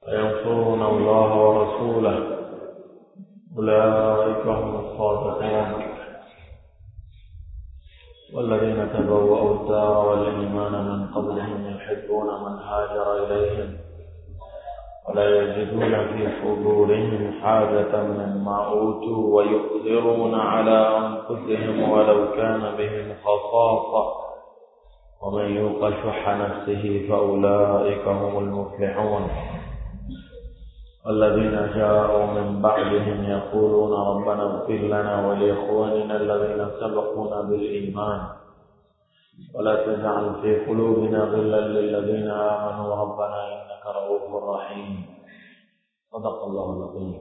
وينصرون الله ورسوله أولئك هم الصادقون والذين تبوأوا الدار والإيمان من قبلهم يحبون من هاجر إليهم ولا يجدون في صدورهم حاجة مما أوتوا ويؤثرون على أنفسهم ولو كان بهم خصاصة ومن يوق شح نفسه فأولئك هم المفلحون والذين جاءوا من بعدهم يقولون ربنا اغفر لنا ولإخواننا الذين سبقونا بالإيمان ولا تجعل في قلوبنا غلا للذين آمنوا ربنا إنك رؤوف رحيم صدق الله العظيم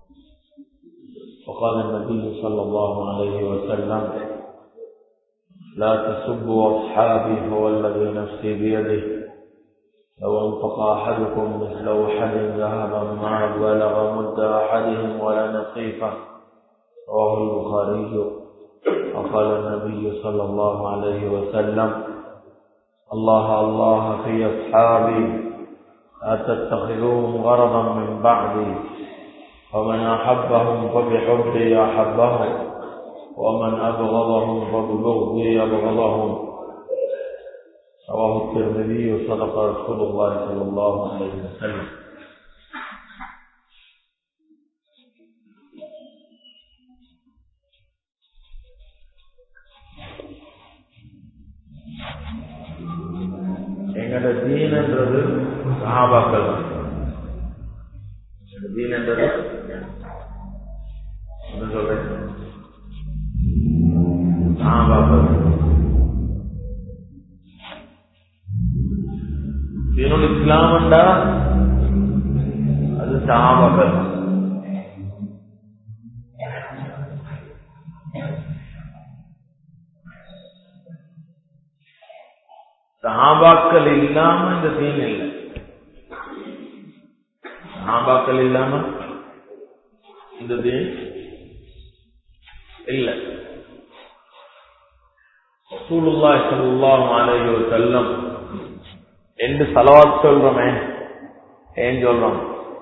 وقال النبي صلى الله عليه وسلم لا تسبوا أصحابي هو الذي نفسي بيده لو انفق أحدكم مثل أحد ذهبا ما بلغ مد أحدهم ولا نصيفه رواه البخاري وقال النبي صلى الله عليه وسلم الله الله في أصحابي لا تتخذوهم غرضا من بعدي ومن أحبهم فبحبي أحبهم ومن أبغضهم فببغضي أبغضهم رواه الترمذي صدق رسول الله صلى الله عليه وسلم எங்களோட தீனன்றது சஹாபாக்கள் தான் தீனன்றது என்ன சொல்றேன் சஹாபாக்கள் தீனுல் இஸ்லாம்டா அது சஹாபாக்கள் சஹாபாக்கள் இல்லாம இந்த தீன் இல்லை சஹாபாக்கள் இல்லாம இந்த தீன் இல்லை ரசூலுல்லாஹி ஸல்லல்லாஹு அலைஹி வஸல்லம் என்று சலவாத் சொல்றோமே ஏன் சொல்றோம்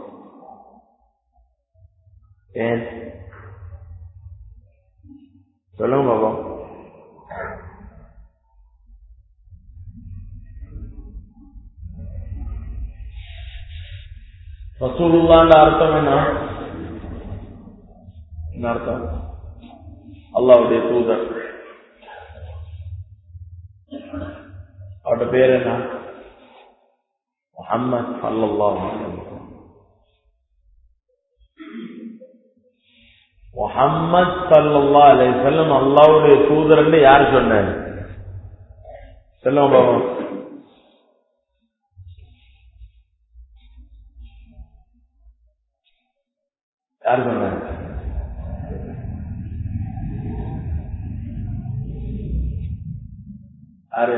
ஏன் சொல்லுங்க பாபா ரசூலுல்லாண்ட அர்த்தம் என்ன என்ன அர்த்தம் அல்லாவுடைய தூதர் அவருடைய பேர் என்ன முஹம்மத் சல்லல்லாஹு அலைஹி முஹம்மத் சல்லல்லாஹு அலைஹி வஸல்லம் அல்லாஹ்வுடைய தூதர்னு யார் சொன்னார் சொல்லுங்க பாப்போம் யார் சொன்னார் யாரு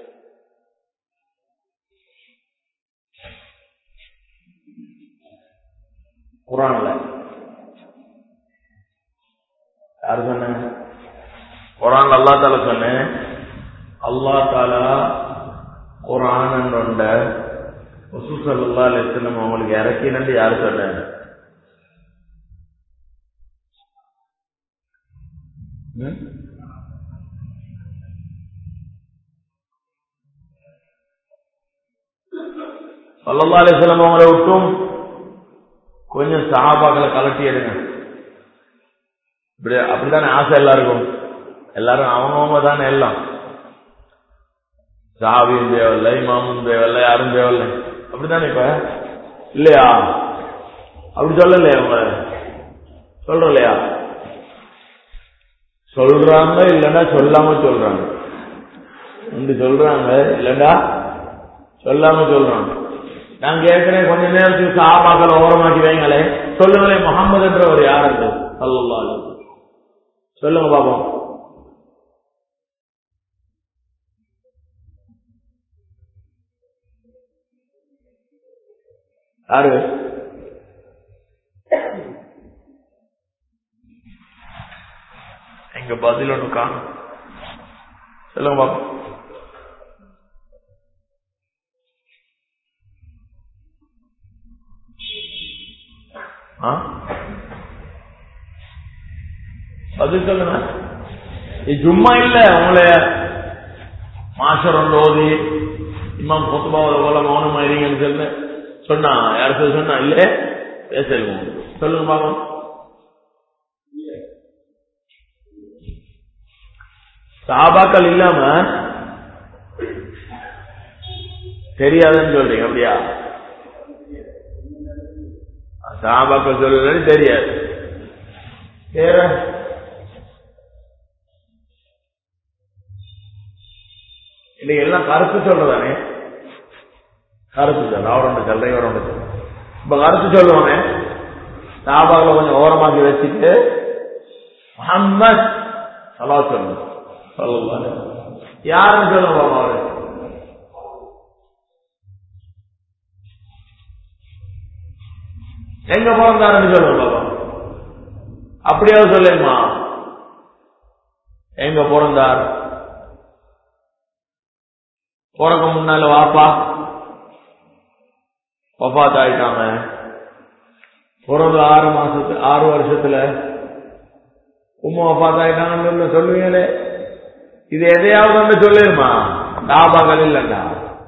குரான்ல யாரு சொன்ன குரான் அல்லா தால சொன்னேன் அல்லா தாலா குரான் கொண்ட ஒசுசல்லா லட்சணம் அவங்களுக்கு இறக்கினு யாரு சொன்னாங்க சல்லல்லா அலிஸ்லாம் அவங்களை விட்டும் கொஞ்சம் சஹாபாக்களை கலட்டி எடுங்க இப்படி அப்படித்தானே ஆசை எல்லாருக்கும் எல்லாரும் அவங்கவுங்க தானே எல்லாம் சாவியும் தேவையில்லை இமாமும் தேவையில்லை யாரும் தேவையில்லை அப்படித்தானே இப்ப இல்லையா அப்படி சொல்லலையா அவங்க சொல்றலையா சொல்றாங்க இல்லைன்னா சொல்லாம சொல்றாங்க இங்க சொல்றாங்க இல்லைன்னா சொல்லாம சொல்றாங்க நான் கேட்கிறேன் கொஞ்ச நேரத்துக்கு சாபாக்களை ஓரமாக்கி வைங்களே சொல்லுங்களேன் முகமது என்றவர் யார் என்று சொல்லலா சொல்லுங்க பாப்போம் யாரு எங்க பதில் ஒண்ணு காணும் சொல்லுங்க பாப்போம் ஆ? பதில் சொல்லுங்க இது சும்மா இல்ல உங்களை மாசரம் ஓதி இமாம் கொத்துபாவில் போல மௌனமா இருங்கன்னு சொல்லு சொன்னா யார் சொல்லி சொன்னா இல்ல பேசலுங்க சொல்லுங்க பாப்போம் சாபாக்கள் இல்லாம தெரியாதுன்னு சொல்றீங்க அப்படியா சாபாக்கள் சொல்றது தெரியாது வேற இன்னைக்கு எல்லாம் கருத்து சொல்றதானே கருத்து சொல்ல அவர் ஒன்று சொல்றேன் இவர் ஒன்று சொல்றேன் இப்ப கருத்து சொல்லுவானே சாபாக்களை கொஞ்சம் ஓரமாக்கி வச்சுட்டு முஹம்மத் சலா சொல்லணும் சொல்லுவாங்க யாருன்னு சொல்லுங்க பாப்போம் அவரு எங்க பிறந்தாருன்னு சொல்லுங்க பாப்போம் அப்படியாவது சொல்லுமா எங்க பிறந்தார் பிறக்க முன்னால வாப்பா வபாத் ஆயிட்டாங்க பிறந்த ஆறு மாசத்து ஆறு வருஷத்துல உமா வபாத் ஆயிட்டாங்கன்னு சொல்லுவீங்களே இது எதையாவது ஒன்று சொல்லிருமா லாபங்கள் இல்லைண்டா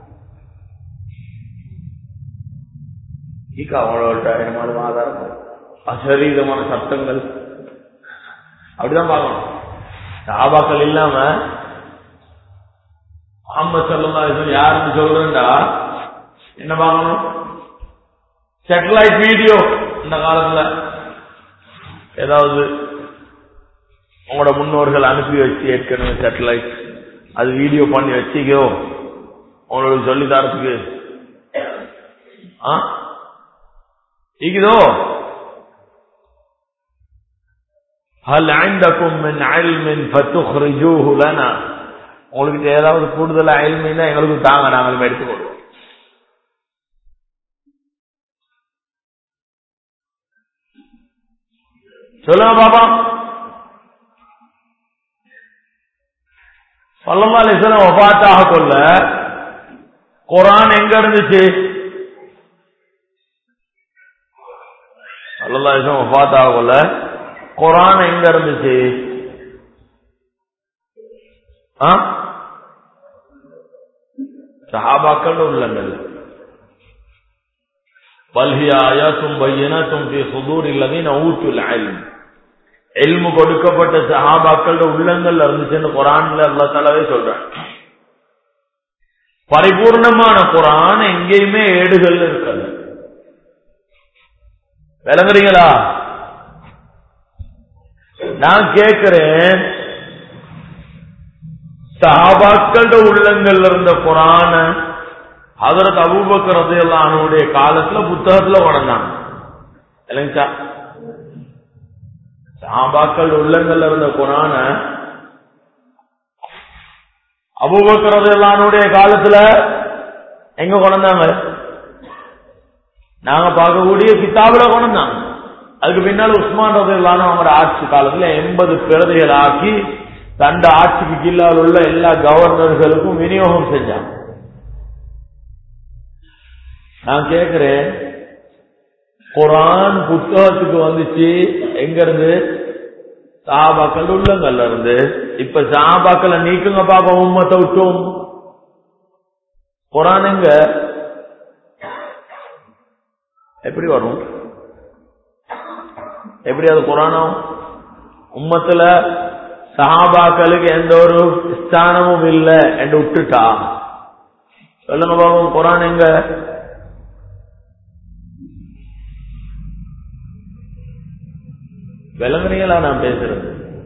ஈக்கா அவங்களோட என்னமான ஆதாரம் அசரீதமான சத்தங்கள் அப்படிதான் பார்க்கணும் சாபாக்கள் இல்லாம முகமது சல்லா யாருன்னு சொல்றேன்டா என்ன பார்க்கணும் சேட்டலைட் வீடியோ இந்த காலத்துல ஏதாவது உங்களோட முன்னோர்கள் அனுப்பி வச்சு ஏற்கனவே சேட்டலைட் அது வீடியோ பண்ணி வச்சுக்கோ உங்களுக்கு சொல்லி தரத்துக்கு ஆ இருக்குதோ هل عندكم من علم فتخرجوه لنا உங்களுக்கு ஏதாவது கூடுதலா அயல்மைனா எங்களுக்கு தாங்க நாங்களும் எடுத்துக்கொள்வோம் சொல்லுங்க பாப்பா சல்லல்லா அலிஸ்லாம் ஒபாத்தாக கொள்ள குரான் எங்க இருந்துச்சு சல்லல்லா அலிஸ்லாம் ஒபாத்தாக கொள்ள குரான் எங்க இருந்துச்சு ஆ சஹாபாக்கள் உள்ளங்கள் பல்ஹி ஆயாத்தும் பையனாத்தும் ஃபி சுதூரில்லதீன ஊத்துல் இல்ம் இல்மு கொடுக்கப்பட்ட சஹாபாக்களோட உள்ளங்கள்ல இருந்துச்சுன்னு குரான்ல அல்லாஹ் தஆலாவே சொல்றான் பரிபூர்ணமான குரான் எங்கேயுமே ஏடுகள் இருக்கல விளங்குறீங்களா நான் கேட்கிறேன் சஹாபாக்களோட உள்ளங்கள்ல இருந்த குரான அதற்கு அபூபக்கர் ரதையல்லானுடைய காலத்துல புத்தகத்துல உடந்தாங்க இல்லைங்கச்சா சாபாக்கள் உள்ளங்கள்ல இருந்த குரான அபூபக்கர் ரதையல்லானுடைய காலத்துல எங்க கொண்டாங்க நாங்க பார்க்கக்கூடிய கிதாபுல கொண்டாங்க அதுக்கு பின்னால உஸ்மான் ரதையல்லான அவங்களோட ஆட்சி காலத்துல எண்பது பிரதிகள் ஆக்கி தண்ட ஆட்சிக்கு கீழால் உள்ள எல்லா கவர்னர்களுக்கும் விநியோகம் செஞ்சாங்க நான் கேட்கிறேன் குரான் புத்தகத்துக்கு வந்துச்சு எங்க இருந்து சாபாக்கள் உள்ளங்கள்ல இருந்து இப்ப சாபாக்களை நீக்குங்க பாப்பா உம்மத்தை விட்டும் குரான் எங்க எப்படி வரும் எப்படி அது குரானம் உம்மத்துல சஹாபாக்களுக்கு எந்த ஒரு ஸ்தானமும் இல்லை என்று விட்டுட்டா சொல்லுங்க பாபம் குரான் எங்க விளங்குறீங்களா நான் பேசுறது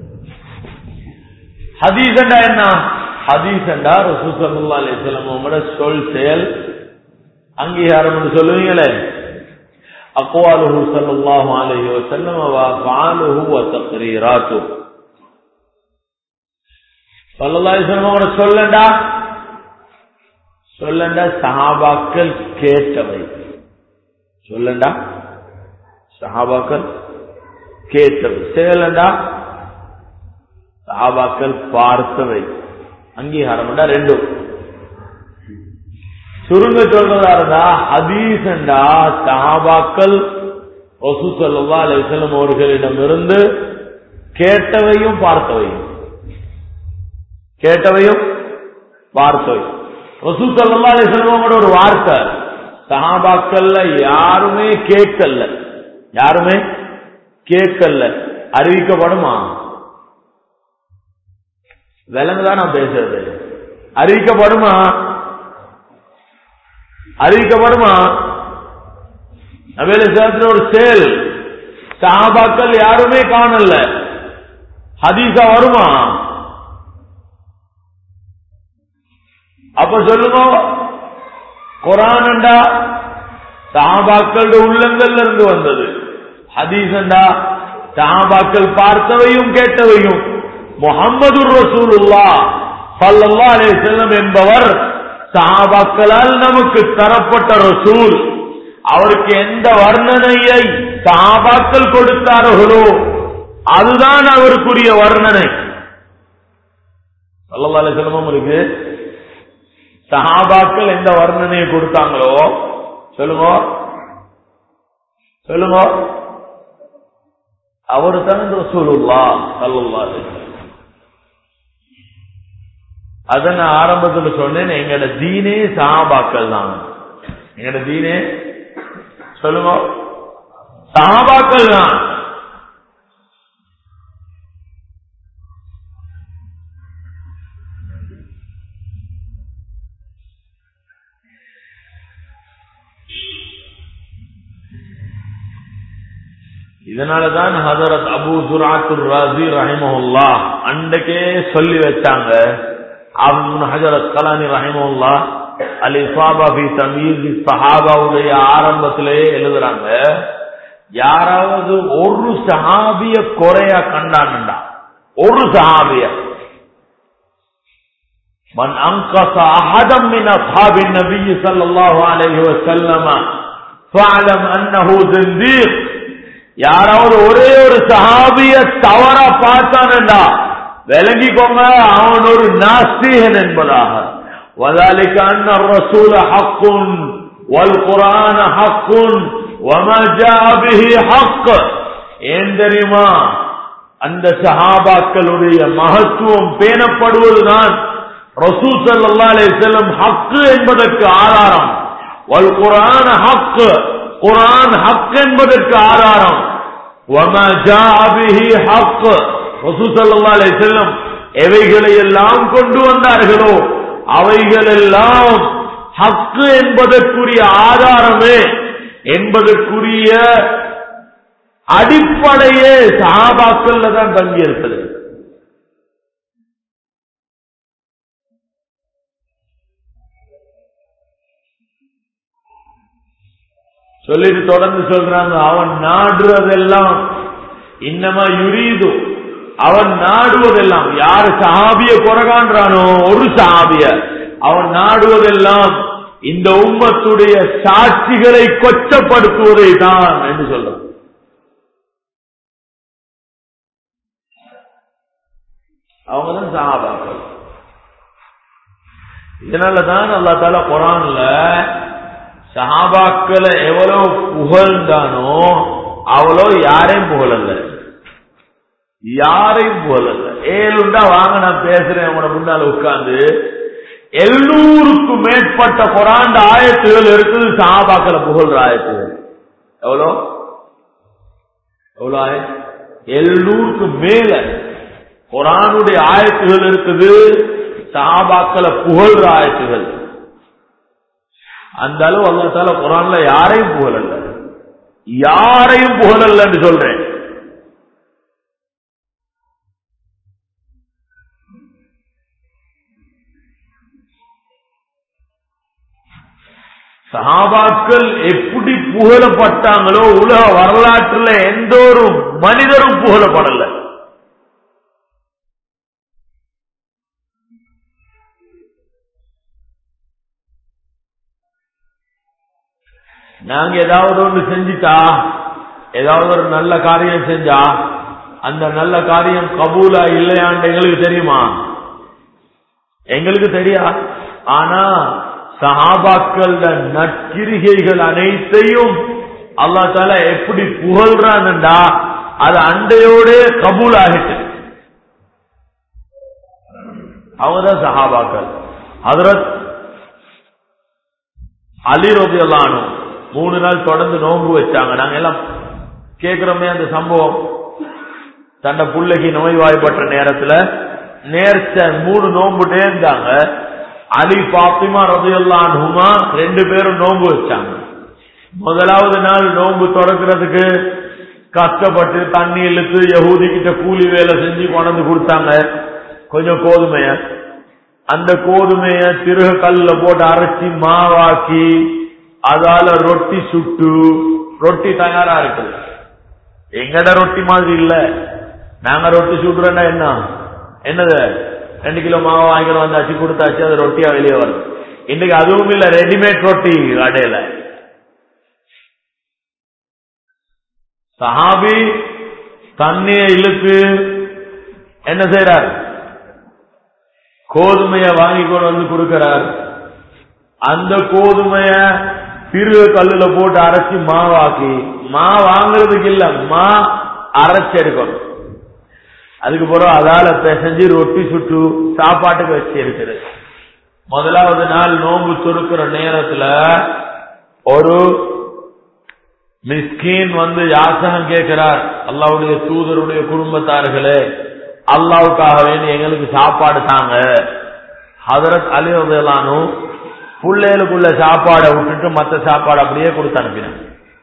ஹதீசண்டா என்ன ஹதீசண்டா ரசூசல்லா அலிஸ்லாம் உங்களோட சொல் செயல் அங்கீகாரம் சொல்லுவீங்களே அக்வாலுஹு ஸல்லல்லாஹு அலைஹி வஸல்லம் வ அஃஆலுஹு வ தக்ரீராத்துஹு ஸல்லல்லாஹு அலைஹி வஸல்லம் சொல்லண்டா சொல்லண்டா சஹாபாக்கள் கேட்டவை சொல்லண்டா சஹாபாக்கள் கேட்டவை செயலண்டா சஹாபாக்கள் பார்த்தவை அங்கீகாரம் ரெண்டும் சுருங்க சொல்றதா இருந்தா ஹதீசண்டா சஹாபாக்கள் ரசூ சல்லா அலிசல்லம் அவர்களிடமிருந்து கேட்டவையும் பார்த்தவையும் கேட்டவையும் பார்த்தவையும் ரசூ சல்லா அலிசல்லமோட ஒரு வார்த்தை சஹாபாக்கள்ல யாருமே கேட்கல யாருமே கேட்கல அறிவிக்கப்படுமா விலங்குதான் நான் பேசுறது அறிவிக்கப்படுமா அறிவிக்கப்படுமா நவேல சேர்த்துல ஒரு செயல் சஹாபாக்கள் யாருமே காணல ஹதீஸா வருமா அப்ப சொல்லுங்க குரான்டா சஹாபாக்கள் உள்ளங்கள்ல இருந்து வந்தது ஹதீசண்டா சஹாபாக்கள் பார்த்தவையும் கேட்டவையும் முகமது ரசூலுல்லா சல்லல்லா அலே செல்லம் என்பவர் சஹாபாக்களால் நமக்கு தரப்பட்ட ரசூல் அவருக்கு எந்த வர்ணனையை சஹாபாக்கள் கொடுத்தார்களோ அதுதான் அவருக்குரிய வர்ணனை சல்லல்லா அலே செல்லமும் இருக்கு சஹாபாக்கள் எந்த வர்ணனையை கொடுத்தாங்களோ சொல்லுங்க சொல்லுங்க அவரு தான் ரசூலுல்லா சல்லல்லா அத நான் ஆரம்பத்தில் சொன்னேன் எங்கட தீனே சஹாபாக்கள் தான் எங்கட தீனே சொல்லுங்க சஹாபாக்கள் தான் இதனாலதான் ஹதரத் அபு சுராத்துர் ராசி ரஹிமஹுல்லா அன்றைக்கே சொல்லி வச்சாங்க அபுன் ஹஜரத் கலானி ரஹிமஹுல்லா அல் இசாபா பி தமீஸ் சஹாபாவுடைய ஆரம்பத்திலேயே எழுதுறாங்க யாராவது ஒரு சஹாபிய குறையா கண்டான்டா ஒரு சஹாபிய من أنقص أحدا من أصحاب النبي صلى الله عليه وسلم فاعلم أنه زنديق யாராவது ஒரே ஒரு சஹாபிய தவறா பார்த்தானண்டா விளங்கிக்கோங்க அவன் ஒரு நாஸ்தீகன் என்பதாக وذلك أن الرسول حق والقرآن حق وما ஜாஅ به حق ஏன் தெரியுமா அந்த சஹாபாக்களுடைய மகத்துவம் பேணப்படுவதுதான் ரசூல் ஸல்லல்லாஹு அலைஹி வஸல்லம் ஹக்கு என்பதற்கு ஆதாரம் வல் குர்ஆன் ஹக்கு குர்ஆன் ஹக் என்பதற்கு ஆதாரம் وما جاء به حق ரசூல் ஸல்லல்லாஹு அலைஹி வஸல்லம் எவைகளை எல்லாம் கொண்டு வந்தார்களோ அவைகள் எல்லாம் ஹக்கு என்பதற்குரிய ஆதாரமே என்பதற்குரிய அடிப்படையே சஹாபாக்கள்ல தான் தங்கி இருக்குது சொல்லிட்டு தொடர்ந்து சொல்றாங்க அவன் நாடுறதெல்லாம் இன்னமா யுரீது அவன் நாடுவதெல்லாம் யாரு சஹாபிய குறகான்றானோ ஒரு சஹாபிய அவன் நாடுவதெல்லாம் இந்த உம்மத்துடைய சாட்சிகளை கொச்சப்படுத்துவதை தான் என்று சொல்றான் அவங்கதான் சஹாபாக்கள் இதனாலதான் அல்லா தால குரான்ல சஹாபாக்களை எவ்வளவு புகழ்ந்தானோ அவ்வளோ யாரையும் புகழல்ல யாரையும் புகழல்ல ஏழுண்டா வாங்க நான் பேசுறேன் உங்களோட முன்னால உட்கார்ந்து எழுநூறுக்கும் மேற்பட்ட குரான் ஆயத்துகள் இருக்குது சஹாபாக்களை புகழ்ற ஆயத்துகள் எவ்வளோ எவ்வளோ ஆய எழுநூறுக்கு மேல குரானுடைய ஆயத்துகள் இருக்குது சஹாபாக்களை புகழ்ற ஆயத்துகள் அந்த அளவு அல்லாத்தால குரான்ல யாரையும் புகழல்ல யாரையும் புகழல்லன்னு சொல்றேன் சஹாபாக்கள் எப்படி புகழப்பட்டாங்களோ உலக வரலாற்றுல எந்த ஒரு மனிதரும் புகழப்படல நாங்க ஏதாவது ஒன்று செஞ்சுட்டா ஏதாவது ஒரு நல்ல காரியம் செஞ்சா அந்த நல்ல காரியம் கபூலா இல்லையான்னு எங்களுக்கு தெரியுமா எங்களுக்கு தெரியா ஆனா சஹாபாக்கள நற்கிரிகைகள் அனைத்தையும் அல்லா தால எப்படி புகழ்றான்டா அது அண்டையோட கபூல் ஆகிட்டு அவங்கதான் சஹாபாக்கள் ஹதரத் அலி ரோபி எல்லாம் மூணு நாள் தொடர்ந்து நோன்பு வச்சாங்க நாங்க எல்லாம் கேக்குறோமே அந்த சம்பவம் தன்னை புள்ளைக்கு நோய்வாய்ப்பட்ட நேரத்துல நேர்ச்ச மூணு நோன்புட்டே இருந்தாங்க அலி பாத்திமா ரதையல்லான்ஹுமா ரெண்டு பேரும் நோன்பு வச்சாங்க முதலாவது நாள் நோன்பு தொடக்கிறதுக்கு கஷ்டப்பட்டு தண்ணி இழுத்து யகூதி கிட்ட கூலி வேலை செஞ்சு கொண்டு கொடுத்தாங்க கொஞ்சம் கோதுமைய அந்த கோதுமைய திருக கல்ல போட்டு அரைச்சி மாவாக்கி அதால ரொட்டி சுட்டு ரொட்டி தயாரா இருக்குது எங்கட ரொட்டி மாதிரி இல்ல நாங்க ரொட்டி சுடுறோம்னா என்ன என்னது ரெண்டு கிலோ மாவு வாங்கிட்டு வந்தாச்சு கொடுத்தாச்சு அது ரொட்டியா வெளியே வருது இன்னைக்கு அதுவும் இல்ல ரெடிமேட் ரொட்டி கடையில சஹாபி தண்ணியை இழுத்து என்ன செய்யறார் கோதுமைய வாங்கி கொண்டு வந்து கொடுக்கிறார் அந்த கோதுமைய திரு கல்லுல போட்டு அரைச்சி மாவாக்கி மா வாங்குறதுக்கு இல்ல மா அரைச்சி எடுக்கணும் அதுக்கு பிறகு அதால பிசைஞ்சு ரொட்டி சுட்டு சாப்பாட்டுக்கு வச்சு இருக்கிறது முதலாவது நாள் நோன்பு சுருக்கிற நேரத்துல ஒரு மிஸ்கீன் வந்து யாசகம் கேட்கிறார் அல்லாவுடைய தூதருடைய குடும்பத்தார்களே அல்லாவுக்காக வேண்டி எங்களுக்கு சாப்பாடு தாங்க ஹதரத் அலி ரதையலானும் பிள்ளைகளுக்குள்ள சாப்பாடை விட்டுட்டு மற்ற சாப்பாடு அப்படியே கொடுத்து அனுப்பினாங்க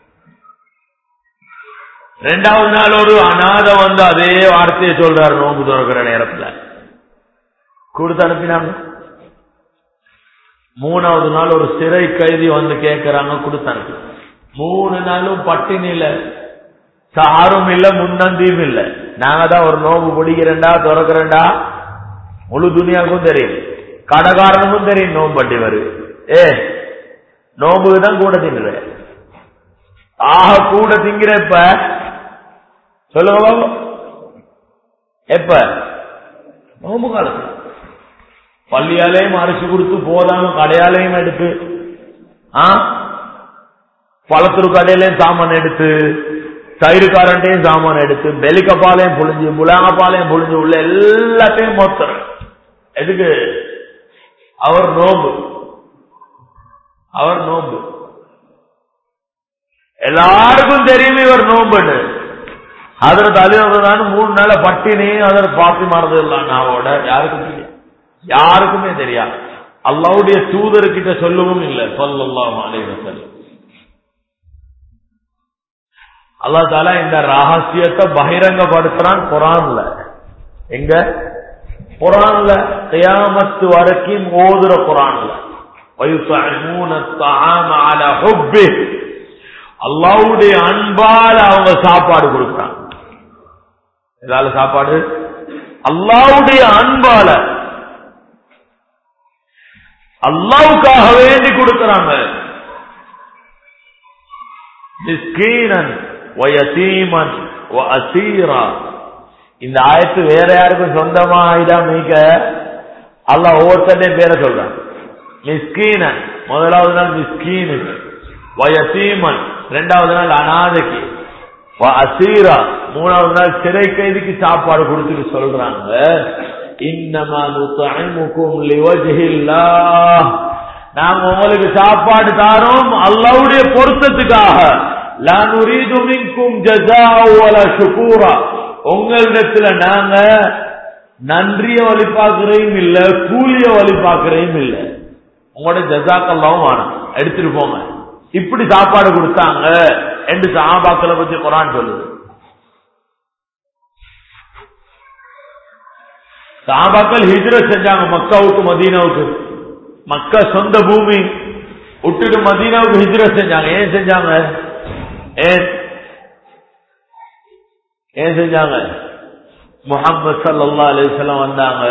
ரெண்டாவது நாள் ஒரு அநாத வந்து அதே வார்த்தையை சொல்றாரு நோன்பு திறக்கிற நேரத்துல கொடுத்து அனுப்பினாங்க மூணாவது நாள் ஒரு சிறை கைதி வந்து கேட்கிறாங்க கொடுத்து அனுப்பி மூணு நாளும் பட்டினில சாரும் இல்ல முன்னந்தியும் இல்ல நாங்க தான் ஒரு நோம்பு பிடிக்கிறேன்டா திறக்கிறேன்டா முழு துணியாவுக்கும் தெரியும் கடைக்காரனுக்கும் தெரியும் நோம்பு பட்டி வரு ஏ நோம்புக்கு தான் கூட திங்குற ஆக கூட திங்கிற இப்ப சொல்லுங்க பாபு எப்ப நோம்பு காலத்துல பள்ளியாலையும் அரிசி கொடுத்து போதாம கடையாலையும் எடுத்து ஆ பழத்துரு கடையிலையும் சாமான் எடுத்து தயிர்காரன்ட்டையும் சாமான் எடுத்து பெலிக்கப்பாலையும் புழிஞ்சு முலாங்கப்பாலையும் புழிஞ்சு உள்ள எல்லாத்தையும் மொத்தம் எதுக்கு அவர் நோம்பு அவர் நோம்பு எல்லாருக்கும் தெரியும் இவர் நோம்புன்னு அதற்கு தலைவர்தான் மூணு நாள பட்டினி அதற்கு பாத்தி மாறது இல்லாவோட யாருக்கும் தெரியும் யாருக்குமே தெரியாது அல்லாவுடைய தூதர்கிட்ட சொல்லவும் இல்லை சொல்லலாம் அலைவசல் அல்லா தாலா இந்த ரகசியத்தை பகிரங்கப்படுத்துறான் குரான்ல எங்க குரான்ல கியாமத்து வரைக்கும் ஓதுற குரான்ல அல்லாவுடைய அன்பால அவங்க சாப்பாடு கொடுக்குறாங்க இதால சாப்பாடு அல்லாவுடைய அன்பால அல்லாவுக்காக வேண்டி கொடுக்கிறாங்க மிஸ்கீனன் வயசீமன் அசீரா இந்த ஆயத்து வேற யாருக்கும் சொந்தமா ஆயிடா மீக்க அல்ல ஒவ்வொருத்தரையும் பேரை சொல்றான் மிஸ்கீனன் முதலாவது நாள் மிஸ்கீனுக்கு வயசீமன் ரெண்டாவது நாள் அனாதைக்கு அசீரா மூணாவது நாள் சிறை கைதிக்கு சாப்பாடு கொடுத்துட்டு சொல்றாங்க இன்னமா நுத்தமுக்கும் லிவஜில்லா நாங்க உங்களுக்கு சாப்பாடு தாரோம் அல்லாவுடைய பொருத்தத்துக்காக சுகூரா உங்களிடத்துல நாங்க நன்றிய வழி பார்க்கறையும் இல்ல கூலிய வழி பார்க்கறையும் இல்ல உங்களோட ஜசாக்கெல்லாம் வேணும் எடுத்துட்டு போங்க இப்படி சாப்பாடு கொடுத்தாங்க என்று சாபாக்களை பத்தி குரான் சொல்லுது சாபாக்கள் ஹிஜ்ரத் செஞ்சாங்க மக்காவுக்கு மதீனாவுக்கு மக்கா சொந்த பூமி விட்டுட்டு மதீனாவுக்கு ஹிஜ்ரத் செஞ்சாங்க ஏன் செஞ்சாங்க ஏன் ஏன் செஞ்சாங்க முகமது சல்லா அலிஸ்லாம் வந்தாங்க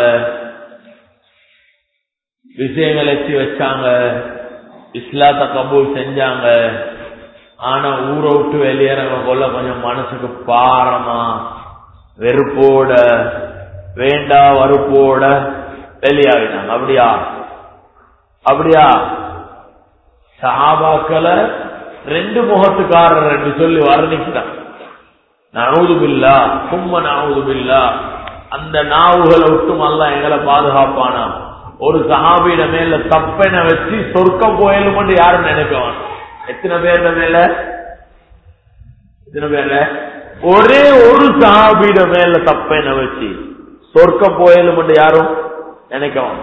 விஷயங்கள் வச்சு வச்சாங்க இஸ்லாத்த கபூல் செஞ்சாங்க ஆனா ஊரை விட்டு வெளியேறவங்க கொள்ள கொஞ்சம் மனசுக்கு பாரமா வெறுப்போட வேண்டா வறுப்போட வெளியாகினாங்க அப்படியா அப்படியா சஹாபாக்களை ரெண்டு முகத்துக்காரர் என்று சொல்லி வர்ணிக்கிறான் நவுதுபில்லா கும்ம நவுதுபில்லா அந்த நாவுகளை விட்டும் அல்ல எங்களை பாதுகாப்பானா ஒரு சஹாபியிட மேல தப்பென வச்சு சொர்க்கம் போயலும் யாரும் நினைக்குவான் எத்தனை பேர் மேல எத்தனை பேர்ல ஒரே ஒரு சஹாபியிட மேல தப்பென வச்சு சொர்க்கம் போயலும் யாரும் நினைக்குவான்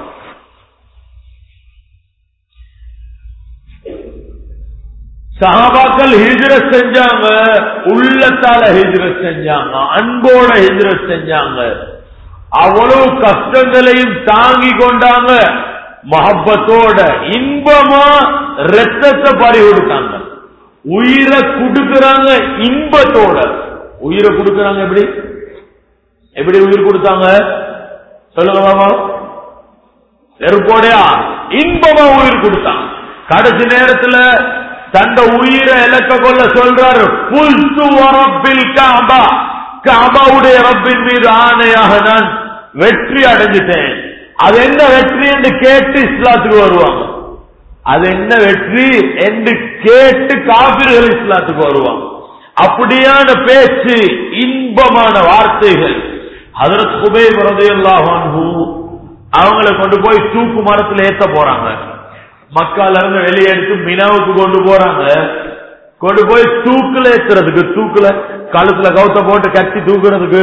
சஹாபாக்கள் ஹிஜ்ரத் செஞ்சாங்க உள்ளத்தால ஹிஜ்ரத் செஞ்சாங்க அன்போட ஹிஜ்ரத் செஞ்சாங்க அவ்வளவு கஷ்டங்களையும் தாங்கி கொண்டாங்க மஹப்பத்தோட இன்பமா ரத்தத்தை பறி கொடுத்தாங்க உயிரை கொடுக்கறாங்க இன்பத்தோட உயிரை கொடுக்கறாங்க எப்படி எப்படி உயிர் கொடுத்தாங்க சொல்லுங்க மாமா நெருப்போடையா இன்பமா உயிர் கொடுத்தான் கடைசி நேரத்துல தந்த உயிரை இலக்க கொள்ள சொல்றாரு புல் ரப்பில் காபா காபாவுடைய ரப்பின் மீது ஆணையாக நான் வெற்றி அடைஞ்சிட்டேன் அது என்ன வெற்றி என்று கேட்டு இஸ்லாத்துக்கு வருவாங்க அது என்ன வெற்றி என்று கேட்டு காபிர்கள் இஸ்லாத்துக்கு வருவாங்க அப்படியான பேச்சு இன்பமான வார்த்தைகள் அதற்கு குபை வரதையெல்லாம் அவங்களை கொண்டு போய் தூக்கு மரத்துல ஏத்த போறாங்க மக்கால இருந்து வெளியே எடுத்து மினாவுக்கு கொண்டு போறாங்க கொண்டு போய் தூக்குல ஏத்துறதுக்கு தூக்குல கழுத்துல கவுத்த போட்டு கட்டி தூக்குறதுக்கு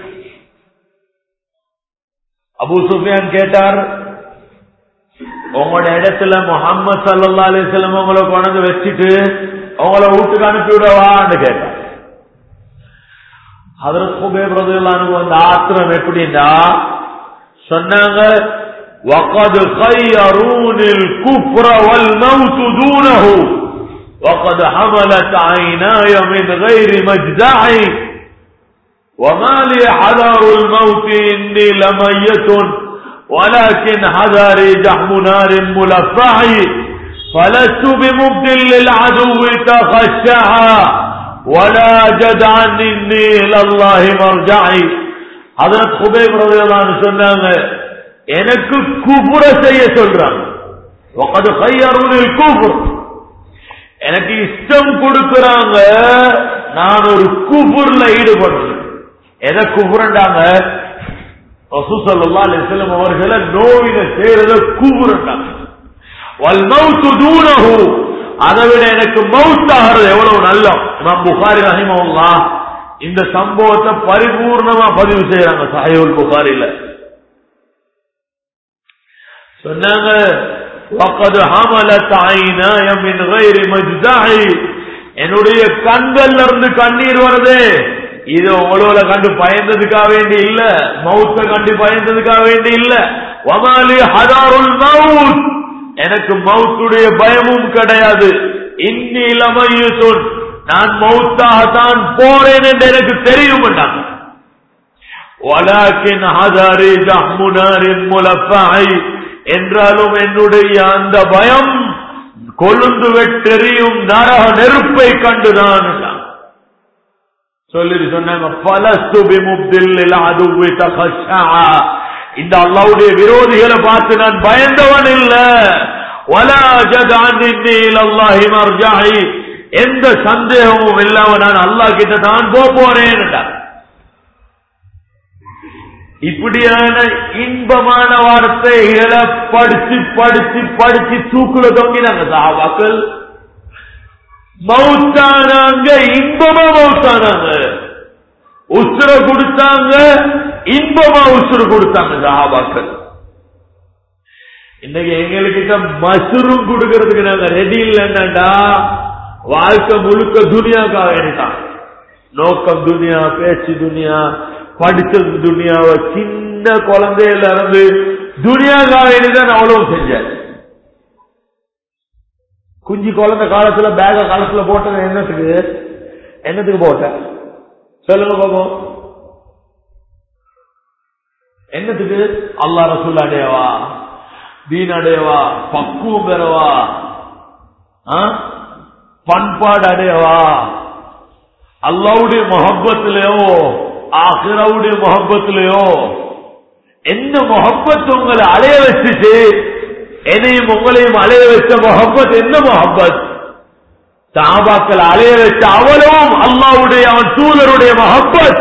அபு சுஃபியான் கேட்டார் உங்களோட இடத்துல முகமது சல்லா அலிஸ்லம் உங்களை கொண்டு வச்சுட்டு உங்களை வீட்டுக்கு அனுப்பி விடவான்னு கேட்டார் அதற்கு குபேபிரதுல்லானுக்கு அந்த ஆத்திரம் எப்படின்னா சொன்னாங்க وقد خيروني الكفر والموت دونه وقد حملت عيناي من غير مجدعي وما لي حذر الموت إني لميت ولكن حذري جحم نار ملفع فلست بمبدل للعدو تخشعا ولا جدعا إني إلى الله مرجعي حضرت خبيب رضي الله عنه சொன்னாங்க எனக்கு குபுர செய்ய சொல்றாங்க وقد خيروني الكفر எனக்கு இஷ்டம் கொடுக்கறாங்க நான் ஒரு குபுர்ல ஈடுபடுறேன் எதை குபுரண்டாங்க ரசூசல்லா அலிஸ்லம் அவர்களை நோயில செய்யறத குபுரண்டாங்க வல் மௌத்து தூனஹு அதை விட எனக்கு மவுத் ஆகிறது எவ்வளவு நல்ல இமாம் புகாரி ரஹிமவுல்லா இந்த சம்பவத்தை பரிபூர்ணமா பதிவு செய்யறாங்க சாஹிபுல் புகாரில சொன்னாங்க وقد حملت عيناي من غير مجدعي என்னுடைய கண்கள்ல இருந்து கண்ணீர் வருது இது உங்களோட கண்டு பயந்ததுக்காக வேண்டி இல்ல மவுத்த கண்டு பயந்ததுக்காக வேண்டி இல்ல வமாலி ஹதாருல் மவுத் எனக்கு மவுத்துடைய பயமும் கிடையாது இன்னி இளமையுன் நான் மவுத்தாகத்தான் போறேன் என்று எனக்கு தெரியும் வலாக்கின் ஹதாரி ஜஹ்முனாரின் முலப்பாய் என்றாலும் என்னுடைய அந்த பயம் கொழுந்து வெட்டெறியும் நரக நெருப்பை கண்டுதான் சொல்லி சொன்னாங்க பலஸ்துபி முப்தில் அதுவி தகஷா இந்த அல்லாவுடைய விரோதிகளை பார்த்து நான் பயந்தவன் இல்ல அல்லாஹி எந்த சந்தேகமும் இல்லாம நான் அல்லாஹ் கிட்ட தான் போறேன் இப்படியான இன்பமான வார்த்தைகளை படிச்சு படிச்சு படிச்சு தூக்குல தொங்கினாங்க சாபாக்கள் மவுத்தானாங்க இன்பமா மவுத்தானாங்க உசுர கொடுத்தாங்க இன்பமா உசுர கொடுத்தாங்க சாபாக்கள் இன்னைக்கு எங்ககிட்ட மசுரும் கொடுக்கறதுக்கு நாங்க ரெடி இல்லைன்னாடா வாழ்க்கை முழுக்க துனியாக்காக வேண்டிதான் நோக்கம் துனியா பேச்சு துனியா படிச்சது துனியாவை சின்ன குழந்தையில இருந்து துனியாக்காக வேண்டிதான் அவ்வளவு செஞ்சார் குஞ்சு குழந்தை காலத்துல பேக காலத்துல போட்டது என்னத்துக்கு என்னத்துக்கு போட்ட சொல்லுங்க பாப்போம் என்னத்துக்கு அல்லா ரசூல் அடையவா தீன் அடையவா பக்குவம் பெறவா பண்பாடு அடையவா அல்லாவுடைய மொஹப்பத்திலேயோ ஆசிராவுடைய மொஹப்பத்திலேயோ எந்த மொஹப்பத் உங்களை அலைய வச்சுச்சு என்னையும் உங்களையும் அலைய வச்ச மொஹப்பத் என்ன மொஹப்பத் சாபாக்கள் அலைய வச்ச அவ்வளவும் அல்லாவுடைய அவன் தூதருடைய மஹப்பத்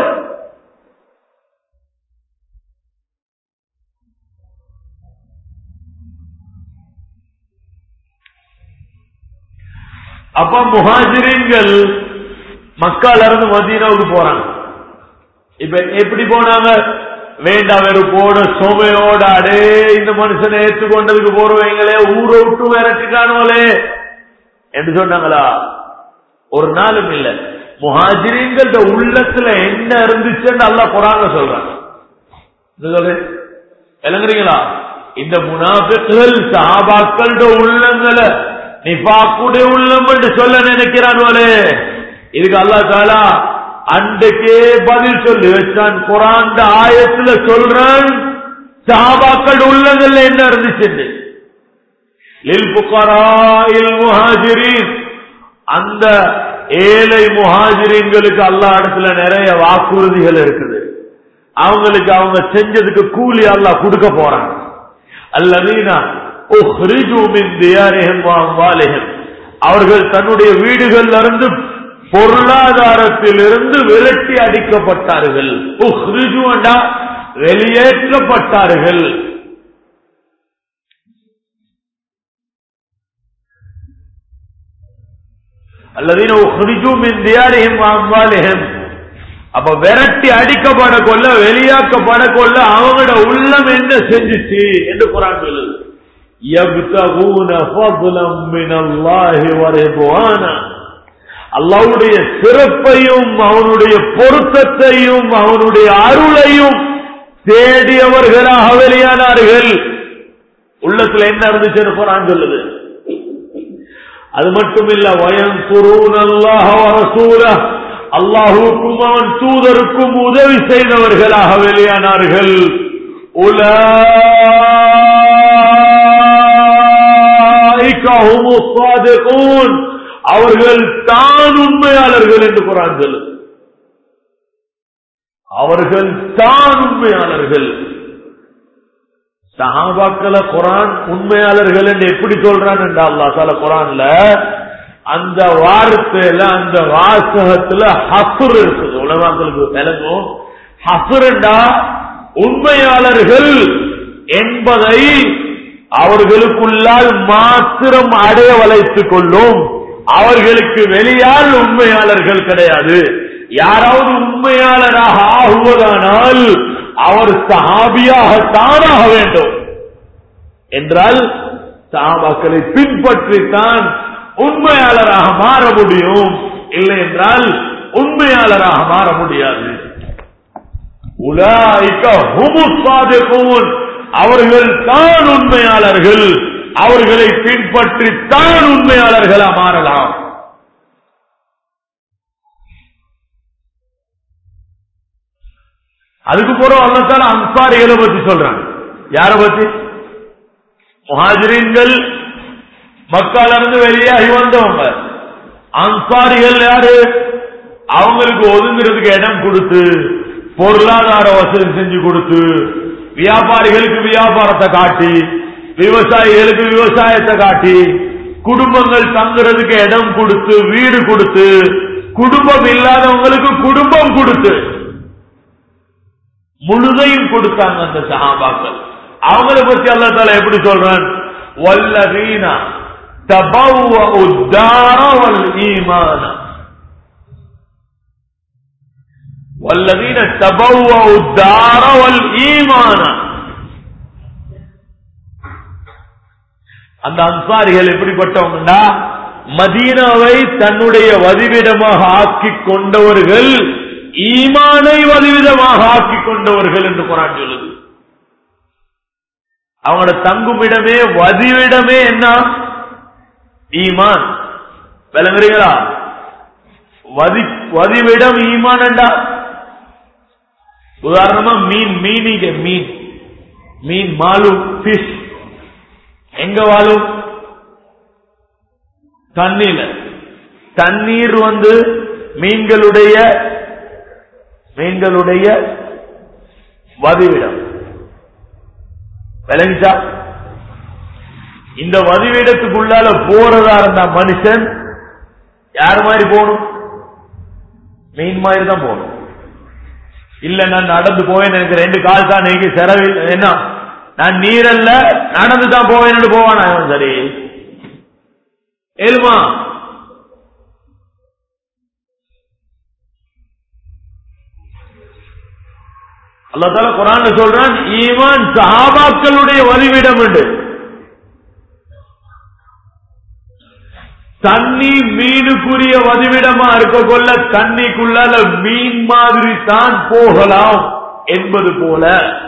அப்ப முஹாஜிரீன்கள் மக்கால இருந்து மதீனாவுக்கு போறாங்க இப்ப எப்படி போனாங்க வேண்டாம் வேறு போட சுமையோட அடே இந்த மனுஷனை ஏற்றுக்கொண்டதுக்கு போறவங்களே ஊரை விட்டு விரட்டிட்டானோலே என்று சொன்னாங்களா ஒரு நாளும் இல்ல முஹாஜிரீன்கள உள்ளத்துல என்ன இருந்துச்சுன்னு அல்லா குராங்க சொல்றாங்க விளங்குறீங்களா இந்த முனாபிக்கள் சஹாபாக்களோட உள்ளங்களை நிபாக்குடைய உள்ளம் என்று சொல்ல நினைக்கிறானோலே இதுக்கு அல்லா தாலா அன்றைக்கே பதில் சொல்லி வச்சான் குரான் ஆயத்துல சொல்றான் சாபாக்கள் உள்ளங்கள்ல என்ன இருந்துச்சு முஹாஜிரின் அந்த ஏழை முஹாஜிரின்களுக்கு அல்லா இடத்துல நிறைய வாக்குறுதிகள் இருக்குது அவங்களுக்கு அவங்க செஞ்சதுக்கு கூலி அல்லாஹ் கொடுக்க போறாங்க அல்லதீனா அவர்கள் தன்னுடைய வீடுகள்ல இருந்து பொருளாதாரத்தில் இருந்து விரட்டி அடிக்கப்பட்டார்கள் வெளியேற்றப்பட்டார்கள் அல்லதீனும் அப்ப விரட்டி அடிக்கப்பட கொள்ள வெளியாக்கப்பட கொள்ள அவங்களோட உள்ளம் என்ன செஞ்சுச்சு என்று குரான் சொல்லுது يبتغون فضلا من الله ورضوانا அல்லாவுடைய சிறப்பையும் அவனுடைய பொருத்தத்தையும் அவனுடைய அருளையும் தேடியவர்களாக வெளியானார்கள் உள்ளத்துல என்ன இருந்துச்சுன்னு குரான் சொல்லுது அது மட்டும் இல்ல வயம் குரூன் அல்லாஹ் ரசூல அல்லாஹுக்கும் அவன் தூதருக்கும் உதவி செய்தவர்களாக வெளியானார்கள் உல அவர்கள் தான் உண்மையாளர்கள் என்று குரான் சொல்லு அவர்கள் தான் உண்மையாளர்கள் சஹாபாக்கள குரான் உண்மையாளர்கள் என்று எப்படி சொல்றான் என்ற அல்லா தால குரான்ல அந்த வார்த்தையில அந்த வாசகத்துல ஹசுர் இருக்குது உலகங்களுக்கு விளங்கும் ஹசுரண்டா உண்மையாளர்கள் என்பதை அவர்களுக்குள்ளால் மாத்திரம் அடைய வளைத்துக் கொள்ளும் அவர்களுக்கு வெளியால் உண்மையாளர்கள் கிடையாது யாராவது உண்மையாளராக ஆகுவதானால் அவர் சஹாபியாகத்தான் ஆக வேண்டும் என்றால் சஹாபாக்களை பின்பற்றித்தான் உண்மையாளராக மாற முடியும் இல்லை என்றால் உண்மையாளராக மாற முடியாது உலாய்க்க ஹுமுசாதிகூன் அவர்கள் தான் உண்மையாளர்கள் அவர்களை பின்பற்றி தான் உண்மையாளர்களா மாறலாம் அதுக்கு பிறகு அல்லத்தால அன்சாரிகளை பத்தி சொல்றாங்க யார பத்தி முஹாஜிரீன்கள் மக்கால இருந்து வெளியாகி வந்தவங்க அன்சாரிகள் யாரு அவங்களுக்கு ஒதுங்கிறதுக்கு இடம் கொடுத்து பொருளாதார வசதி செஞ்சு கொடுத்து வியாபாரிகளுக்கு வியாபாரத்தை காட்டி விவசாயிகளுக்கு விவசாயத்தை காட்டி குடும்பங்கள் தங்குறதுக்கு இடம் கொடுத்து வீடு கொடுத்து குடும்பம் இல்லாதவங்களுக்கு குடும்பம் கொடுத்து முழுதையும் கொடுத்தாங்க அந்த சஹாபாக்கள் அவங்கள பத்தி அல்லா தால எப்படி சொல்றான் வல்லவீனா தபவ உத்தார வல் ஈமான والذين تبوأوا الدار والإيمان அந்த அன்சாரிகள் எப்படிப்பட்டவங்கடா மதீனாவை தன்னுடைய வதிவிடமாக ஆக்கிக் கொண்டவர்கள் ஈமானை வதிவிடமாக ஆக்கிக் கொண்டவர்கள் என்று குரான் சொல்லுது அவங்களோட தங்குமிடமே வதிவிடமே என்ன ஈமான் விளங்குறீங்களா வதி வதிவிடம் ஈமான்டா உதாரணமா மீன் மீனிக மீன் மீன் மாலு பிஷ் எங்க வாழும் தண்ணீர் தண்ணீர் வந்து மீன்களுடைய மீன்களுடைய வதிவிடம் விளங்கிச்சா இந்த வதிவிடத்துக்குள்ளால போறதா இருந்த மனுஷன் யார் மாதிரி போகணும் மீன் மாதிரி தான் போகணும் இல்ல நான் நடந்து போவேன் எனக்கு ரெண்டு கால் தான் நீங்க செலவில் என்ன நான் நீரல்ல நடந்து தான் போவேன்னு போவானா இவன் சரி ஏழுமா அல்லாஹ் குரான் சொல்றான் ஈமான் சஹாபாக்களுடைய வதிவிடம் என்று தண்ணி மீனுக்குரிய வதிவிடமா இருக்க கொள்ள தண்ணிக்குள்ளால மீன் மாதிரி தான் போகலாம் என்பது போல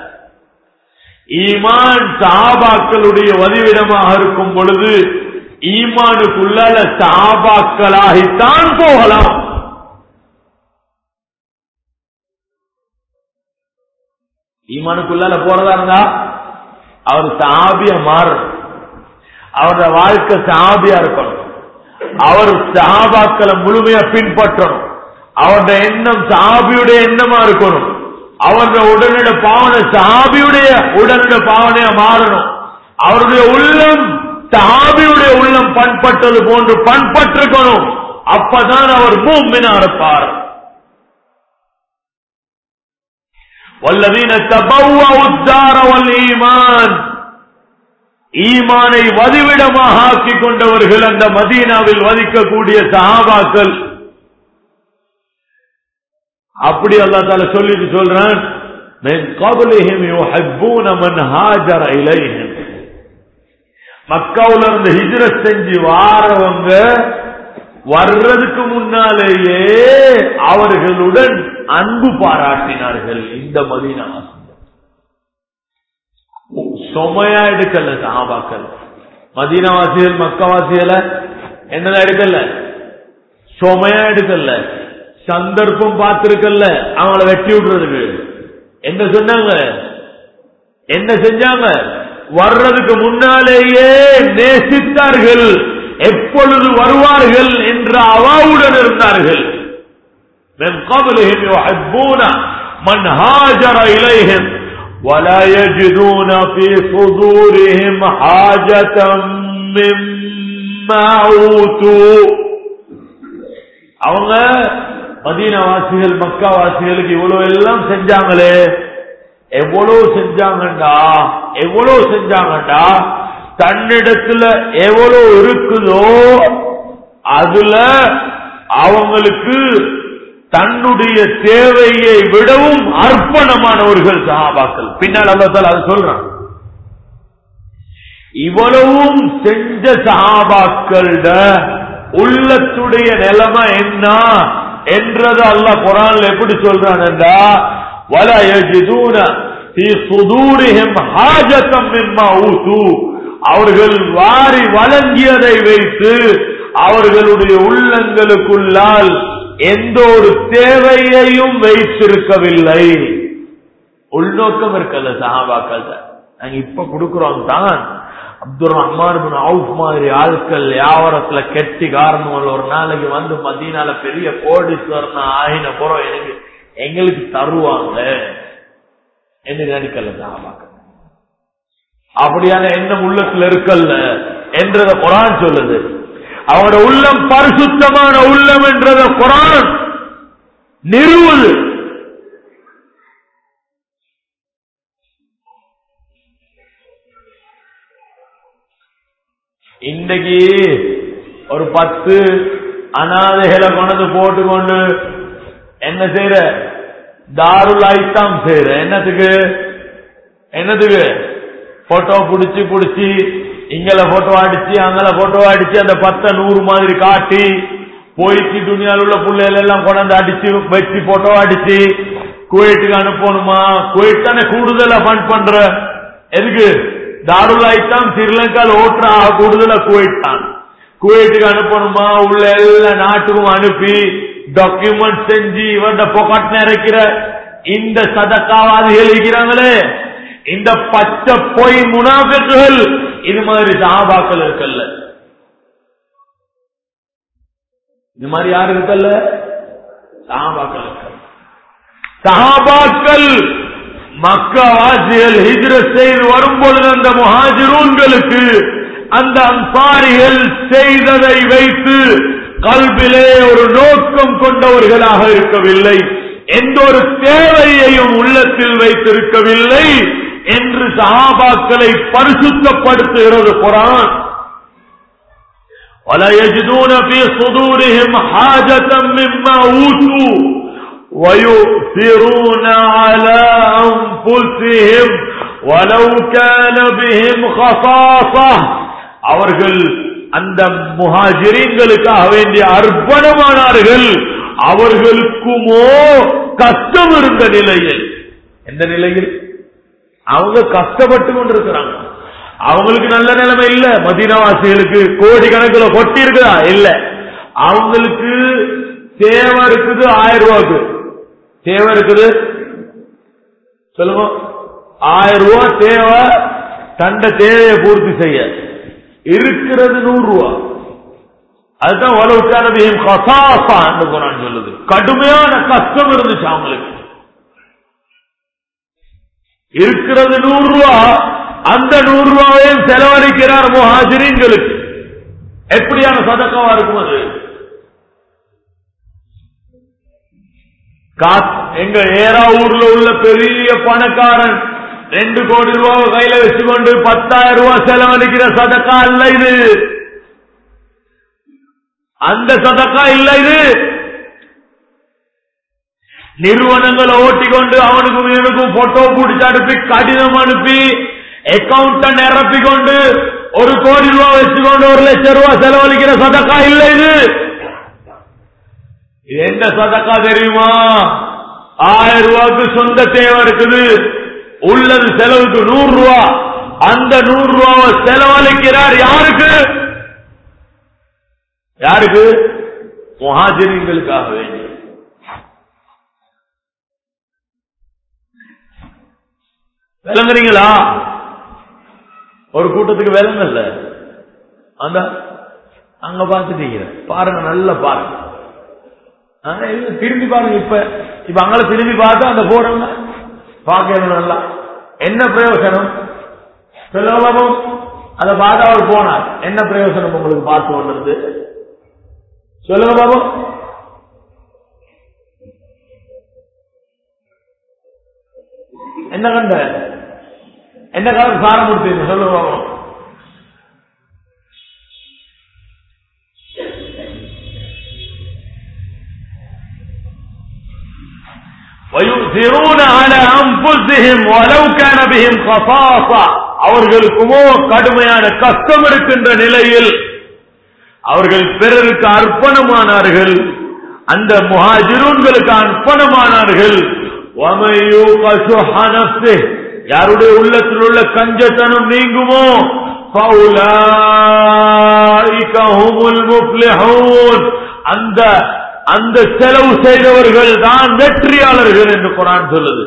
ஈமான் சாபாக்களுடைய வதிவிடமாக இருக்கும் பொழுது ஈமானுக்குள்ளால சாபாக்களாகித்தான் போகலாம் ஈமானுக்குள்ளால போறதா இருந்தா அவர் சாபிய மாறணும் அவரோட வாழ்க்கை சாபியா இருக்கணும் அவர் சஹாபாக்களை முழுமையா பின்பற்றணும் அவருடைய எண்ணம் சஹாபியுடைய எண்ணமா இருக்கணும் அவருடைய உடனட பாவனை சஹாபியுடைய உடனட பாவனையா மாறணும் அவருடைய உள்ளம் சஹாபியுடைய உள்ளம் பண்பட்டது போன்று பண்பட்டிருக்கணும் அப்பதான் அவர் மூமினா இருப்பார் வல்லதீன தபவ்வ உத்தார வல் ஈமான் ஈமானை வதிவிடமாக ஆக்கிக் கொண்டவர்கள் அந்த மதீனாவில் வதிக்கக்கூடிய சஹாபாக்கள் அப்படி அல்லா தால சொல்லிட்டு சொல்றான் மக்காவுல இருந்து ஹிஜ்ரத் செஞ்சு வாரவங்க வர்றதுக்கு முன்னாலேயே அவர்களுடன் அன்பு பாராட்டினார்கள் இந்த மதீனா சொமையா எடுக்கல சஹாபாக்கள் மதீனவாசிகள் மக்கவாசிகளை என்னதான் எடுக்கல சொமையா எடுக்கல சந்தர்ப்பம் பார்த்திருக்கல அவங்கள வெட்டி விடுறதுக்கு என்ன சொன்னாங்க என்ன செஞ்சாங்க வர்றதுக்கு முன்னாலேயே நேசித்தார்கள் எப்பொழுது வருவார்கள் என்ற அவாவுடன் இருந்தார்கள் من قبلهم يحبون من هاجر إليهم ولا يجدون في صدورهم حاجة مما أوتوا அவங்க மதீன வாசிகள் மக்கா வாசிகளுக்கு இவ்வளவு எல்லாம் செஞ்சாங்களே எவ்வளவு செஞ்சாங்கண்டா எவ்வளவு செஞ்சாங்கண்டா தன்னிடத்துல எவ்வளவு இருக்குதோ அதுல அவங்களுக்கு தன்னுடைய தேவையை விடவும் அர்ப்பணமானவர்கள் சஹாபாக்கள் பின்னால் அல்லத்தால் அது சொல்றான் இவ்வளவும் செஞ்ச சஹாபாக்கள உள்ளத்துடைய நிலைமை என்ன என்றது அல்லாஹ் குரான்ல எப்படி சொல்றான் என்றா வல யஜிதூன في صدورهم حاجة مما أوتوا அவர்கள் வாரி வழங்கியதை வைத்து அவர்களுடைய உள்ளங்களுக்குள்ளால் எந்த ஒரு தேவையையும் வைத்திருக்கவில்லை உள்நோக்கம் இருக்கல சஹாபாக்கள் நாங்க இப்ப கொடுக்கிறோம் தான் அப்துல் ரஹ்மான் பின் அவுஃப் மாதிரி ஆட்கள் வியாபாரத்துல கெட்டி காரணம் ஒரு நாளைக்கு வந்து மதியனால பெரிய கோடீஸ்வரன் ஆயின புறம் எனக்கு எங்களுக்கு தருவாங்க என்று நினைக்கல சஹாபாக்கள் அப்படியான எண்ணம் உள்ளத்துல இருக்கல்ல என்றத குரான் சொல்லுது அவனோட உள்ளம் பரிசுத்தமான உள்ளம் என்றத குரான் நிறுவுது இன்னைக்கு ஒரு பத்து அனாதைகளை கொண்டு போட்டுக்கொண்டு என்ன செய்யற தாருல் ஐத்தாம் செய்யற என்னத்துக்கு என்னத்துக்கு போட்டோ புடிச்சு புடிச்சு இங்கல போட்டோ அடிச்சு அங்கல போட்டோ அடிச்சு அந்த பத்த நூறு மாதிரி காட்டி போய்க்கு துணியால் உள்ள பிள்ளைகள் எல்லாம் கொண்டாந்து அடிச்சு வச்சு போட்டோ அடிச்சு குவைட்டுக்கு அனுப்பணுமா குவைட் தானே கூடுதலா ஃபண்ட் பண்ற எதுக்கு தாருல் ஐத்தாம் ஸ்ரீலங்கால ஓட்டுற கூடுதலா குவைட் தான் குவைட்டுக்கு அனுப்பணுமா உள்ள எல்லா நாட்டுக்கும் அனுப்பி டாக்குமெண்ட் செஞ்சு இவர்ட பொக்கட் நிறைக்கிற இந்த சதக்காவாதிகள் இருக்கிறாங்களே இந்த பச்சை பொய் முனாபிக்குகள் இது மாதிரி சாபாக்கள் இருக்கல்ல இது மாதிரி யாரு இருக்கல்ல சாபாக்கள் இருக்கல்ல சஹாபாக்கள் மக்காவாசிகள் ஹிஜ்ரத் செய்து வரும்பொழுது அந்த முஹாஜிரூன்களுக்கு அந்த அன்சாரிகள் செய்ததை வைத்து கல்விலே ஒரு நோக்கம் கொண்டவர்களாக இருக்கவில்லை எந்த ஒரு தேவையையும் உள்ளத்தில் வைத்திருக்கவில்லை என்று சஹாபாக்களை பரிசுத்தப்படுத்துகிறது குரான் ولا يجدون في صدورهم حاجة مما أوتوا ويؤثرون على أنفسهم ولو كان بهم خصاصة அவர்கள் அந்த முஹாஜிரீன்களுக்காக வேண்டிய அர்ப்பணமானார்கள் அவர்களுக்குமோ கஷ்டம் இருந்த நிலையில் எந்த நிலையில் அவங்க கஷ்டப்பட்டு கொண்டிருக்கிறாங்க அவங்களுக்கு நல்ல நிலைமை இல்ல மதீனவாசிகளுக்கு கோடி கணக்கில் கொட்டி இருக்குதா இல்ல அவங்களுக்கு தேவை இருக்குது ஆயிரம் ரூபாய்க்கு தேவை இருக்குது சொல்லுங்க ஆயிரம் ரூபாய் தேவை தண்ட தேவையை பூர்த்தி செய்ய இருக்கிறது நூறு ரூபா அதுதான் உலவுக்கானதையும் கசாசா என்று குரான் சொல்லுது கடுமையான கஷ்டம் இருந்துச்சு அவங்களுக்கு இருக்கிறது நூறு ரூபா அந்த நூறு ரூபாவையும் செலவழிக்கிறார் முஹாஜிரீன்களுக்கு எப்படியான சதக்கவா இருக்கும் அது எங்க ஏராவூர்ல உள்ள பெரிய பணக்காரன் ரெண்டு கோடி ரூபாய் கையில வச்சுக்கொண்டு பத்தாயிரம் ரூபாய் செலவழிக்கிற சதக்கா இல்ல இது அந்த சதக்கா இல்ல இது நிறுவனங்களை ஓட்டிக்கொண்டு அவனுக்கும் இவனுக்கும் போட்டோ பிடிச்சு அனுப்பி கடிதம் அனுப்பி அக்கௌண்ட நிரப்பி கொண்டு ஒரு கோடி ரூபாய் வச்சுக்கொண்டு ஒரு லட்சம் ரூபாய் செலவழிக்கிற சதக்கா இல்ல இது இது என்ன சதக்கா தெரியுமா ஆயிரம் ரூபாய்க்கு சொந்த தேவை இருக்குது உள்ளது செலவுக்கு நூறு ரூபா அந்த நூறு ரூபாவை செலவழிக்கிறார் யாருக்கு யாருக்கு முஹாஜிரிங்களுக்காக வேண்டி விளங்குறீங்களா ஒரு கூட்டத்துக்கு விளங்கல்ல அந்த அங்க பார்த்துட்டீங்க பாருங்க நல்ல பாருங்க ஆனா இல்ல திரும்பி பாருங்க இப்ப இப்ப அங்கே திரும்பி பார்த்தா அந்த போறவங்க பார்க்கணும் நல்லா என்ன பிரயோசனம் சொல்லவும் அதை பார்த்து அவர் போனார் என்ன பிரயோசனம் உங்களுக்கு பார்த்து வந்தது சொல்லுங்க பாபு என்ன கண்ட என்ன காலம் சாரம் கொடுத்தீங்க சொல்லுங்க பாபு ويؤثرون على أنفسهم ولو كان بهم خصاصة அவர்களுக்குமோ கடுமையான கஷ்டம் இருக்கின்ற நிலையில் அவர்கள் பிறருக்கு அர்ப்பணமானார்கள் அந்த முஹாஜிரூன்களுக்கு அர்ப்பணமானார்கள் யாருடைய உள்ளத்தில் உள்ள கஞ்சத்தனம் நீங்குமோ அந்த அந்த செலவு செய்தவர்கள் தான் வெற்றியாளர்கள் என்று குரான் சொல்லுது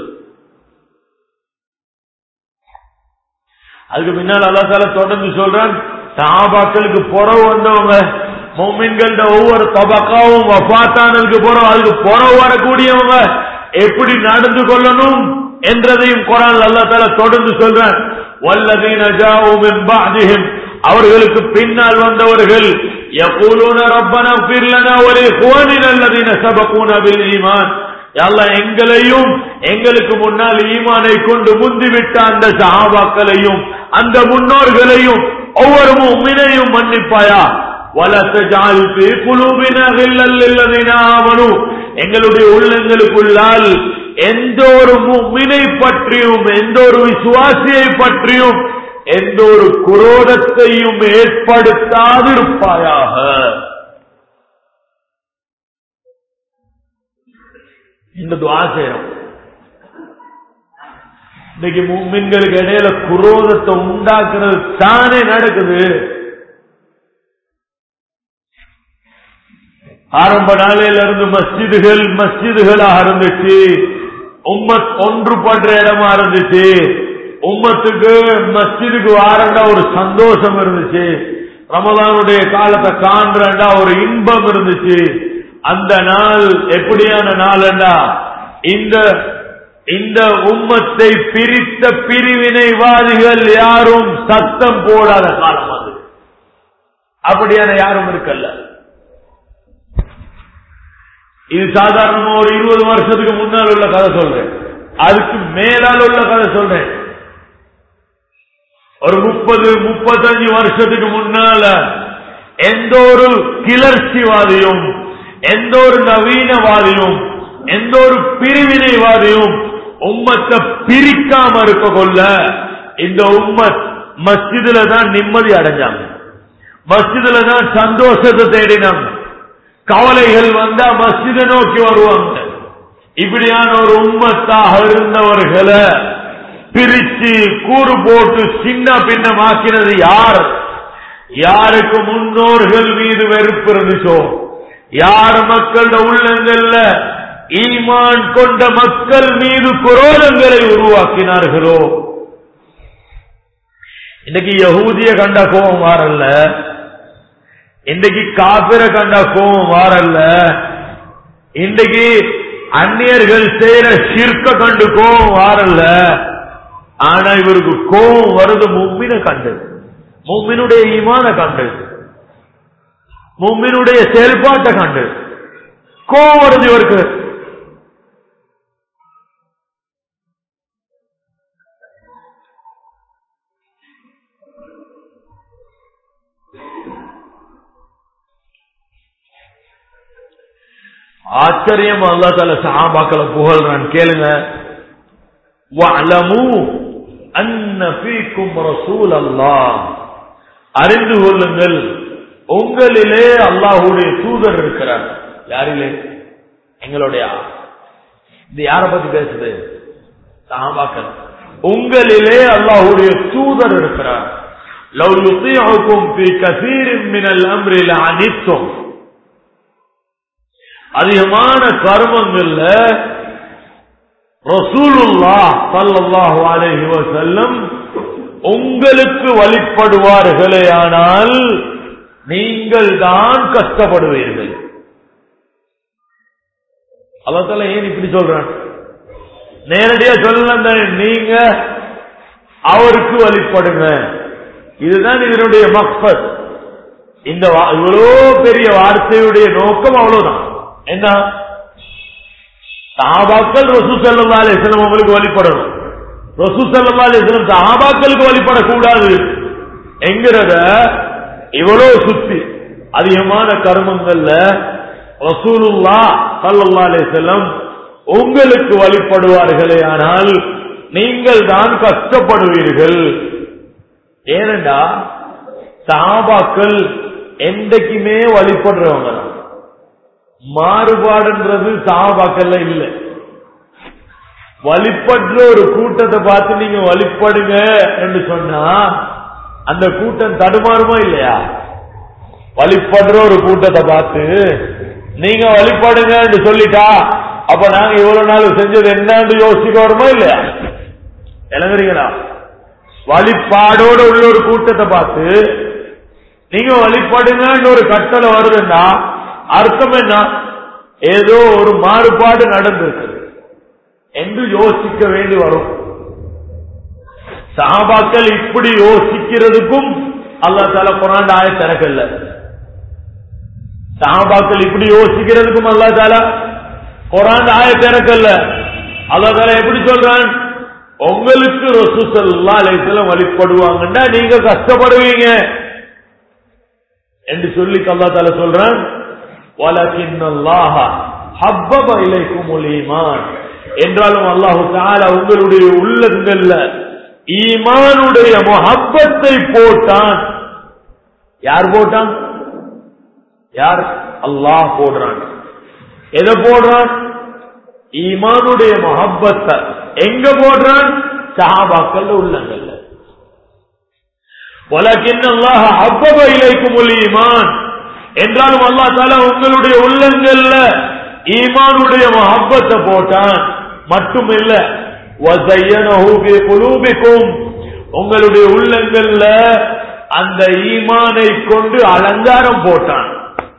அதுக்கு பின்னால் அல்லாத்தால தொடர்ந்து சொல்றான் சாபாக்களுக்கு புறவு வந்தவங்க மொமின்கள ஒவ்வொரு தபக்காவும் வஃத்தானதுக்கு புறம் அதுக்கு புறவு வரக்கூடியவங்க எப்படி நடந்து கொள்ளணும் என்றதையும் குரான் அல்லாத்தால தொடர்ந்து சொல்றான் வல்லதீன ஜாவும் பாதிகம் அவர்களுக்கு பின்னால் வந்தவர்கள் يقولون ربنا اغفر لنا ولإخواننا الذين سبقونا بالإيمان அல்லாஹ் எங்களையும் எங்களுக்கு முன்னால் ஈமானை கொண்டு முந்திவிட்ட அந்த சஹாபாக்களையும் அந்த முன்னோர்களையும் ஒவ்வொரு முமினையும் மன்னிப்பாயா வலசஜால் ஃபீ குலூபினா கில்லல் லில்லதீன ஆமனு எங்களுடைய உள்ளங்களுக்குள்ளால் எந்த ஒரு முமினை பற்றியும் எந்த ஒரு விசுவாசியை பற்றியும் எந்த ஒரு குரோதத்தையும் ஏற்படுத்தாதிருப்பாயாக இந்த துவா செய்யறோம் இன்னைக்கு மும்மின்களுக்கு இடையில குரோதத்தை உண்டாக்குறது தானே நடக்குது ஆரம்ப நாளையில இருந்து மஸ்ஜிதுகள் மஸ்ஜிதுகளாக இருந்துச்சு உம்மத் ஒன்றுபடுற இடமா இருந்துச்சு உம்மத்துக்கு மஸ்ஜிதுக்கு வாரண்டா ஒரு சந்தோஷம் இருந்துச்சு ரமதானுடைய காலத்தை காண்றண்டா ஒரு இன்பம் இருந்துச்சு அந்த நாள் எப்படியான நாளண்டா இந்த இந்த உம்மத்தை பிரித்த பிரிவினைவாதிகள் யாரும் சத்தம் போடாத காலம் அது அப்படியான யாரும் இருக்கல்ல இது சாதாரணமா ஒரு இருபது வருஷத்துக்கு முன்னால் உள்ள கதை சொல்றேன் அதுக்கு மேலால் உள்ள கதை சொல்றேன் ஒரு முப்பது முப்பத்தஞ்சு வருஷத்துக்கு முன்னால எந்த ஒரு கிளர்ச்சிவாதியும் எந்த ஒரு நவீனவாதியும் எந்த ஒரு பிரிவினைவாதியும் உம்மத்தை பிரிக்காம இருக்க கொள்ள இந்த உம்மத் மஸ்ஜிதுல தான் நிம்மதி அடைஞ்சாங்க மஸ்ஜிதுல தான் சந்தோஷத்தை தேடினாங்க கவலைகள் வந்தா மஸ்ஜிதை நோக்கி வருவாங்க இப்படியான ஒரு உம்மத்தாக இருந்தவர்களை பிரிச்சு கூறு போட்டு சின்ன பின்னமாக்கினது யார் யாருக்கு முன்னோர்கள் மீது வெறுப்பு இருந்துச்சோ யார் மக்களோட உள்ளங்கள்ல ஈமான் கொண்ட மக்கள் மீது குரோதங்களை உருவாக்கினார்களோ இன்னைக்கு யகூதிய கண்ட கோபம் வாரல்ல இன்னைக்கு காபிர கண்ட கோபம் வாரல்ல இன்னைக்கு அந்நியர்கள் செய்யற சிற்க கண்டு கோபம் வாரல்ல ஆனா இவருக்கு கோபம் வருது மும்மின கண்டு மும்மினுடைய ஈமான கண்டு மும்மினுடைய செயல்பாட்டை கண்டு கோபம் வருது இவருக்கு ஆச்சரியம் அல்லா தால சஹாபாக்களை புகழ்றான் கேளுங்க வஅலமு அன்ன ஃபீக்கும் ரசூல் அல்லாஹ் அறிந்து கொள்ளுங்கள் உங்களிலே அல்லாஹ்வுடைய தூதர் இருக்கிறார் யாரிலே எங்களுடைய இது யார பத்தி பேசுது சஹாபாக்கள் உங்களிலே அல்லாஹ்வுடைய தூதர் இருக்கிறார் லவ் யுطيعكم في كثير من الامر لعنتم அதிகமான கர்மங்கள்ல ரசூலுல்லா சல்லல்லாஹு அலைஹி வஸல்லம் உங்களுக்கு வழிபடுவார்களே ஆனால் நீங்கள் தான் கஷ்டப்படுவீர்கள் அல்லத்தால ஏன் இப்படி சொல்றான் நேரடியா சொல்லல நீங்க அவருக்கு வழிபடுங்க இதுதான் இதனுடைய மக்சத் இந்த இவ்வளோ பெரிய வார்த்தையுடைய நோக்கம் அவ்வளவுதான் என்ன சஹாபாக்கள் ரசூ சல்லா அலிஸ்லம் அவங்களுக்கு வழிபடணும் ரசூ சல்லா அலிஸ்லம் சஹாபாக்களுக்கு வழிபடக்கூடாது என்கிறத இவ்வளவு சுத்தி அதிகமான கர்மங்கள்ல ரசூலுல்லா சல்லா அலிஸ்லம் உங்களுக்கு வழிபடுவார்களே ஆனால் நீங்கள் தான் கஷ்டப்படுவீர்கள் ஏனண்டா சஹாபாக்கள் என்றைக்குமே வழிபடுறவங்க தான் மாறுபாடுன்றது சாபாக்கல்ல இல்ல வழிபடுற ஒரு கூட்டத்தை பார்த்து நீங்க வழிபடுங்க என்று சொன்னா அந்த கூட்டம் தடுமாறுமா இல்லையா வழிபடுற ஒரு கூட்டத்தை பார்த்து நீங்க வழிபடுங்க என்று சொல்லிட்டா அப்ப நாங்க இவ்வளவு நாள் செஞ்சது என்னன்னு யோசிக்க வருமா இல்லையா இளங்குறீங்களா வழிபாடோட உள்ள ஒரு கூட்டத்தை பார்த்து நீங்க வழிபடுங்கன்னு ஒரு கட்டளை வருதுன்னா அர்த்தம் என்ன ஏதோ ஒரு மாறுபாடு நடந்திருக்கு என்று யோசிக்க வேண்டி வரும் சாபாக்கள் இப்படி யோசிக்கிறதுக்கும் அல்லா தால குரான் ஆய திறக்கல சாபாக்கள் இப்படி யோசிக்கிறதுக்கும் அல்லா தால குரான் ஆய திறக்கல அல்லா தால எப்படி சொல்றான் உங்களுக்கு ரசூசல்லா அலைத்துல வழிபடுவாங்கன்னா நீங்க கஷ்டப்படுவீங்க என்று சொல்லி அல்லா தால சொல்றான் وَلَكِنَّ اللَّهَ حَبَّبَ إِلَيْكُمُ الْإِيمَانَ என்றாலும் அல்லாஹு தஆலா உங்களுடைய உள்ளங்கள்ல ஈமானுடைய முஹப்பத்தை போட்டான் யார் போட்டான் யார் அல்லாஹ் போடுறான் எதை போடுறான் ஈமானுடைய முஹப்பத்தை எங்க போடுறான் சஹாபாக்கள் உள்ளங்கள்ல وَلَكِنَّ اللَّهَ حَبَّبَ إِلَيْكُمُ الْإِيمَانَ என்றாலும் அல்லா தாலா உங்களுடைய உள்ளங்கள்ல ஈமானுடைய மஹப்பத்தை போட்டான் மட்டும் இல்ல குலூபிக்கும் உங்களுடைய உள்ளங்கள்ல அந்த ஈமானை கொண்டு அலங்காரம் போட்டான்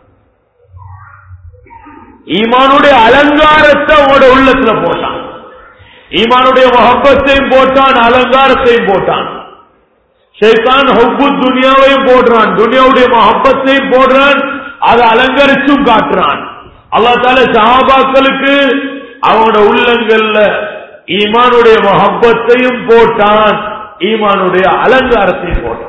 ஈமானுடைய அலங்காரத்தை உங்களோட உள்ளத்துல போட்டான் ஈமானுடைய மொஹப்பத்தையும் போட்டான் அலங்காரத்தையும் போட்டான் ஷைத்தான் ஹொப்பு துனியாவையும் போடுறான் துனியாவுடைய மொஹப்பத்தையும் போடுறான் அதை அலங்கரிச்சும் காட்டுறான் அல்லா தால சஹாபாக்களுக்கு அவனோட உள்ளங்கள்ல ஈமானுடைய மொஹப்பத்தையும் போட்டான் ஈமானுடைய அலங்காரத்தையும் போட்டான்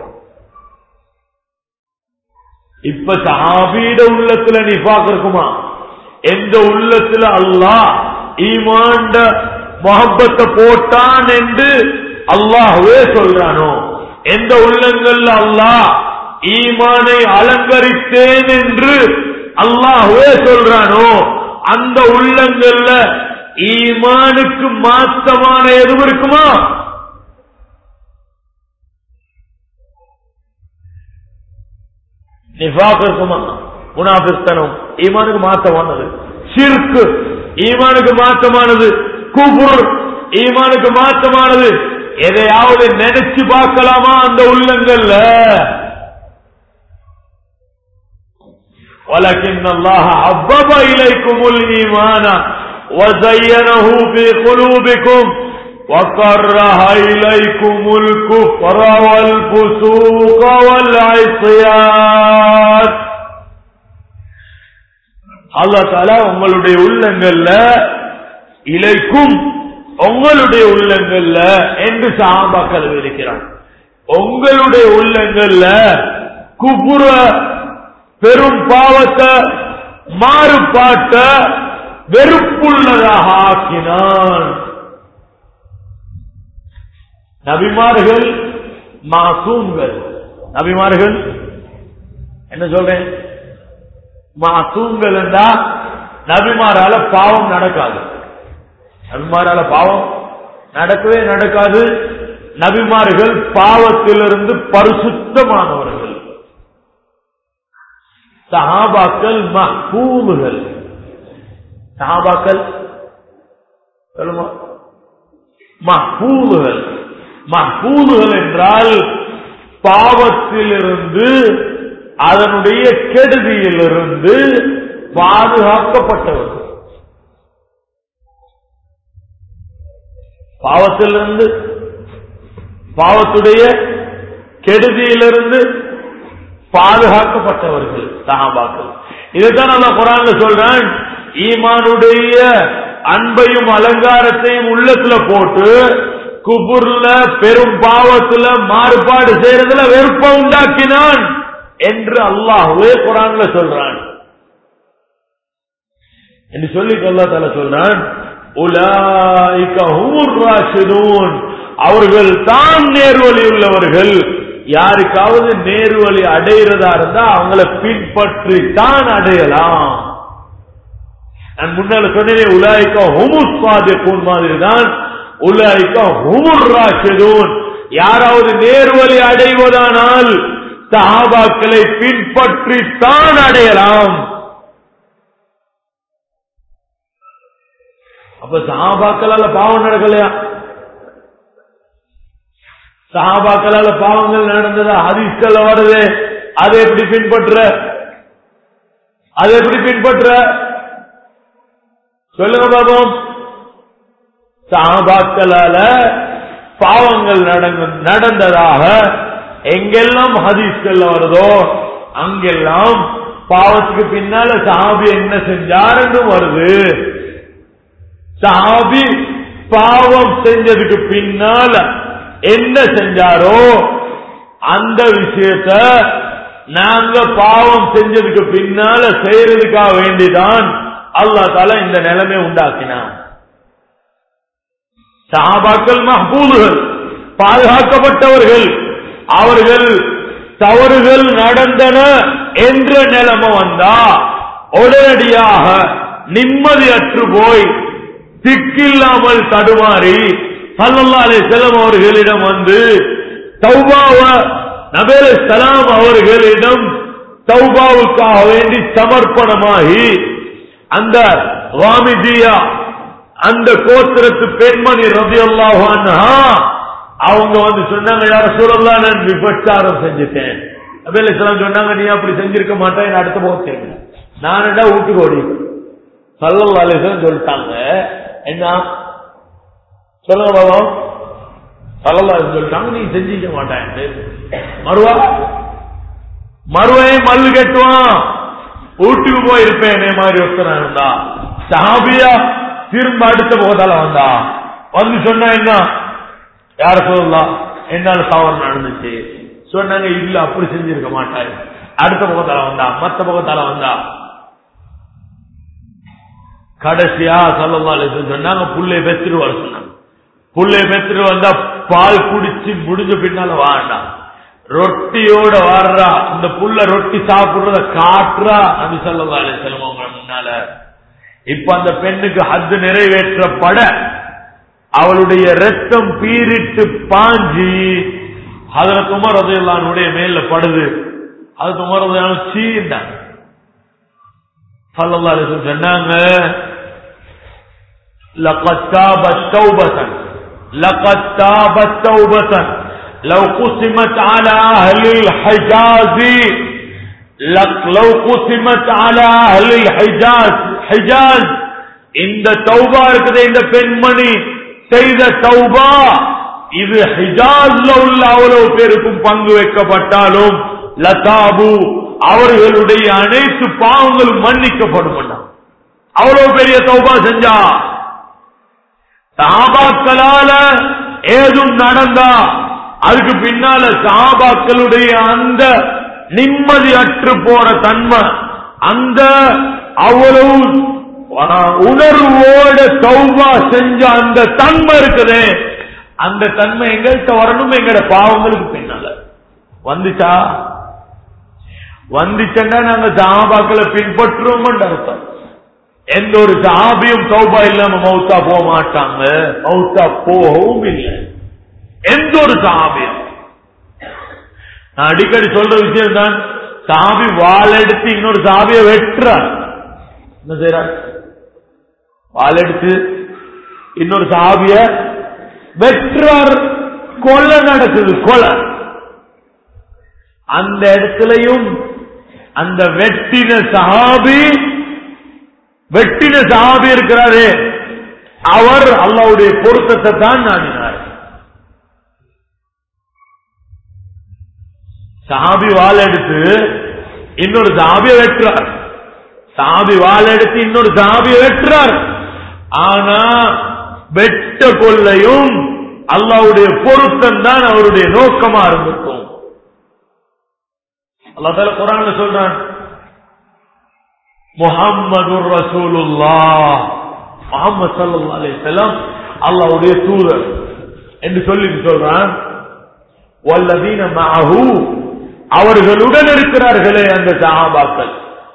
இப்ப சஹாபீட உள்ளத்துல நிஃபாக் இருக்குமா எந்த உள்ளத்துல அல்லாஹ் ஈமாண்ட மொஹப்பத்தை போட்டான் என்று அல்லாஹ்வே சொல்றானோ எந்த உள்ளங்கள்ல அல்லாஹ் ஈமானை அலங்கரித்தேன் என்று அல்லாஹ்வே சொல்றானோ அந்த உள்ளங்கள்ல ஈமானுக்கு மாத்தமான எதுவும் இருக்குமா நிஃபாக் இருக்குமா முனாபிஸ்தனம் ஈமானுக்கு மாத்தமானது ஷிர்கு ஈமானுக்கு மாற்றமானது குபுர் ஈமானுக்கு மாற்றமானது எதையாவது நினைச்சு பார்க்கலாமா அந்த உள்ளங்கள்ல ولكن الله حبب إليكم الإيمان وزينه في قلوبكم وكره إليكم الكفر والفسوق والعصيان அல்லா தாலா உங்களுடைய உள்ளங்கள்ல இலைக்கும் உங்களுடைய உள்ளங்கள்ல என்று சாபாக்கள் இருக்கிறான் உங்களுடைய உள்ளங்கள்ல குபுர பெரும் பாவத்தை மாறுபாட்ட வெறுப்புள்ளதாக ஆக்கினான் நபிமார்கள் மாசூம்கள் நபிமார்கள் என்ன சொல்றேன் மாசூம்கள் என்றா நபிமாரால பாவம் நடக்காது நபிமாரால பாவம் நடக்கவே நடக்காது நபிமார்கள் பாவத்திலிருந்து பரிசுத்தமானவர்கள் சஹாபாக்கள் மஹூமுகள் சஹாபாக்கள் சொல்லுமா மஹூமுகள் மஹூமுகள் என்றால் பாவத்திலிருந்து அதனுடைய கெடுதியிலிருந்து பாதுகாக்கப்பட்டவர்கள் பாவத்திலிருந்து பாவத்துடைய கெடுதியிலிருந்து பாதுகாக்கப்பட்டவர்கள் சஹாபாக்கள் இதைத்தான் நம்ம குரான்ல சொல்றான் ஈமானுடைய அன்பையும் அலங்காரத்தையும் உள்ளத்துல போட்டு குபுர்ல பெரும் பாவத்துல மாறுபாடு செய்யறதுல வெறுப்ப உண்டாக்கினான் என்று அல்லாஹுவே குரான்ல சொல்றான் என்று சொல்லி அல்லா தால சொல்றான் உலாய்க ஹுமுர் ராஷிதூன் அவர்கள் தான் நேர்வழி உள்ளவர்கள் யாருக்காவது நேர்வழி அடைகிறதா இருந்தா அவங்கள பின்பற்றி தான் அடையலாம் நான் முன்னால சொன்னேன் உலாய்க்கா ஹுமுஸ் பாதிக்கும் மாதிரி தான் உலாய்க்கா ஹுமுர் ராஷிதூன் யாராவது நேர்வழி அடைவதானால் சஹாபாக்களை பின்பற்றி தான் அடையலாம் அப்ப சஹாபாக்களால பாவம் நடக்கலையா சஹாபாக்களால பாவங்கள் நடந்ததா ஹதீஸ்கள் வருது அதை எப்படி பின்பற்ற அதை எப்படி பின்பற்ற சொல்லுங்க பாபம் சஹாபாக்களால பாவங்கள் நடந்ததாக எங்கெல்லாம் ஹதீஸ்கள் வருதோ அங்கெல்லாம் பாவத்துக்கு பின்னால சஹாபி என்ன செஞ்சாருன்னு வருது சஹாபி பாவம் செஞ்சதுக்கு பின்னால என்ன செஞ்சாரோ அந்த விஷயத்த நாங்க பாவம் செஞ்சதுக்கு பின்னால செய்யறதுக்காக வேண்டிதான் அல்லா தால இந்த நிலைமை உண்டாக்கினான் சஹாபாக்கள் மஹபூதுகள் பாதுகாக்கப்பட்டவர்கள் அவர்கள் தவறுகள் நடந்தன என்ற நிலைமை வந்தா உடனடியாக நிம்மதியற்று போய் திக்கில்லாமல் தடுமாறி சல்லல்லா அலை செல்லம் அவர்களிடம் வந்து தௌபாவ நபேல சலாம் அவர்களிடம் தௌபாவுக்காக வேண்டி சமர்ப்பணமாகி அந்த வாமிஜியா அந்த கோத்திரத்து பெண்மணி ரவி அல்லாஹான்ஹா அவங்க வந்து சொன்னாங்க யார சூழல்லா நான் விபச்சாரம் செஞ்சுட்டேன் நபேல சலாம் சொன்னாங்க நீ அப்படி செஞ்சிருக்க மாட்டேன் அடுத்த போச்சேன் நானடா வீட்டுக்கு ஓடி சல்லல்லா அலிஸ்லாம் சொல்லிட்டாங்க என்ன சொல்லுங்க பாபா சல்லல்லா சொல்லிட்டாங்க நீ செஞ்சிக்க மாட்டேன் மறுவா மறுவை மல்லு கட்டுவான் வீட்டுக்கு போய் இருப்பேன் என்னைய மாதிரி ஒருத்தனா இருந்தா சஹாபியா திரும்ப அடுத்த போகத்தால வந்தா வந்து சொன்னா என்ன யார சொல்லலாம் என்னால தவறு நடந்துச்சு சொன்னாங்க இல்ல அப்படி செஞ்சிருக்க மாட்டாரு அடுத்த பக்கத்தால வந்தா மத்த பக்கத்தால வந்தா கடைசியா சொல்லலாம் சொன்னாங்க புள்ளைய பெத்துட்டு வர சொன்னாங்க புள்ளைய பெத்துட்டு வந்தா பால் குடிச்சு முடிஞ்ச பின்னால வாண்டாம் ரொட்டியோட வர்றா இந்த புள்ள ரொட்டி சாப்பிடுறத காட்டுறா நபி சொல்லா அலிசல்லம் அவங்க முன்னால இப்ப அந்த பெண்ணுக்கு ஹத்து நிறைவேற்றப்பட அவளுடைய ரத்தம் பீரிட்டு பாஞ்சி அதுல துமரதையில்லானுடைய மேல படுது அது துமரதையான சீண்டாங்க சல்லல்லா அலிஸ்லம் சொன்னாங்க لقد تابت توبة لقد تابت توبة لو قسمت على أهل الحجاز لق- لو قسمت على أهل الحجاز حجاز இந்த தௌபா இருக்குது இந்த பெண்மணி செய்த தௌபா இது ஹிஜாஸ்ல உள்ள அவ்வளவு பேருக்கும் பங்கு வைக்கப்பட்டாலும் லதாபு அவர்களுடைய அனைத்து பாவங்களும் மன்னிக்கப்படும் அவ்வளவு பெரிய தௌபா செஞ்சா சாபாக்களால ஏதும் நடந்தா அதுக்கு பின்னால சாபாக்களுடைய அந்த நிம்மதி அற்று போன தன்மை அந்த அவ்வளவு ஆஹ், உணர்வோட தௌபா செஞ்ச அந்த தன்மை இருக்குதே அந்த தன்மை எங்கள்கிட்ட வரணும் எங்கட பாவங்களுக்கு பின்னால வந்துச்சா வந்துச்சுன்னா நாங்க சாபாக்களை பின்பற்றுவோம் அர்த்தம் எந்த ஒரு சாபியும் தௌபா இல்லாம மௌத்தா போக மாட்டாங்க மௌத்தா போகவும் இல்லை எந்த ஒரு சாபியும் நான் அடிக்கடி சொல்ற விஷயம் தான் சாபி வாள் எடுத்து இன்னொரு சாபியை வெட்டுறார் என்ன செய்யறார் வாள் எடுத்து இன்னொரு சாபிய வெட்டுறார் கொலை நடக்குது கொலை அந்த இடத்துலயும் அந்த வெட்டின சஹாபி வெட்டின சஹாபி இருக்கிறாரே அவர் அல்லாவுடைய பொருத்தத்தை தான் நாடினார் சஹாபி வாள் எடுத்து இன்னொரு சஹாபியை வெட்டுறார் சஹாபி வாள் எடுத்து இன்னொரு சஹாபியை வெட்டுறார் ஆனா வெட்ட கொள்ளையும் அல்லாவுடைய பொருத்தம் தான் அவருடைய நோக்கமா இருந்திருக்கும் அல்லா தால குரான்ல சொல்றான் முஹம்மது ரசூலுல்லா முகமது சல்லா அலிசல்லாம் அல்லாவுடைய தூதர் என்று சொல்லி சொல்றான் வல்லதீன மஅஹு அவர்களுடன் இருக்கிறார்களே அந்த சஹாபாக்கள்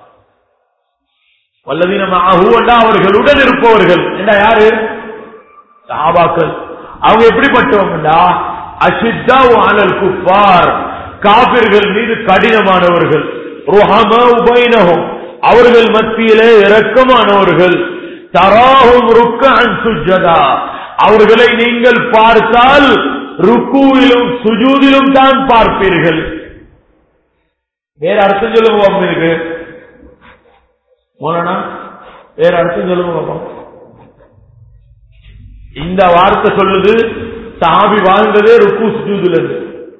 வல்லதீன மஅஹு என்றா அவர்களுடன் இருப்பவர்கள் என்றா யாரு சஹாபாக்கள் அவங்க எப்படிப்பட்டவங்கடா அஷித்தா அலல் குஃபார் காபிர்கள் மீது கடினமானவர்கள் ருஹமா உபைனஹும் அவர்கள் மத்தியிலே இரக்கமானவர்கள் தராஹும் ருக்கன் சுஜதா அவர்களை நீங்கள் பார்த்தால் ருக்குவிலும் சுஜூதிலும் தான் பார்ப்பீர்கள் வேற அர்த்தம் சொல்லுங்க பாப்போம் இருக்கு மோனா வேற அர்த்தம் சொல்லுங்க பாப்போம் இந்த வார்த்தை சொல்லுது சாபி வாழ்ந்ததே ருக்கு சுஜூதுல இருந்து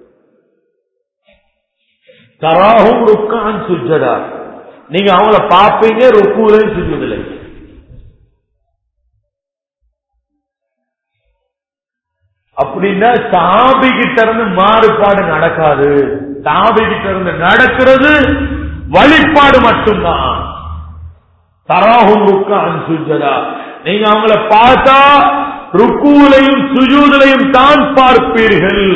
தராகும் ருக்கான் சுஜடா நீங்க அவங்கள பார்ப்பீங்க ருக்குலையும் சுஜூதுல அப்படின்னா சாபி கிட்ட இருந்து மாறுபாடு நடக்காது சாபி கிட்ட இருந்து நடக்கிறது வழிபாடு மட்டும்தான் தராகும் ருக்கான் சுஜடா நீங்க அவங்கள பார்த்தா ருக்குலையும் சுஜூதிலையும் தான் பார்ப்பீர்கள்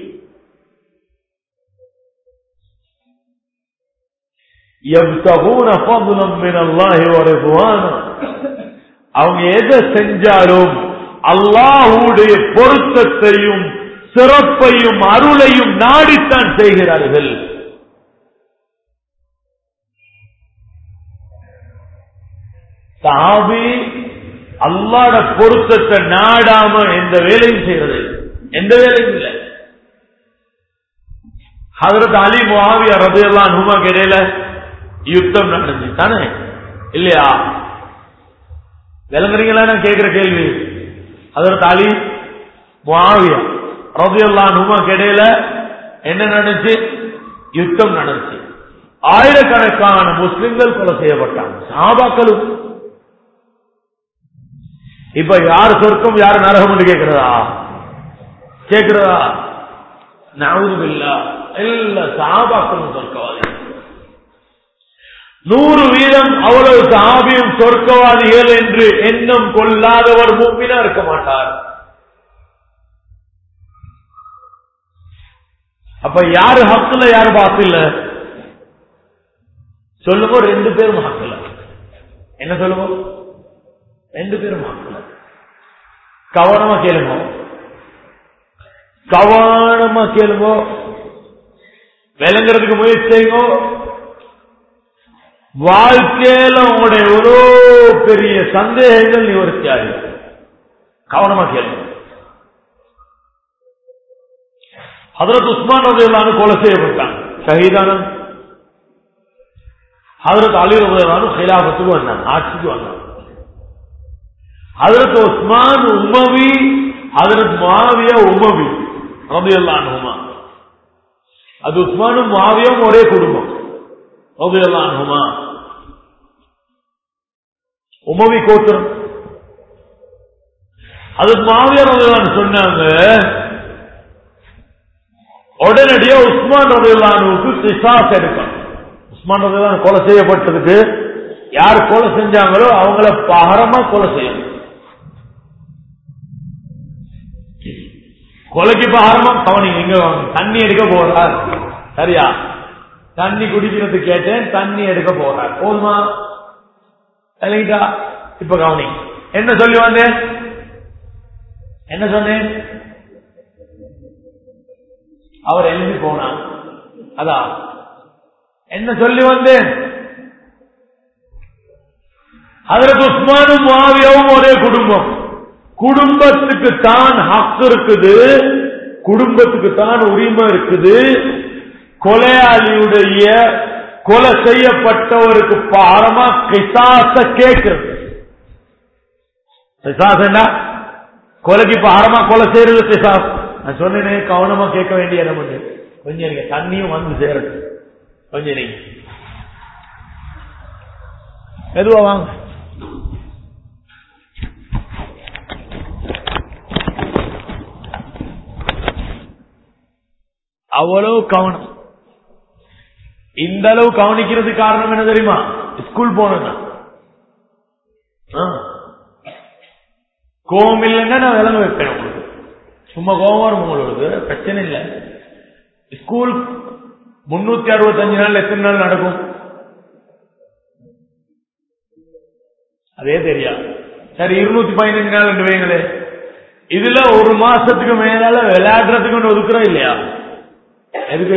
يبتغون فضلا من الله ورضوانا அவங்க எதை செஞ்சாலும் அல்லாஹுடைய பொருத்தத்தையும் சிறப்பையும் அருளையும் நாடித்தான் செய்கிறார்கள் சாபி அல்லாட பொருத்தத்தை நாடாம எந்த வேலையும் செய்யறது இல்லை. எந்த வேலையும் இல்லை ஹதரத் அலி முஆவியா ரதியல்லாஹு அன்ஹுமா இடையில யுத்தம் நடந்துச்சு தானே இல்லையா விளங்குறீங்களா நான் கேட்கிற கேள்வி ஹதரத் அலி முஆவியா ரதியல்லாஹு அன்ஹுமா இடையில என்ன நடந்துச்சு யுத்தம் நடந்துச்சு ஆயிரக்கணக்கான முஸ்லிம்கள் கொலை செய்யப்பட்டாங்க சாபாக்களும் இப்ப யார் சொர்க்கம் யார் நரகம் கேட்கிறதா கேட்கிறதா நவுதுபில்லா எல்லா சாபாக்களும் சொர்க்கவாதி நூறு வீதம் அவ்வளவு சாபியும் சொர்க்கவாதிகள் என்று எண்ணம் கொள்ளாதவர் மூப்பினா இருக்க மாட்டார் அப்ப யாரு ஹக்குல யாரு பாத்துல சொல்லுங்க ரெண்டு பேரும் ஹக்குல என்ன சொல்லுங்க ரெண்டு பேரும் ஹக்குல கவனமா கேளுங்க கவனமா கேளுங்க விளங்குறதுக்கு முயற்சி செய்யுங்க வாழ்க்கையில உங்களுடைய எவ்வளோ பெரிய சந்தேகங்கள் நிவர்த்தி ஆகும் கவனமா கேளுங்க ஹதரத் உஸ்மான் ரதையிலான கொலை செய்யப்பட்டாங்க ஷஹீதான ஹதரத் அலி ரதையிலான ஹிலாபத்துக்கு வந்தாங்க ஆட்சிக்கு வந்தாங்க ஹதரத் உஸ்மான் உமவி ஹதரத் மாவியா உமவி ரதையிலான உமா அது உஸ்மானும் மாவியும் ஒரே குடும்பம் ரதையிலான உமா உமவி கோத்திரம் அது மாவியா ரதையிலான சொன்னாங்க உடனடியா உஸ்மான் ரதையிலானுக்கு கிசாஸ் எடுக்கணும் உஸ்மான் ரதையிலான கொலை செய்யப்பட்டதுக்கு யார் கொலை செஞ்சாங்களோ அவங்கள பகரமா கொலை செய்யணும் கொலைக்கு பகரமா கவனிங்க எங்க வாங்க தண்ணி எடுக்க போறார் சரியா தண்ணி குடிக்கிறது கேட்டேன் தண்ணி எடுக்க போறார் போதுமா இல்லைங்களா இப்ப கவனி என்ன சொல்லி வந்தேன் என்ன சொன்னேன் அவர் எழுதி போனார் அதான் என்ன சொல்லி வந்தேன் அதற்கு உஸ்மானும் மாவியாவும் ஒரே குடும்பம் குடும்பத்துக்கு தான் ஹக்கு இருக்குது குடும்பத்துக்கு தான் உரிமை இருக்குது கொலையாளியுடைய கொலை செய்யப்பட்டவருக்கு பாரமா கிசாச கேட்கிறது கிசாஸ் என்ன கொலைக்கு பாரமா கொலை செய்யறது கிசாஸ் நான் சொன்னேனே கவனமா கேட்க வேண்டிய இடம் உண்டு கொஞ்சம் நீங்க தண்ணியும் வந்து சேரட்டும் கொஞ்சம் நீங்க மெதுவா வாங்க அவ்வளவு கவனம் இந்த அளவு கவனிக்கிறது காரணம் என்ன தெரியுமா ஸ்கூல் போனா கோவம் இல்லைன்னா நான் விளங்க வைப்பேன் உங்களுக்கு சும்மா கோவம் வரும் உங்களுக்கு பிரச்சனை இல்லை ஸ்கூல் முன்னூத்தி அறுபத்தஞ்சு நாள் எத்தனை நாள் நடக்கும் அதே தெரியா சரி இருநூத்தி பதினஞ்சு நாள் ரெண்டு வைங்களே இதுல ஒரு மாசத்துக்கு மேலால விளையாடுறதுக்கு ஒன்று ஒதுக்குறோம் இல்லையா எதுக்கு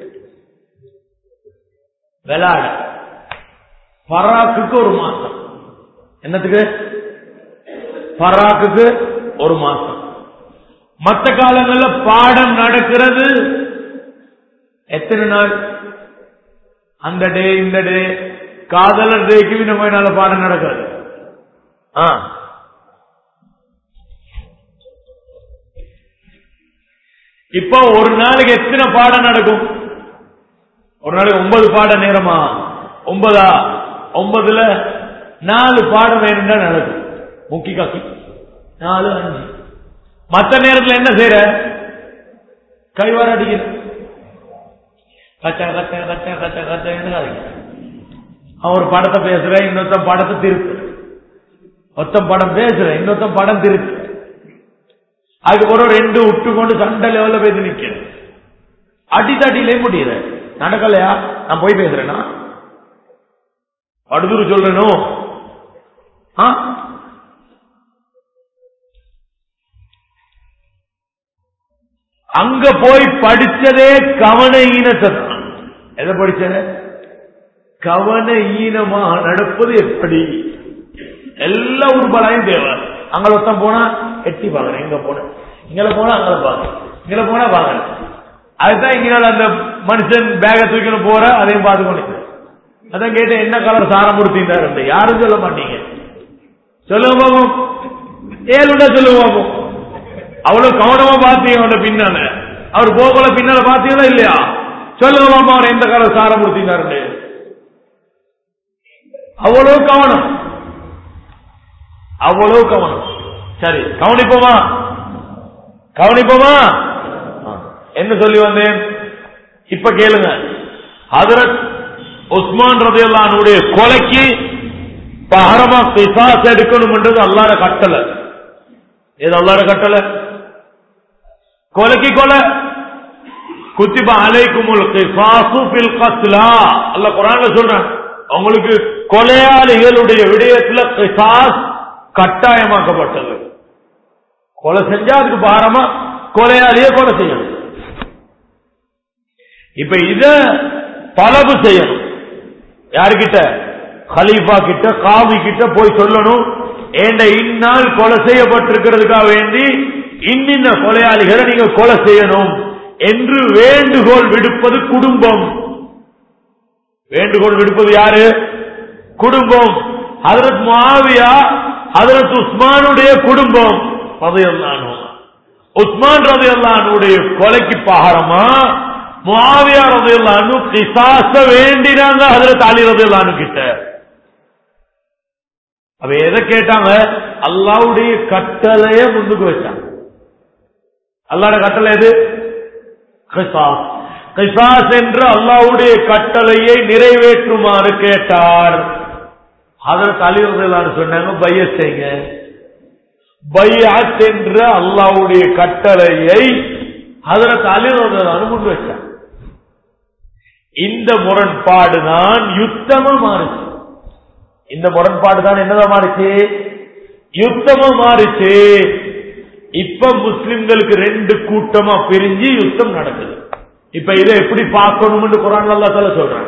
விளையாட பராக்குக்கு ஒரு மாசம் என்னத்துக்கு பராக்குக்கு ஒரு மாசம் மற்ற காலங்கள்ல பாடம் நடக்கிறது எத்தனை நாள் அந்த டே இந்த டே காதலர் டேக்கு நம்ம என்னால பாடம் நடக்காது ஆ இப்ப ஒரு நாளைக்கு எத்தனை பாடம் நடக்கும் ஒரு நாளைக்கு ஒன்பது பாட நேரமா ஒன்பதா ஒன்பதுல நாலு பாடம் வேணும்னா நடக்கும் முக்கி காக்கி நாலு அஞ்சு மற்ற நேரத்தில் என்ன செய்யற கைவார அடிக்கிற கச்சா கச்சா கச்சா கச்சா கச்சா அவன் ஒரு படத்தை பேசுற இன்னொருத்தன் படத்தை திருப்பு ஒருத்தன் படம் பேசுற இன்னொருத்தன் படம் திருப்பு அதுக்கப்புறம் ரெண்டு விட்டு கொண்டு சண்டை லெவல்ல போய் நிக்கிறேன் அடி தட்டிலே முடியல நடக்கலையா நான் போய் பேசுறேனா படுதுரு சொல்றேனோ அங்க போய் படிச்சதே கவன ஈனத்தை தான் எதை படிச்சத கவன ஈனமா நடப்பது எப்படி எல்லா உருப்படாயும் தேவை அங்க ஒருத்தன் போனா எட்டி பாக்குறேன் எங்க போன இங்க போனா அங்க பாக்குறேன் இங்க போனா பாக்குறேன் அதுதான் இங்க அந்த மனுஷன் பேக தூக்கணும் போற அதையும் பார்த்து கொண்டு அதான் கேட்டேன் என்ன கலர் சாரம் கொடுத்தீங்க யாரும் சொல்ல மாட்டீங்க சொல்லுங்க பாப்போம் ஏழுண்டா சொல்லுங்க பாப்போம் அவ்வளவு கவனமா பார்த்தீங்க அவன பின்னால அவர் போகல பின்னால பாத்தீங்களா இல்லையா சொல்லுங்க மாமா அவர் எந்த காலம் சாரமூர்த்தினாரு அவ்வளவு கவனம் அவ்வளவு கவனம் சரி கவனிப்போமா கவனிப்போமா ஆ. என்ன சொல்லி வந்தேன் இப்ப கேளுங்க ஹதரத் உஸ்மான் ரதையுல்லானுடைய கொலைக்கு பகரமா பிசாஸ் எடுக்கணும்ன்றது அல்லாட கட்டளை இது அல்லாட கட்டளை கொலைக்கு கொலை குத்திப அலைக்குமுல் கிசாசு பில் கத்லா அல்லாஹ் குர்ஆன்ல சொல்றான் உங்களுக்கு கொலையாளிகளுடைய விடயத்துல கிசாஸ் கட்டாயமாக்கப்பட்டது கொலை செஞ்சா அதுக்கு பாரமா கொலையாளியே கொலை செய்யணும் இப்ப இத தலபு செய்யணும் யாருக்கிட்ட கலீஃபா கிட்ட காவி கிட்ட போய் சொல்லணும் ஏண்ட இந்நாள் கொலை செய்யப்பட்டிருக்கிறதுக்காக வேண்டி இன்னின்ன கொலையாளிகளை நீங்க கொலை செய்யணும் என்று வேண்டுகோள் விடுப்பது குடும்பம் வேண்டுகோள் விடுப்பது யாரு குடும்பம் ஹதரத் முஆவியா ஹதரத் உஸ்மானுடைய குடும்பம் ரதையல்லானு உஸ்மான் ரதையல்லானுடைய கொலைக்கு பகரமா முஆவியா ரதையல்லானு கிசாச வேண்டினாங்க ஹதரத் அலி ரதையல்லானு கிட்ட அவ எதை கேட்டாங்க அல்லாவுடைய கட்டளைய முன்னுக்கு வச்சாங்க அல்லாட கட்டளை எது கிசாஸ் கிசாஸ் என்று அல்லாவுடைய கட்டளையை நிறைவேற்றுமாறு கேட்டார் அதற்கு அலிவர்களான்னு சொன்னாங்க பைய செய்யுங்க பையாத் என்ற அல்லாவுடைய கட்டளையை அதற்கு அலிவர்களான முன் வச்சார் இந்த முரண்பாடு தான் யுத்தமா மாறுச்சு இந்த முரண்பாடு தான் என்னதான் மாறுச்சு யுத்தமா மாறுச்சு இப்ப முஸ்லிம்களுக்கு ரெண்டு கூட்டமா பிரிஞ்சு யுத்தம் நடக்குது இப்ப இதை எப்படி பார்க்கணும்னு குரான் அல்லா தல சொல்றாங்க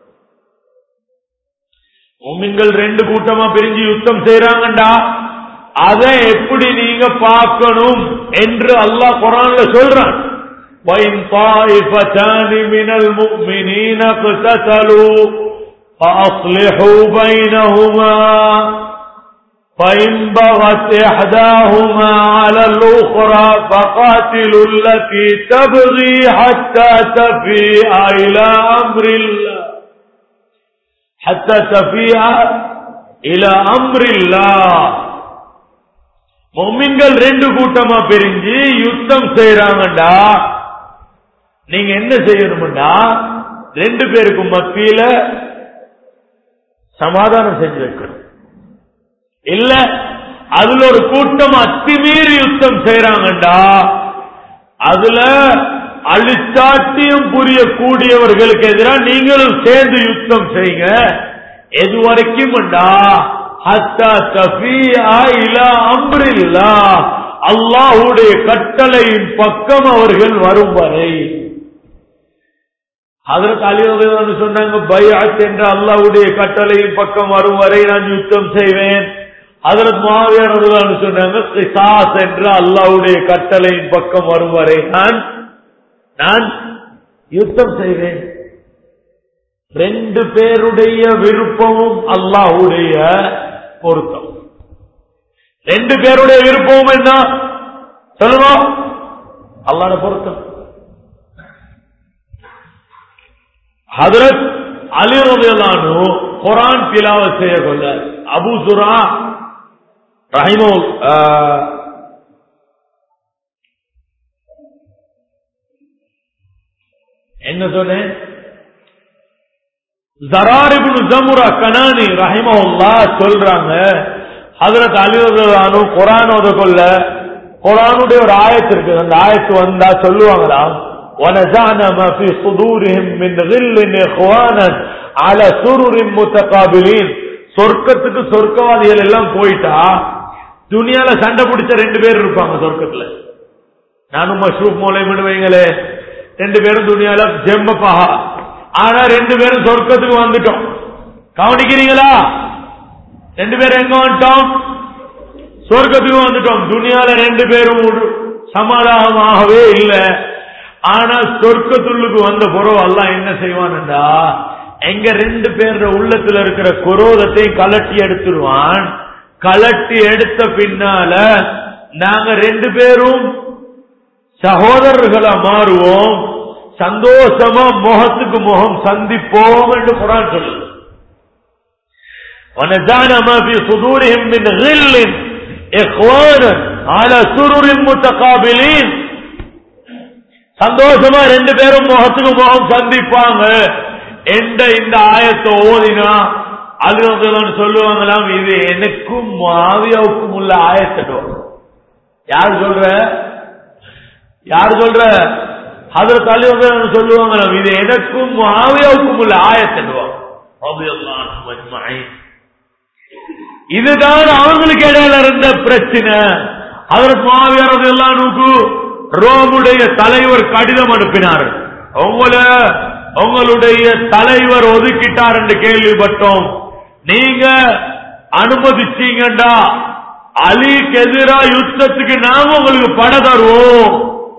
முமின்கள் ரெண்டு கூட்டமா பிரிஞ்சு யுத்தம் செய்யறாங்கண்டா அதை எப்படி நீங்க பார்க்கணும் என்று அல்லாஹ் குரான்ல சொல்றான் وَإِنْ طَائِفَتَانِ مِنَ الْمُؤْمِنِينَ اقْتَتَلُوا فَأَصْلِحُوا بَيْنَهُمَا فإن بغت إحداهما على الأخرى فقاتلوا التي تبغي حتى تفيء إلى أمر الله حتى تفيء إلى أمر الله மொம்மின்கள் ரெண்டு கூட்டமா பிரிஞ்சு யுத்தம் செய்யறாங்கடா நீங்க என்ன செய்யணும்டா ரெண்டு பேருக்கும் மத்தியில சமாதானம் செஞ்சு வைக்கணும் இல்ல அதுல ஒரு கூட்டம் அத்துமீறி யுத்தம் செய்யறாங்கண்டா அதுல அழிச்சாட்டியம் புரியக்கூடியவர்களுக்கு எதிராக நீங்களும் சேர்ந்து யுத்தம் செய்யுங்க எது வரைக்கும் அம்ரில்லா அல்லாஹுடைய கட்டளையின் பக்கம் அவர்கள் வரும் வரை அதற்கு அலிவர்கள் சொன்னாங்க பயாத் என்ற அல்லாவுடைய கட்டளையின் பக்கம் வரும் வரை நான் யுத்தம் செய்வேன் அதற்கு மாவியார் சொன்னாங்க கிசாஸ் என்று அல்லாவுடைய கட்டளையின் பக்கம் வரும் வரை நான் நான் யுத்தம் செய்வேன் ரெண்டு பேருடைய விருப்பமும் அல்லாஹுடைய பொருத்தம் ரெண்டு பேருடைய விருப்பமும் என்ன சொல்லுங்க அல்லாட பொருத்தம் ஹதரத் அலி ரதியல்லானு குரான் திலாவ செய்ய கொள்ள அபு சுரா ரஹிமோ என்ன சொன்னேன் ஜராரிபுன் ஜமுரா கனானி ரஹிமஹுல்லா சொல்றாங்க ஹதரத் அலி ரதியல்லானு குரான் ஓத கொள்ள குரானுடைய ஒரு ஆயத்து இருக்கு அந்த ஆயத்து வந்தா சொல்லுவாங்களாம் ونزعنا ما في صدورهم من غل اخوانا على سرر متقابلين சொர்க்கத்துக்கு சொர்க்கவாதிகள் எல்லாம் போயிட்டா துணியால சண்டை பிடிச்ச ரெண்டு பேர் இருப்பாங்க சொர்க்கத்துல நானும் மஷ்ரூப் மூலை வைங்களே ரெண்டு பேரும் துணியால ஜெம்மப்பாகா ஆனா ரெண்டு பேரும் சொர்க்கத்துக்கு வந்துட்டோம் கவனிக்கிறீங்களா ரெண்டு பேரும் எங்க வந்துட்டோம் சொர்க்கத்துக்கு வந்துட்டோம் துணியால ரெண்டு பேரும் சமாதானமாகவே இல்லை ஆனா சொர்க்கத்துள்ளுக்கு வந்த புறவு எல்லாம் என்ன செய்வான்டா எங்க ரெண்டு பேர் உள்ளத்துல இருக்கிற குரோதத்தை கலட்டி எடுத்துருவான் கலட்டி எடுத்த பின்னால நாங்க ரெண்டு பேரும் சகோதரர்களா மாறுவோம் சந்தோஷமா முகத்துக்கு முகம் சந்திப்போம் என்று குரான் சொல்லுது ونزعنا ما في صدورهم من غل إخوانا على سرر متقابلين சந்தோஷமா ரெண்டு பேரும் முகத்துக்கு முகம் சந்திப்பாங்க எந்த இந்த ஆயத்தை ஓதினா அது வந்து சொல்லுவாங்களாம் இது எனக்கும் மாவியாவுக்கும் உள்ள ஆயத்தம் யார் சொல்ற யார் சொல்ற அதுல தள்ளி வந்து சொல்லுவாங்களாம் இது எனக்கும் மாவியாவுக்கும் உள்ள ஆயத்தடுவாங்க இதுதான் அவங்களுக்கு இடையில இருந்த பிரச்சனை அதற்கு மாவியார் எல்லாம் ரோமுடைய தலைவர் கடிதம் அனுப்பினார் உங்களை உங்களுடைய தலைவர் ஒதுக்கிட்டார் என்று கேள்விப்பட்டோம் நீங்க அனுமதிச்சீங்கடா அலிக்கு எதிரா யுத்தத்துக்கு நாம உங்களுக்கு பட தருவோம்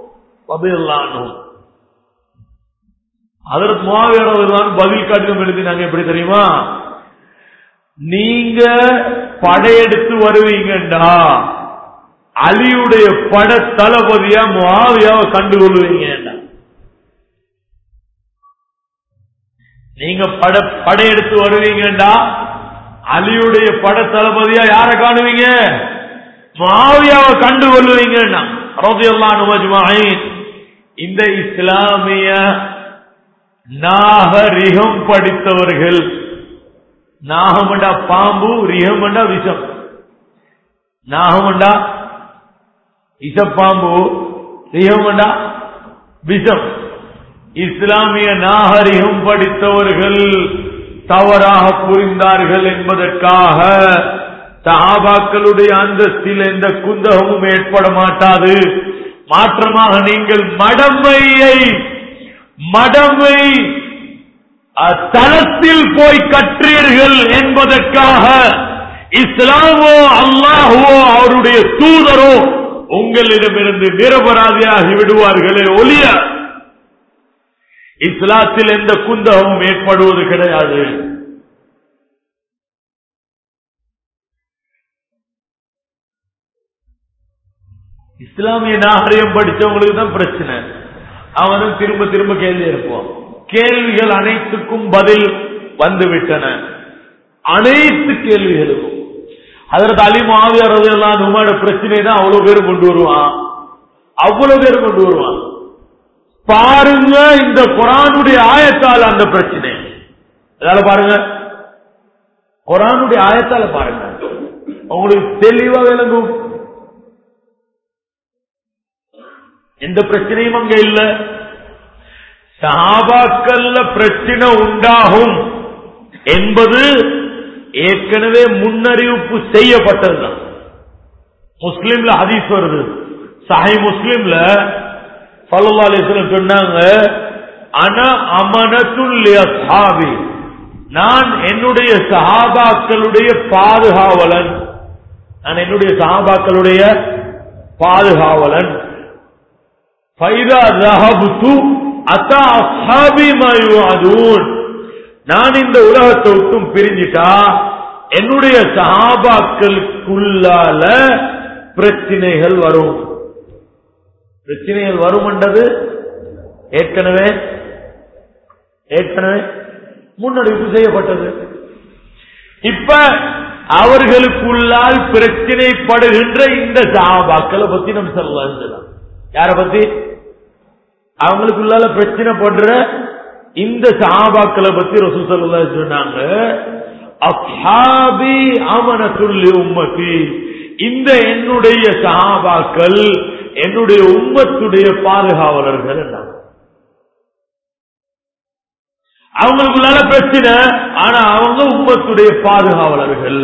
அதற்கு மாவீரர் பதில் கடிதம் எழுதினாங்க எப்படி தெரியுமா நீங்க படையெடுத்து வருவீங்கடா அலியுடைய பட தளபதியா மாவியாவை கண்டுகொள்வீங்க நீங்க பட படையெடுத்து வருவீங்கடா அலியுடைய பட தளபதியா யார காணுவீங்க மாவியாவை கண்டு கொள்ளுவீங்கன்னா இந்த இஸ்லாமிய நாகரிகம் படித்தவர்கள் நாகமண்டா பாம்பு ரிகமண்டா விஷம் நாகமண்டா விஷப்பாம்பு ரிகமண்டா விஷம் இஸ்லாமிய நாகரிகம் படித்தவர்கள் தவறாக புரிந்தார்கள் என்பதற்காக சஹாபாக்களுடைய அந்தஸ்தில் எந்த குந்தகமும் ஏற்பட மாட்டாது மாற்றமாக நீங்கள் மடமையை மடமை தளத்தில் போய் கற்றீர்கள் என்பதற்காக இஸ்லாமோ அல்லாஹுவோ அவருடைய தூதரோ உங்களிடமிருந்து நிரபராதியாகி விடுவார்களே ஒளிய இஸ்லாத்தில் எந்த குந்தகமும் ஏற்படுவது கிடையாது இஸ்லாமிய நாகரிகம் படிச்சவங்களுக்கு தான் பிரச்சனை அவனும் திரும்ப திரும்ப கேள்வி இருப்போம் கேள்விகள் அனைத்துக்கும் பதில் வந்துவிட்டன அனைத்து கேள்விகளுக்கும் அதற்கு அலிமாவியர் எல்லாம் உமாட பிரச்சனை தான் அவ்வளவு பேர் கொண்டு வருவான் அவ்வளவு பேர் கொண்டு வருவான் பாருங்க இந்த குரானுடைய ஆயத்தால் அந்த பிரச்சனை அதால பாருங்க குரானுடைய ஆயத்தால பாருங்க உங்களுக்கு தெளிவா விளங்கும் எந்த பிரச்சனையும் அங்க இல்ல சஹாபாக்கல்ல பிரச்சனை உண்டாகும் என்பது ஏற்கனவே முன்னறிவிப்பு செய்யப்பட்டதுதான் முஸ்லீம்ல ஹதீஸ் வருது சஹை முஸ்லீம்ல சல்லா அலிஸ்லம் சொன்னாங்க அன அமனத்துல் அஸ்ஹாபி நான் என்னுடைய சஹாபாக்களுடைய பாதுகாவலன் நான் என்னுடைய சஹாபாக்களுடைய பாதுகாவலன் ஃபைதா ரஹபுத்து அத்தா அஸ்ஹாபி மயுஅதூன் நான் இந்த உலகத்தை விட்டும் பிரிஞ்சிட்டா என்னுடைய சஹாபாக்களுக்குள்ளால பிரச்சனைகள் வரும் பிரச்சனைகள் வரும் என்றது ஏற்கனவே ஏற்கனவே முன்னறிவிப்பு செய்யப்பட்டது இப்ப அவர்களுக்குள்ளால் பிரச்சனைப்படுகின்ற இந்த சஹாபாக்களை பத்தி நம்ம சொல்லலாம் யார பத்தி அவங்களுக்குள்ளால பிரச்சனை படுற இந்த சஹாபாக்களை பத்தி ரசூ சொல்லா சொன்னாங்க அப்ஹாபி அமனத்துள்ளி உம்மத்தி இந்த என்னுடைய சஹாபாக்கள் என்னுடைய உம்மத்துடைய பாதுகாவலர்கள் என்றாங்க அவங்களுக்குள்ளால பிரச்சனை ஆனா அவங்க உம்மத்துடைய பாதுகாவலர்கள்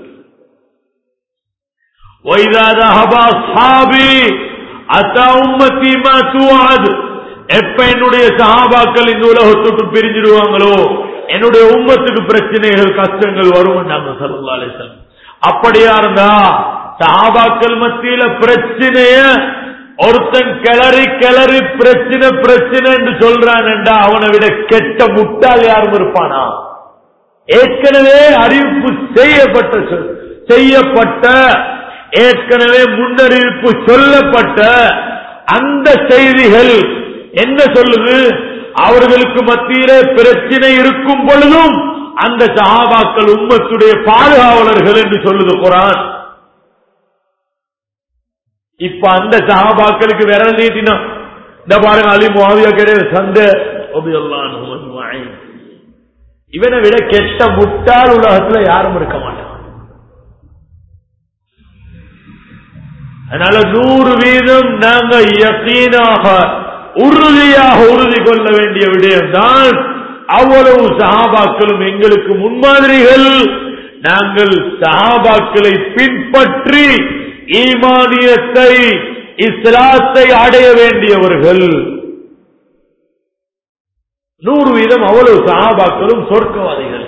எப்ப என்னுடைய சஹாபாக்கள் இந்த உலகத்துக்கு பிரிஞ்சிடுவாங்களோ என்னுடைய உம்மத்துக்கு பிரச்சனைகள் கஷ்டங்கள் வரும் நாங்க சல்லா அலிசல்லம் அப்படியா இருந்தா சஹாபாக்கள் மத்தியில பிரச்சனைய ஒருத்தன் கிளறி கிளறி பிரச்சனை பிரச்சனை என்று சொல்றான் என்றா அவனை விட கெட்ட முட்டாள் யாரும் இருப்பானா ஏற்கனவே அறிவிப்பு செய்யப்பட்ட சொல் செய்யப்பட்ட ஏற்கனவே முன்னறிவிப்பு சொல்லப்பட்ட அந்த செய்திகள் என்ன சொல்லுது அவர்களுக்கு மத்தியிலே பிரச்சனை இருக்கும் பொழுதும் அந்த சஹாபாக்கள் உம்மத்துடைய பாதுகாவலர்கள் என்று சொல்லுது குரான் இப்ப அந்த சஹாபாக்களுக்கு விரல் நீட்டினா இந்த பாருங்க அலி முவாவியா கிடையாது சந்த இவனை விட கெட்ட முட்டாள் உலகத்துல யாரும் இருக்க மாட்டான் அதனால நூறு வீதம் நாங்க யக்கீனாக உறுதியாக உறுதி கொள்ள வேண்டிய விடயம்தான் அவ்வளவு சஹாபாக்களும் எங்களுக்கு முன்மாதிரிகள் நாங்கள் சஹாபாக்களை பின்பற்றி ஈமானியத்தை இஸ்லாத்தை அடைய வேண்டியவர்கள் நூறு வீதம் அவ்வளவு சஹாபாக்களும் சொர்க்கவாதிகள்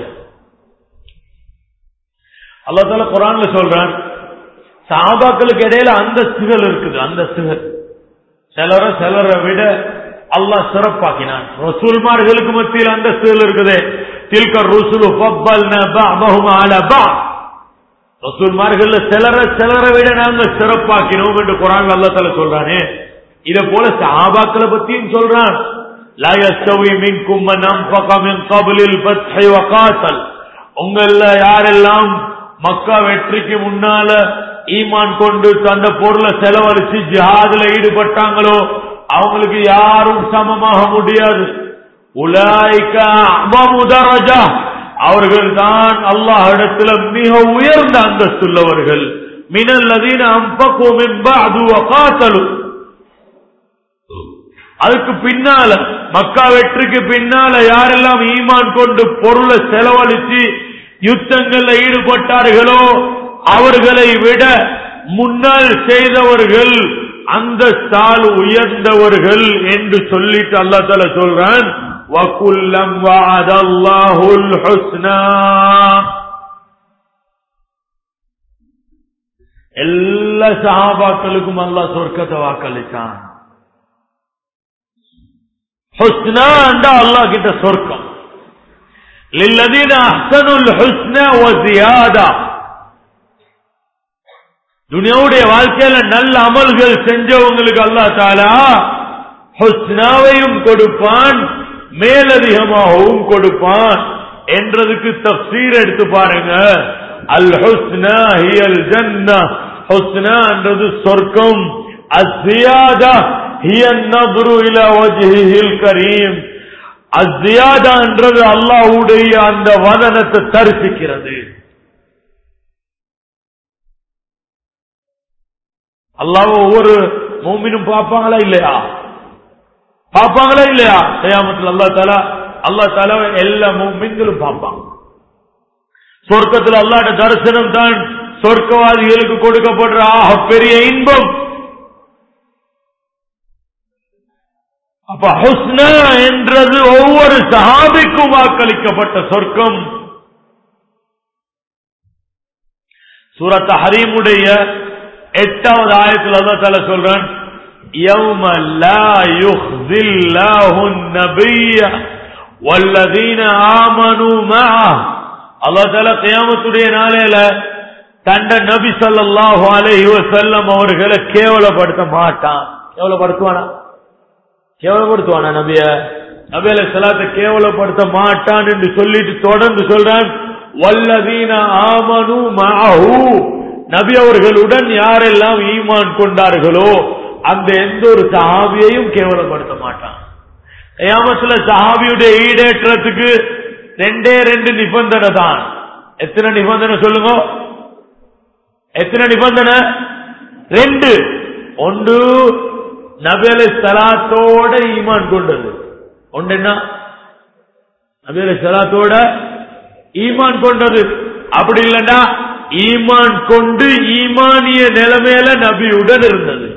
அல்லா தால குரான்ல சொல்றான் சஹாபாக்களுக்கு இடையில அந்தஸ்துகள் இருக்குது அந்தஸ்துகள் சிலர சிலரை விட அல்லாஹ் சிறப்பாக்கினான் ரசூல்மார்களுக்கு மத்தியில் அந்தஸ்துகள் இருக்குது தில்கர் ருசுலு ஃபப்பல்னா பஅதஹும் அலா பஅத் ரசூல்மார்கள் சிலரை சிலரை விட நாங்க சிறப்பாக்கினோம் என்று குரான் அல்லா தஆலா சொல்றானே இத போல சஹாபாக்களை பத்தியும் சொல்றான் லா யஸ்தவி மின்கும் மன் அன்ஃபக மின் கப்லில் ஃபத்ஹி வ காத்தல் உங்கள யாரெல்லாம் மக்கா வெற்றிக்கு முன்னால ஈமான் கொண்டு தந்த பொருளை செலவழிச்சு ஜிஹாதுல ஈடுபட்டாங்களோ அவங்களுக்கு யாரும் சமமாக முடியாது உலாய்க்க அமமுதரஜா அவர்கள் தான் அல்லாஹ் இடத்துல மிக உயர்ந்த அந்தஸ்துள்ளவர்கள் மினல்லதீன அம்பக்கும் அது காத்தலு அதுக்கு பின்னால மக்கா வெற்றிக்கு பின்னால யாரெல்லாம் ஈமான் கொண்டு பொருளை செலவழிச்சு யுத்தங்கள்ல ஈடுபட்டார்களோ அவர்களை விட முன்னால் செய்தவர்கள் அந்த ஸ்தால் உயர்ந்தவர்கள் என்று சொல்லிட்டு அல்லா தல சொல்றான் வகுல்லம் வாதல்லாஹுல் ஹுஸ்னா எல்லா சஹாபாக்களுக்கும் அல்லாஹ் சொர்க்கத்தை வாக்களித்தான் ஹுஸ்னா என்றா அல்லாஹ் கிட்ட சொர்க்கம் للذين احسنوا الحسنى وزياده துனியாவுடைய வாழ்க்கையில நல்ல அமல்கள் செஞ்சவங்களுக்கு அல்லா தாலா ஹுஸ்னாவையும் கொடுப்பான் மேலதிகமாகவும் கொடுப்பான் என்றதுக்கு தப்சீர் எடுத்து பாருங்க அல் ஹுஸ்னா ஹியல் ஜன்னா ஹுஸ்னா என்றது சொர்க்கம் அஸ்ஸியாதா ஹியன் நப்ரு இலா வஜ்ஹில் கரீம் அஸ்ஸியாதா என்றது அல்லாஹ்வுடைய அந்த வதனத்தை தரிசிக்கிறது அல்லாஹ் ஒவ்வொரு மூமினும் பார்ப்பாங்களா இல்லையா பார்ப்பாங்களா இல்லையா கயாமத்தில் அல்லா தாலா அல்லா தாலா எல்லா மூமின்களும் பார்ப்பாங்க சொர்க்கத்தில் அல்லாட தரிசனம் தான் சொர்க்கவாதிகளுக்கு கொடுக்கப்படுற ஆக பெரிய இன்பம் அப்ப ஹுஸ்னா என்றது ஒவ்வொரு சஹாபிக்கும் வாக்களிக்கப்பட்ட சொர்க்கம் சூரத் ஹரீமுடைய எட்டாவது ஆயத்தில் அல்லா தால சொல்றான் يوم لا يخزي الله النبي والذين آمنوا معه அல்லா தால கியாமத்துடைய நாளையில தண்ட நபி ஸல்லல்லாஹு அலைஹி வஸல்லம் அவர்களை கேவலப்படுத்த மாட்டான் கேவலப்படுத்துவானா கேவலப்படுத்துவானா நபிய நபி அலைஹி ஸலாத்தை கேவலப்படுத்த மாட்டான் என்று சொல்லிட்டு தொடர்ந்து சொல்றான் வல்லதீன ஆமனு மஅஹு நபி அவர்களுடன் யாரெல்லாம் ஈமான் கொண்டார்களோ அந்த எந்த ஒரு சஹாபியையும் கேவலப்படுத்த மாட்டான் ஏமத்துல சஹாபியுடைய ஈடேற்றத்துக்கு ரெண்டே ரெண்டு நிபந்தனை தான் எத்தனை நிபந்தனை சொல்லுங்க எத்தனை நிபந்தனை ரெண்டு ஒன்று நபேல சலாத்தோட ஈமான் கொண்டது ஒன்று என்ன நபேல சலாத்தோட ஈமான் கொண்டது அப்படி இல்லைன்னா ஈமான் கொண்டு ஈமானிய நிலைமையில நபியுடன் இருந்தது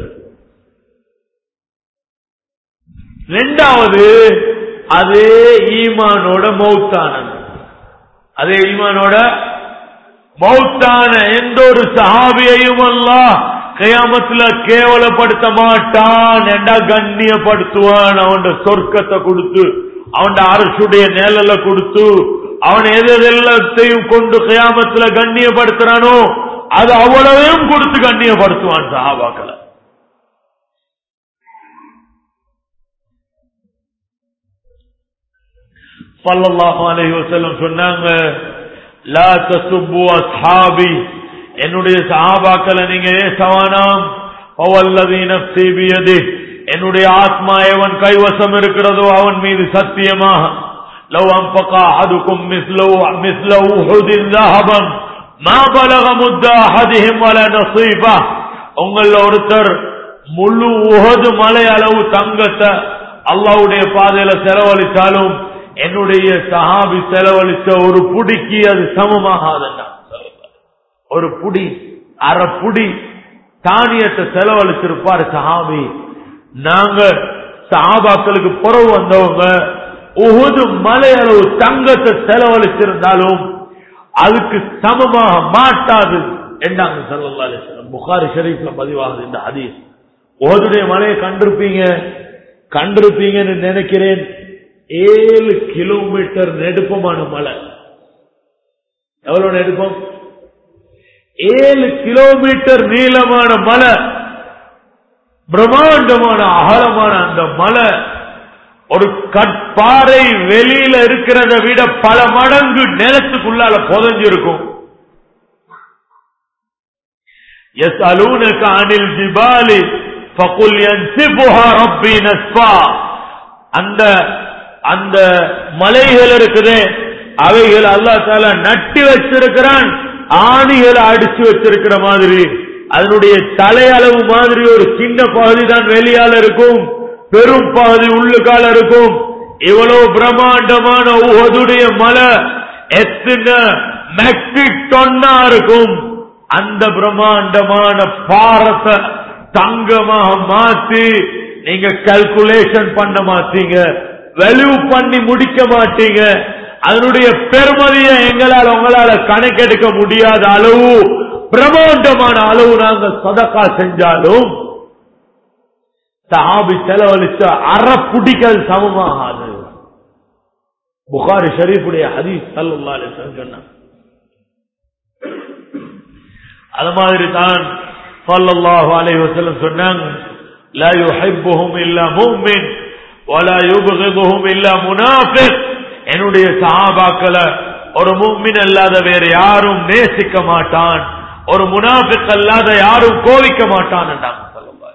ரெண்டாவது அதே ஈமானோட மௌத்தானது அதே ஈமானோட மௌத்தான எந்த ஒரு சஹாபியையும் அல்ல கயாமத்துல கேவலப்படுத்த மாட்டான் என்றா கண்ணியப்படுத்துவான் அவன் சொர்க்கத்தை கொடுத்து அவன் அரசுடைய நிழல கொடுத்து அவன் எது எல்லாத்தையும் கொண்டு கயாமத்துல கண்ணியப்படுத்துறானோ அது அவ்வளவையும் கொடுத்து கண்ணியப்படுத்துவான் சஹாபாக்களை ஸல்லல்லாஹு அலைஹி வஸல்லம் சொன்னாங்க லா தசுப்பு அஸ்ஹாபி என்னுடைய சஹாபாக்களை நீங்க ஏசவானாம் பவல்லதி நப்சி பியதி என்னுடைய ஆத்மா எவன் கைவசம் இருக்கிறதோ அவன் மீது சத்தியமாக லவ் அம்பகா அதுக்கும் மிஸ்லவு மிஸ்லவு உஹுதின் ذهبا ما بلغ مد احدهم ولا نصيبه உங்கள ஒருத்தர் முழு உஹது மலை அளவு தங்கத்தை அல்லாஹ்வுடைய பாதையில செலவழித்தாலும் என்னுடைய சஹாபி செலவழித்த ஒரு புடிக்கு அது சமமாகாதுன்னா ஒரு புடி அரை புடி தானியத்தை செலவழிச்சிருப்பார் சஹாபி நாங்க சஹாபாக்களுக்கு புறவு வந்தவங்க உகுது மலை அளவு தங்கத்தை செலவழிச்சிருந்தாலும் அதுக்கு சமமாக மாட்டாது என்றாங்க சல்லல்லாஹு அலைஹி வஸல்லம் புகாரி ஷரீஃப்ல பதிவாகுது இந்த ஹதீஸ் உஹதுடைய மலையை கண்டிருப்பீங்க கண்டிருப்பீங்கன்னு நினைக்கிறேன் ஏழு கிலோமீட்டர் நெடுப்பமான மலை எவ்வளவு நெடுப்பம் ஏழு கிலோமீட்டர் நீளமான மலை பிரம்மாண்டமான அகலமான அந்த மலை ஒரு கற்பாறை வெளியில இருக்கிறத விட பல மடங்கு நிலத்துக்குள்ளால புதஞ்சிருக்கும் எஸ் அலூனக அனில் ஜிபாலி ஃபகுல் யன்சிபுஹா ரப்பி நஸ்பா அந்த அந்த மலைகள் இருக்குதே அவைகள் அல்லாஹ் தாலா நட்டி வச்சிருக்கிறான் ஆணிகளை அடிச்சு வச்சிருக்கிற மாதிரி அதனுடைய தலையளவு மாதிரி ஒரு சின்ன பகுதி தான் வெளியால இருக்கும் பெரும் பகுதி உள்ளுக்கால இருக்கும் இவ்வளவு பிரம்மாண்டமான உஹதுடைய மலை எத்தனை மெட்ரிக் டொன்னா இருக்கும் அந்த பிரம்மாண்டமான பாரத்தை தங்கமாக மாத்தி நீங்க கல்குலேஷன் பண்ண மாட்டீங்க வெல்யூ பண்ணி முடிக்க மாட்டீங்க அதனுடைய பெருமதியை எங்களால் உங்களால கணக்கெடுக்க முடியாத அளவு பிரம்மாண்டமான அளவு நாங்க சதக்கா செஞ்சாலும் சஹாபி செலவழிச்ச அறப்புடிகள் சமமாகாது புகாரி ஷரீஃபுடைய ஹதீஸ் சல்லல்லாஹு அலைஹி வஸல்லம் சொன்னாங்க அது மாதிரி தான் சல்லல்லாஹு அலைஹி வஸல்லம் சொன்னாங்க لا يحبهم الا مؤمن ولا يبغضهم الا منافق என்னுடைய சஹாபாக்களை ஒரு முக்மின் அல்லாத வேற யாரும் நேசிக்க மாட்டான் ஒரு முனாஃபிக் அல்லாத யாரும் கோவிக்க மாட்டான் என்றாங்க சொல்லுவார்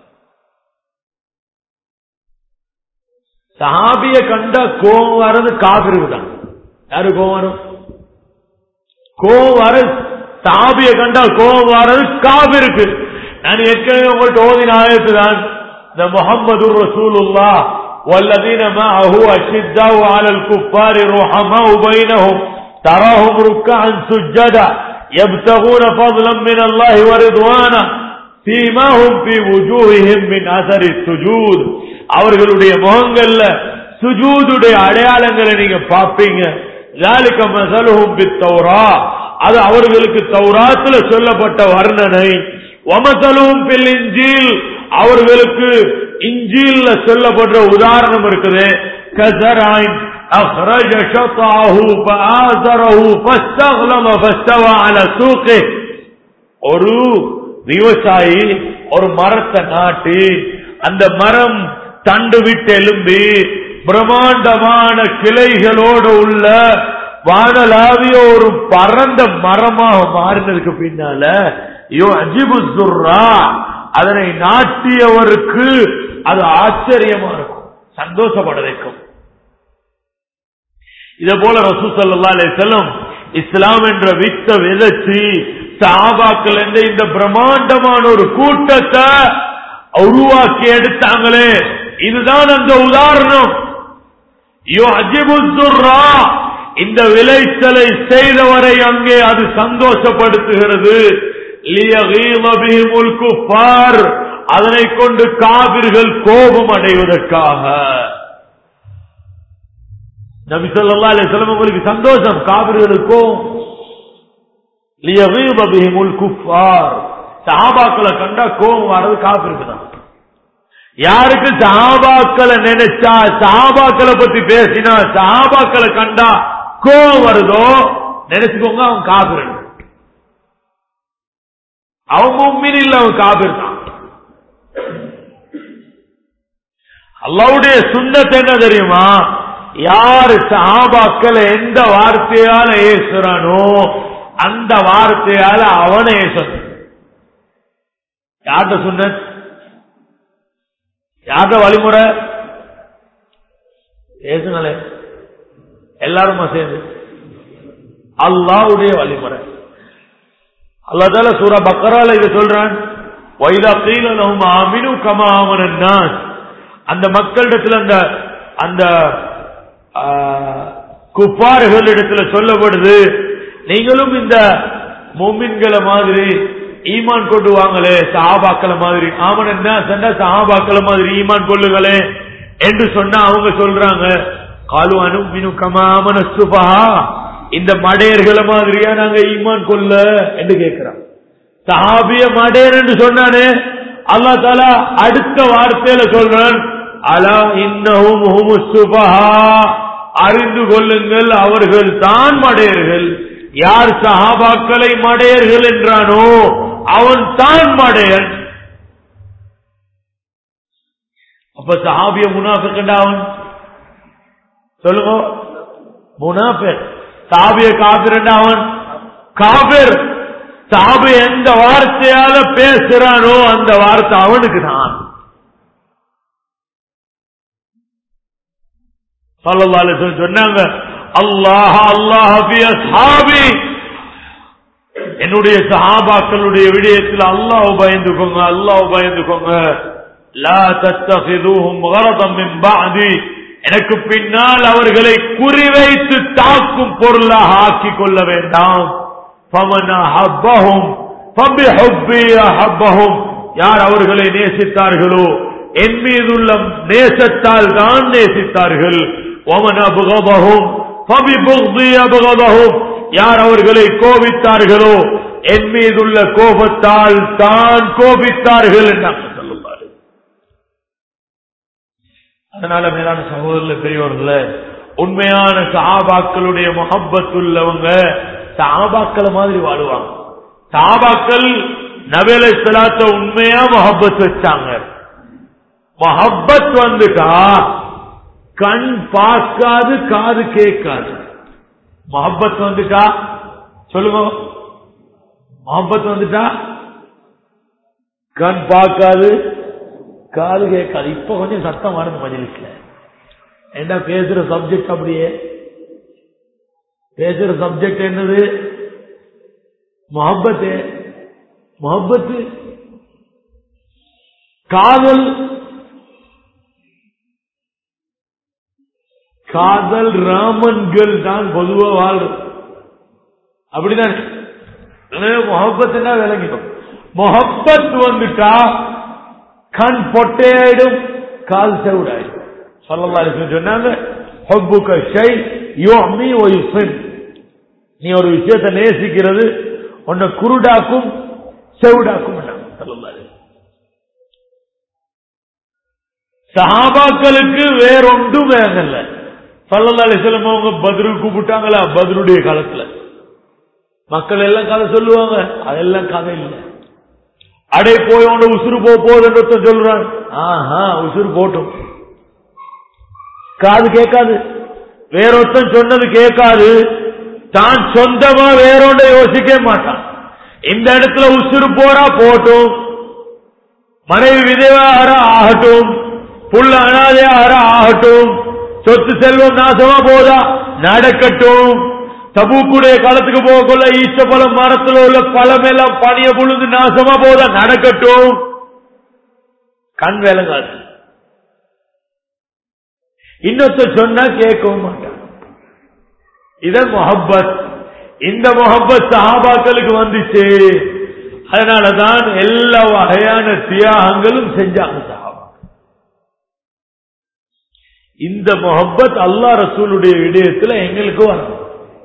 சஹாபிய கண்ட கோவம் வர்றது காபிருக்கு தான் யாரு கோவம் வரும் கோவம் வர சஹாபிய கண்டா கோவம் வர்றது காபிருக்கு நான் ஏற்கனவே உங்கள்ட்ட ஓதின ஆயத்து தான் இந்த முகம்மது ரசூலுல்லா والذين معه أشداء على الكفار رحماء بينهم تراهم ركعا سجدا يبتغون فضلا من الله ورضوانا فيماهم في وجوههم من أثر السجود அவர்களுடைய முகங்கள்ல சுஜூதுடைய அடையாளங்களை நீங்க பார்ப்பீங்க ذلك مثلهم بالتوراة அது அவர்களுக்கு தௌராத்துல சொல்லப்பட்ட வர்ணனை வமசலும் பில் இஞ்சில் அவர்களுக்கு இஞ்சில்ல சொல்லப்படுற உதாரணம் இருக்குது கசராயின் أخرج شطعه فآزره فاستغلظ فاستوى على سوقه ஒரு விவசாயி ஒரு மரத்தை நாட்டி அந்த மரம் தண்டு விட்டு எழும்பி பிரம்மாண்டமான கிளைகளோடு உள்ள வானலாவிய ஒரு பரந்த மரமாக மாறினதுக்கு பின்னால யோ அஜிபு சுர்ரா அதனை நாட்டியவருக்கு அது ஆச்சரியமா இருக்கும் சந்தோஷப்பட வைக்கும் இதே போல ரசூ சல்லா செல்லும் இஸ்லாம் என்ற வித்த விதைச்சி சாபாக்கள் என்ற இந்த பிரம்மாண்டமான ஒரு கூட்டத்தை உருவாக்கி எடுத்தாங்களே இதுதான் அந்த உதாரணம் யோ அஜிபுத்துர்ரா இந்த விளைச்சலை செய்தவரை அங்கே அது சந்தோஷப்படுத்துகிறது குஃபார் அதனை கொண்டு காவிர்கள் கோபம் அடைவதற்காக நபி சொல்லா அலிஸ்லாம் உங்களுக்கு சந்தோஷம் காவிர்களுக்கும் குஃபார் சஹாபாக்களை கண்டா கோபம் வர்றது காவிருக்கு தான் யாருக்கு சஹாபாக்களை நினைச்சா சஹாபாக்களை பத்தி பேசினா சஹாபாக்களை கண்டா கோபம் வருதோ நினைச்சுக்கோங்க அவன் காபிரன் அவன் மும்மின் இல்ல அவன் காபிர் தான் அல்லாவுடைய சுண்ணத் என்ன தெரியுமா யார் சஹாபாக்களை எந்த வார்த்தையால ஏசுறானோ அந்த வார்த்தையால அவனை ஏசணும் யார்கிட்ட சொன்ன யார்கிட்ட வழிமுறை ஏசுங்களே எல்லாருமா சேர்ந்து அல்லாவுடைய வழிமுறை அல்லாதால சூரா பக்கரால இது சொல்றான் வைதா கீழலும் ஆமினு கமாமனன் அந்த மக்களிடத்தில் அந்த அந்த குப்பாறுகளிடத்துல சொல்லப்படுது நீங்களும் இந்த மோமின்களை மாதிரி ஈமான் கொண்டு வாங்களே சஹாபாக்களை மாதிரி ஆமன் என்ன சொன்ன சஹாபாக்களை மாதிரி ஈமான் கொள்ளுங்களே என்று சொன்னா அவங்க சொல்றாங்க காலு அனு மினு கமாமன சுபஹா இந்த மடையர்களை மாதிரியா நாங்க ஈமான் கொள்ள என்று கேட்கிறோம் சஹாபிய மடையர் என்று சொன்னானே அல்லா தாலா அடுத்த வார்த்தையில சொல்றான் அலா இன்னஹும் சுபஹா அறிந்து கொள்ளுங்கள் அவர்கள் தான் மடையர்கள் யார் சஹாபாக்களை மடையர்கள் என்றானோ அவன் தான் மடையன் அப்ப சஹாபிய முனாஃபிக்கண்டா அவன் சொல்லுங்க முனாஃபிக் சாபிய காபிரண்டா அவன் காபிர் சாபி எந்த வார்த்தையால பேசுறானோ அந்த வார்த்தை அவனுக்கு தான் சொன்னாங்க அல்லாஹ் அல்லாஹி என்னுடைய சஹாபாக்களுடைய விடயத்தில் அல்லாஹ் பயந்துக்கோங்க அல்லாஹ் பயந்துக்கோங்க லா தத்தகிதுஹும் கரதம் மின் பஅதி எனக்கு பின்னால் அவர்களை குறிவைத்து தாக்கும் பொருளாக ஆக்கிக் கொள்ள வேண்டாம் யார் அவர்களை நேசித்தார்களோ என் மீதுள்ள நேசத்தால் தான் நேசித்தார்கள் ஒமன் அபுகபகும் அபுகபகும் யார் அவர்களை கோபித்தார்களோ என் மீதுள்ள கோபத்தால் தான் கோபித்தார்கள் என்று சொல்லுவார் அதனால மேலான சகோதரர்கள் பெரியவர்கள உண்மையான சஹாபாக்களுடைய முகப்பத்துள்ளவங்க சாபாக்களை மாதிரி வாழுவாங்க சாபாக்கள் நவேலை செலாத்த உண்மையா மொஹப்பத் வச்சாங்க மொஹப்பத் வந்துட்டா கண் பார்க்காது காது கேட்காது மொஹப்பத் வந்துட்டா சொல்லுங்க மொஹப்பத் வந்துட்டா கண் பார்க்காது காது கேட்காது இப்ப கொஞ்சம் சத்தம் வருது மஜிலிஸ்ல என்ன பேசுற சப்ஜெக்ட் அப்படியே பேசுற சப்ஜெக்ட் என்னது மொஹப்பத்து மொஹப்பத்து காதல் காதல் ராமன்கள் தான் பொதுவா வாழ்றது அப்படிதான் மொஹப்பத் என்ன விளங்கிடும் மொஹப்பத் வந்துட்டா கண் பொட்டையாயிடும் கால் செவிடாயிடும் சொல்லலாம் சொன்னாங்க ஹொப்புக்க ஷை யோமி ஒய்ஃபின் நீ ஒரு விஷயத்தை நேசிக்கிறது உன்னை குருடாக்கும் செவிடாக்கும் சொல்லலாரு சஹாபாக்களுக்கு வேறொன்றும் வேகல்ல சல்லல்லா அலிஸ்லம் அவங்க பதிரு கூப்பிட்டாங்களா பதிலுடைய காலத்துல மக்கள் எல்லாம் கதை சொல்லுவாங்க அதெல்லாம் கதை இல்லை அடை போய் உன்னை உசுறு போ போதுன்னு சொல்றான் ஆஹா உசுறு போட்டும் காது கேட்காது வேறொருத்தன் சொன்னது கேட்காது தான் சொந்தமா வேறொண்ட யோசிக்க மாட்டான் இந்த இடத்துல உசுறு போறா போட்டும் மனைவி விதவார ஆகட்டும் புள்ள அனாதையார ஆகட்டும் சொத்து செல்வம் நாசமா போதா நடக்கட்டும் தபூக்குடைய காலத்துக்கு போகக்குள்ள ஈச்ச பழம் மரத்துல உள்ள பழம் எல்லாம் பனிய புழுந்து நாசமா போதா நடக்கட்டும் கண் விளங்காது இன்னொருத்த சொன்னா கேட்கவும் மாட்டான் இதான் மொஹப்பத் இந்த மொஹப்பத் சஹாபாக்களுக்கு வந்துச்சு அதனாலதான் எல்லா வகையான தியாகங்களும் செஞ்சாங்க சஹாபா இந்த மொஹப்பத் அல்லா ரசூலுடைய விடயத்தில் எங்களுக்கு வரணும்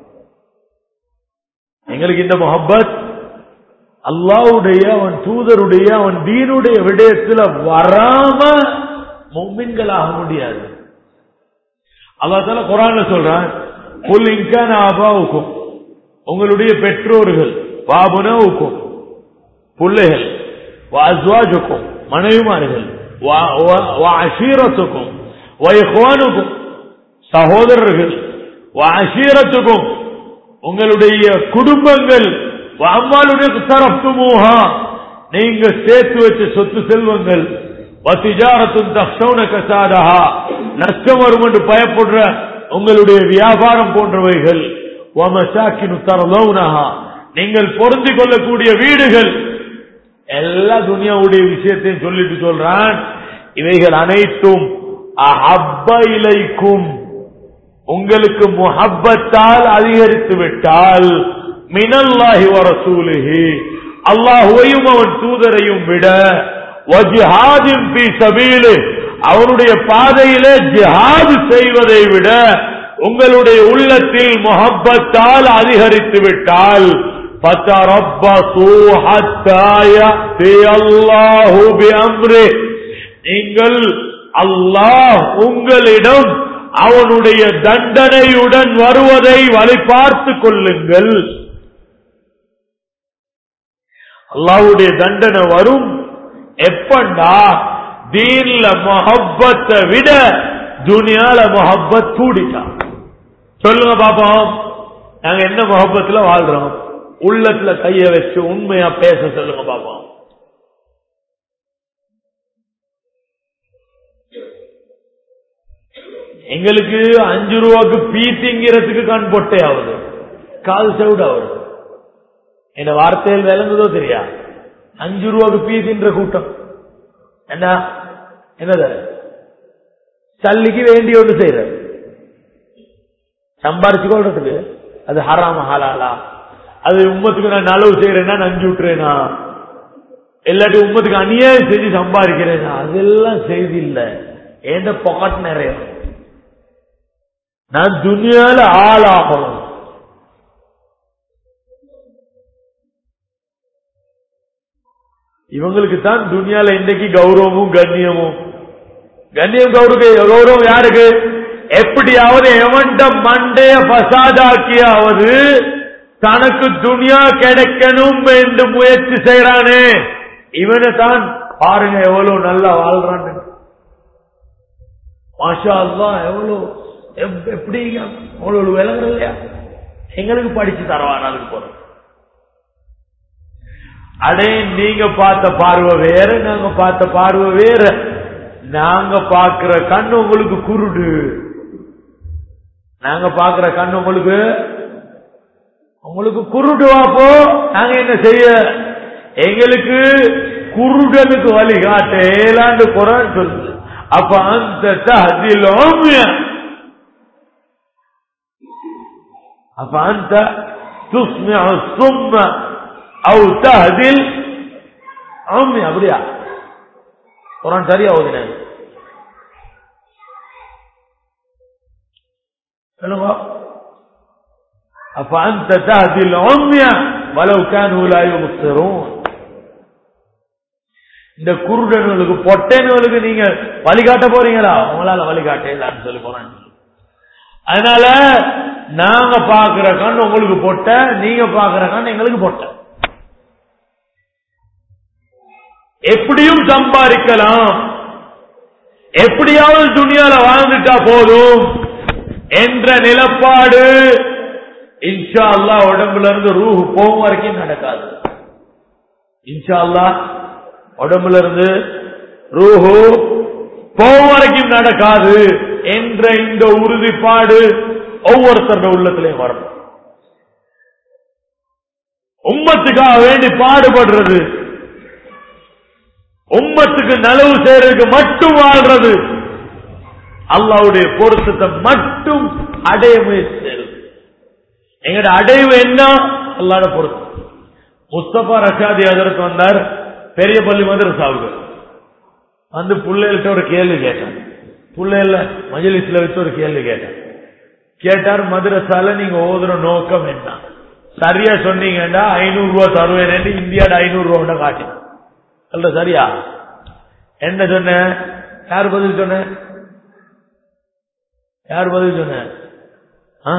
எங்களுக்கு இந்த மொஹப்பத் அல்லாவுடைய அவன் தூதருடைய அவன் தீனுடைய விடயத்தில் வராம மும்மின்களாக முடியாது அல்லா தால குரான்ல சொல்றான் புல் இன்கான ஆபாவுக்கும் உங்களுடைய பெற்றோர்கள் பாபுனவுக்கும் பிள்ளைகள் அஸ்வாஜுக்கும் மனைவிமார்கள் அஷீரத்துக்கும் வயஹ்வானுக்கும் சகோதரர்கள் அசீரத்துக்கும் உங்களுடைய குடும்பங்கள் அம்மாளுடைய தரப்புமூகா நீங்க சேர்த்து வச்ச சொத்து செல்வங்கள் வசிஜாரத்தும் தக்ஷௌன கசாதஹா நஷ்டம் வரும் என்று பயப்படுற உங்களுடைய வியாபாரம் போன்றவைகள் ஒமசாக்கினு தரலௌனஹா நீங்கள் பொருந்திக் கொள்ளக்கூடிய வீடுகள் எல்லா துனியாவுடைய விஷயத்தையும் சொல்லிட்டு சொல்றான் இவைகள் அனைத்தும் அஹப்ப இலைக்கும் உங்களுக்கு முஹப்பத்தால் அதிகரித்து விட்டால் மினல்லாஹி வரசூலுஹி அல்லாஹுவையும் அவன் தூதரையும் விட வஜிஹாதின் பி சபீலு அவனுடைய பாதையிலே ஜிஹாது செய்வதை விட உங்களுடைய உள்ளத்தில் முஹப்பத்தால் அதிகரித்து விட்டால் فَتَرَبَّصُوا حَتَّى يَأْتِيَ اللَّهُ بِأَمْرِهِ நீங்கள் அல்லாஹ் உங்களிடம் அவனுடைய தண்டனையுடன் வருவதை வழி பார்த்து கொள்ளுங்கள் அல்லாஹ்வுடைய தண்டனை வரும் எப்பண்டா தீன்ல மொஹப்பத்தை விட துனியால மொஹப்பத் கூடிட்டான் சொல்லுங்க பாப்போம் நாங்க என்ன மொஹப்பத்துல வாழ்றோம் உள்ளத்துல கைய வச்சு உண்மையா பேச சொல்லுங்க பாப்போம் எங்களுக்கு அஞ்சு ரூபாய்க்கு பீத்திங்கிறதுக்கு கண் பொட்டே ஆகுது கால் செவிடு ஆகுது என்ன வார்த்தையில் விளங்குதோ தெரியா அஞ்சு ரூபாய்க்கு பீத்தின்ற கூட்டம் என்ன என்னது சல்லிக்கு வேண்டிய ஒன்று செய்யற சம்பாரிச்சு கொள்றதுக்கு அது ஹராம ஹலாலா அது உம்மத்துக்கு நான் நலவு செய்யறேன்னா நஞ்சு விட்டுறேனா இல்லாட்டி உம்மத்துக்கு அநியாயம் செஞ்சு சம்பாதிக்கிறேனா அதெல்லாம் செய்தி இல்ல ஏண்ட பாட் நிறைய நான் துனியால ஆளாகணும் இவங்களுக்கு தான் துனியால இன்னைக்கு கௌரவமும் கண்ணியமும் கண்ணியம் கௌரவ கௌரவம் யாருக்கு எப்படியாவது எவன்ட மண்டைய பசாதாக்கியாவது தனக்கு துனியா கிடைக்கணும் என்று முயற்சி செய்யறானே இவனை தான் பாருங்க எவ்வளவு நல்லா வாழ்றான்னு மாஷா அல்லா எவ்வளவு எப்- எப்படி அவ்வளவு விளங்குற இல்லையா எங்களுக்கு படிச்சு தரவான் அதுக்கு போறோம் அடே நீங்க பார்த்த பார்வை வேற நாங்க பார்த்த பார்வை வேற நாங்க பார்க்கிற கண்ணு உங்களுக்கு குருடு நாங்க பார்க்கிற கண்ணு உங்களுக்கு உங்களுக்கு குருடு வாப்போ நாங்க என்ன செய்ய எங்களுக்கு குருடனுக்கு வழிகாட்ட ஏலாண்டு குரான் சொல்லுது அப்ப அந்த தஹதில் உம்ய. அப்ப அந்த تسمع الصم او تهدي العمي அப்படியா குரான் சரியா ஓதினேன் சொல்லுங்க أفأنت تهدي العمي ولو كانوا لا يبصرون இந்த குருடனுக்கு பொட்டனுக்கு நீங்க வழிகாட்ட போறீங்களா உங்களால வழிகாட்டலான்னு சொல்லி போறாங்க அதனால நாங்க பாக்குற கண் உங்களுக்கு பொட்ட நீங்க பாக்குற கண் எங்களுக்கு பொட்ட எப்படியும் சம்பாதிக்கலாம் எப்படியாவது துணியால வாழ்ந்துட்டா போதும் என்ற நிலப்பாடு இன்ஷா அல்லாஹ் உடம்புல இருந்து ரூஹ் போகும் வரைக்கும் நடக்காது இன்ஷா அல்லாஹ் உடம்புல இருந்து ரூஹு போகும் வரைக்கும் நடக்காது என்ற இந்த உறுதிப்பாடு ஒவ்வொருத்தருடைய உள்ளத்திலையும் வரணும் உம்மத்துக்காக வேண்டி பாடுபடுறது உம்மத்துக்கு நலவு செய்யறதுக்கு மட்டும் வாழ்றது அல்லாவுடைய பொருத்தத்தை மட்டும் அடைய முயற்சி செய்யறது எங்கட அடைவு என்ன அல்லாட பொருத்தம் முஸ்தபா ரஷாதி அதற்கு வந்தார் பெரிய பள்ளி மதரசாவுக்கு வந்து பிள்ளைகள்கிட்ட ஒரு கேள்வி கேட்டான் பிள்ளைகள மஜலிஸ்ல வச்சு ஒரு கேள்வி கேட்டான் கேட்டார் மதரசால நீங்க ஓதுற நோக்கம் என்ன சரியா சொன்னீங்கன்னா ஐநூறு ரூபாய் தருவேன் இந்தியாட ஐநூறு ரூபா காட்டினான் சொல்ற சரியா என்ன சொன்ன யார் பதில் சொன்ன யார் பதில் சொன்ன ஆ?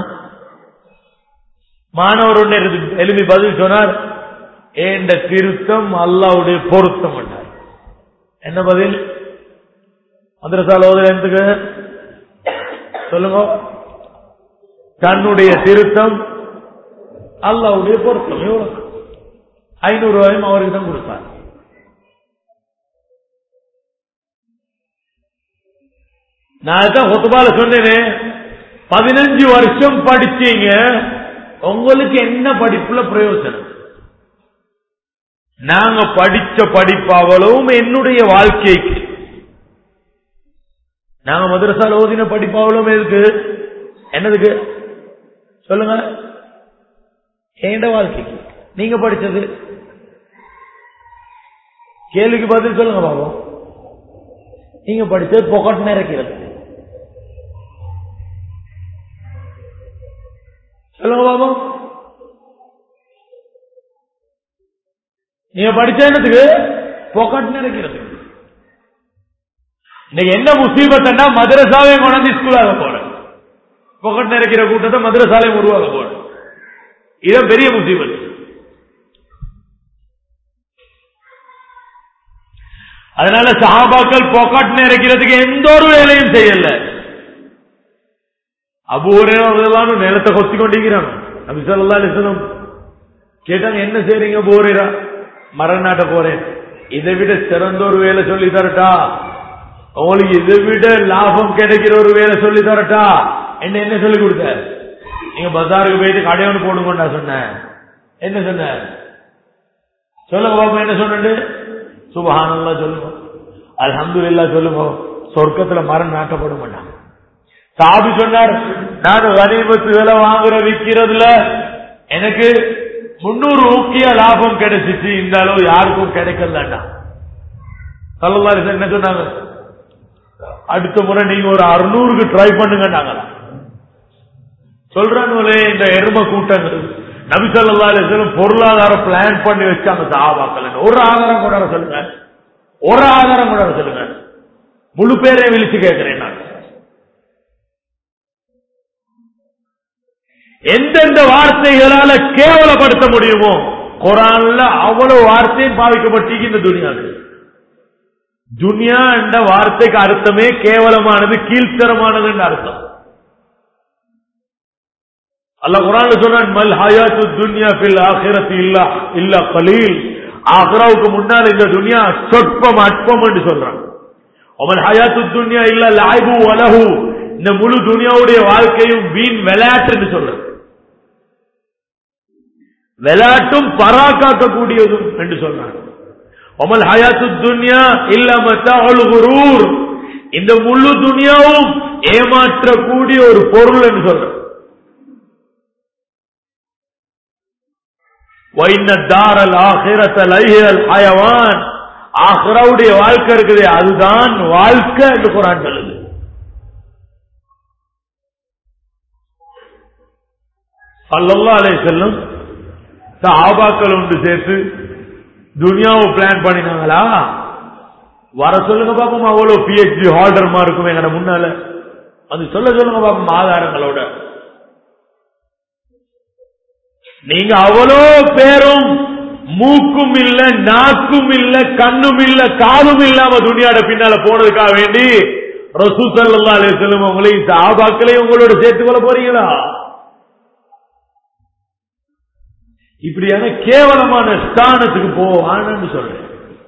மாணவர் ஒன்று எழுப்பி பதில் சொன்னார் ஏண்ட திருத்தம் அல்லாவுடைய பொருத்தம் என்றார் என்ன பதில் மதரசால ஓதுற எதுக்கு சொல்லுங்க தன்னுடைய திருத்தம் அல்லாவுடைய பொருத்தம் எவ்வளவு ஐநூறு ரூபாயும் அவருக்கு தான் கொடுத்தார் நான் தான் ஒத்துபால சொன்னேனே பதினஞ்சு வருஷம் படிச்சீங்க உங்களுக்கு என்ன படிப்புல பிரயோஜனம் நாங்க படிச்ச படிப்பு அவ்வளவும் என்னுடைய வாழ்க்கைக்கு நாங்க மதுரசால ஓதின படிப்பு அவ்வளவும் எதுக்கு என்னதுக்கு சொல்லுங்க ஏண்ட வாழ்க்கைக்கு நீங்க படிச்சது கேள்விக்கு பதில் சொல்லுங்க பாபம் நீங்க படிச்சது பொக்கட் நிறைக்கிறது சொல்லுங்க பாபம் நீங்க படிச்ச என்னத்துக்கு பொக்கட் நிறைக்கிறது இன்னைக்கு என்ன முசீபத்தா மதரசாவே கொண்டாந்து ஸ்கூலாக போறேன் பொக்கட் நிறைக்கிற கூட்டத்தை மதரசாலையும் உருவாக போறேன் இதான் பெரிய முசீபத் அதனால சஹாபாக்கள் பொக்காட் நிறைக்கிறதுக்கு எந்த ஒரு வேலையும் செய்யல அபூரே அவர்களாம் நிலத்தை கொத்தி கொண்டிருக்கிறாங்க நபி சொல்லா அலிசனம் கேட்டாங்க என்ன செய்றீங்க போறீரா மரநாட்ட போறேன் இதை விட சிறந்த ஒரு வேலை சொல்லி தரட்டா உங்களுக்கு இதை விட லாபம் கிடைக்கிற ஒரு வேலை சொல்லி தரட்டா என்ன என்ன சொல்லி கொடுத்த நீங்க பஜாருக்கு போயிட்டு கடை ஒன்று போடுங்க நான் சொன்னேன் என்ன சொன்ன சொல்லுங்க பாப்பா என்ன சொன்னு சுபஹானல்லா சொல்லுங்க அல்ஹம்துலில்லா சொல்லுங்க சொர்க்கத்துல மரம் நாட்டப்பட மாட்டாங்க சாபி சொன்னார் நான் கனிமத்துகளை வாங்குற விற்கிறதுல எனக்கு முன்னூறு ஊக்கிய லாபம் கிடைச்சிச்சு இந்த அளவு யாருக்கும் கிடைக்கலடா சல்லல்லாஹு என்ன சொன்னாங்க அடுத்த முறை நீங்க ஒரு அறுநூறுக்கு ட்ரை பண்ணுங்க நாங்களா சொல்றாங்களே இந்த எரும கூட்டங்கள் நபி சொல்லா அலிஸ்லம் பொருளாதார பிளான் பண்ணி வச்சாங்க சாபாக்கள் ஒரு ஆதாரம் கூட சொல்லுங்க ஒரு ஆதாரம் கூட சொல்லுங்க முழு பேரை விழிச்சு கேட்கிறேன் நான் எந்தெந்த வார்த்தைகளால கேவலப்படுத்த முடியுமோ குரான்ல அவ்வளவு வார்த்தையும் பாவிக்கப்பட்டு இந்த துனியாவுக்கு துனியா என்ற வார்த்தைக்கு அர்த்தமே கேவலமானது கீழ்த்தரமானதுன்னு அர்த்தம் அல்ல குரான் சொன்னான் மல் ஹயாத்து துன்யா பில் ஆகிரத்து இல்லா இல்ல கலீல் ஆக்ராவுக்கு முன்னால் இந்த துனியா சொற்பம் அற்பம் என்று சொல்றான் அவன் ஹயாத்து துன்யா இல்ல லாய்பு வலஹு இந்த முழு துனியாவுடைய வாழ்க்கையும் வீண் விளையாட்டு சொல்றது விளையாட்டும் பராக்காக்கக்கூடியதும் என்று சொல்றான் ஒமல் ஹயாத்து துன்யா இல்ல மத்தால் குரூர் இந்த முழு துனியாவும் ஏமாற்றக்கூடிய ஒரு பொருள் என்று சொல்றான் ஆஹ்ராவுடைய வாழ்க்கை இருக்குது அதுதான் வாழ்க்கை என்று குரான் சொல்லுது சல்லல்லா அலை செல்லும் சாபாக்கள் ஒன்று சேர்த்து துனியாவை பிளான் பண்ணினாங்களா வர சொல்லுங்க பாப்போம் அவ்வளவு பிஹெச்டி ஹோல்டர்மா இருக்கும் எங்கட முன்னால அது சொல்ல சொல்லுங்க பாப்போம் ஆதாரங்களோட நீங்க அவ்வளோ பேரும் மூக்கும் இல்ல நாக்கும் இல்ல கண்ணும் இல்ல காதும் இல்லாம துணியாட பின்னால போனதுக்காக வேண்டி ரசூ சல்லா அலி செல்லும் உங்களையும் சாபாக்களையும் உங்களோட சேர்த்து கொள்ள போறீங்களா இப்படியான கேவலமான ஸ்தானத்துக்கு போவான்னு சொல்றேன்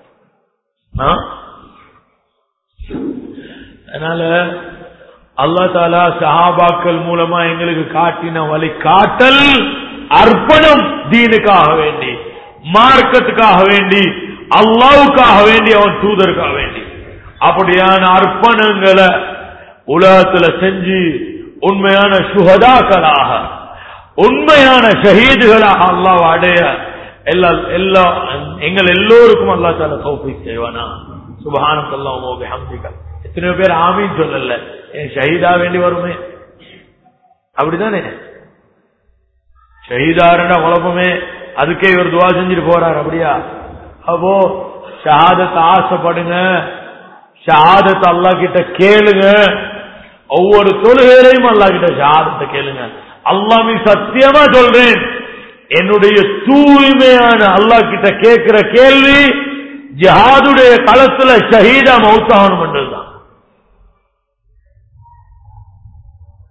அதனால அல்லா தாலா சஹாபாக்கள் மூலமா எங்களுக்கு காட்டின வழி காட்டல் அர்ப்பணம் தீனுக்காக வேண்டி மார்க்கத்துக்காக வேண்டி அல்லாவுக்காக வேண்டி அவன் தூதருக்காக வேண்டி அப்படியான அர்ப்பணங்களை உலகத்துல செஞ்சு உண்மையான சுகதாக்களாக உண்மையான ஷஹீதுகளாக அல்லாஹ் அடைய எல்லா எல்லா எங்கள் எல்லோருக்கும் அல்லா தால சௌஃபி செய்வானா சுபஹானம் சொல்லாம் ஹம்திகள் எத்தனையோ பேர் ஆமீன் சொல்லல என் ஷஹீதா வேண்டி வருமே அப்படிதானே ஷஹீதாருன்னா குழப்பமே அதுக்கே இவர் துவா செஞ்சுட்டு போறார் அப்படியா அப்போ ஷஹாதத்தை ஆசைப்படுங்க ஷஹாதத்தை அல்லா கிட்ட கேளுங்க ஒவ்வொரு தொழுகையிலையும் அல்லா கிட்ட ஷஹாதத்தை கேளுங்க அல்லாமி சத்தியமா சொல்றேன் என்னுடைய தூய்மையான அல்லா கிட்ட கேட்கிற கேள்வி ஜிஹாதுடைய களத்துல ஷஹீதா மௌத்தாகணும் என்றதுதான்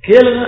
கேளுங்க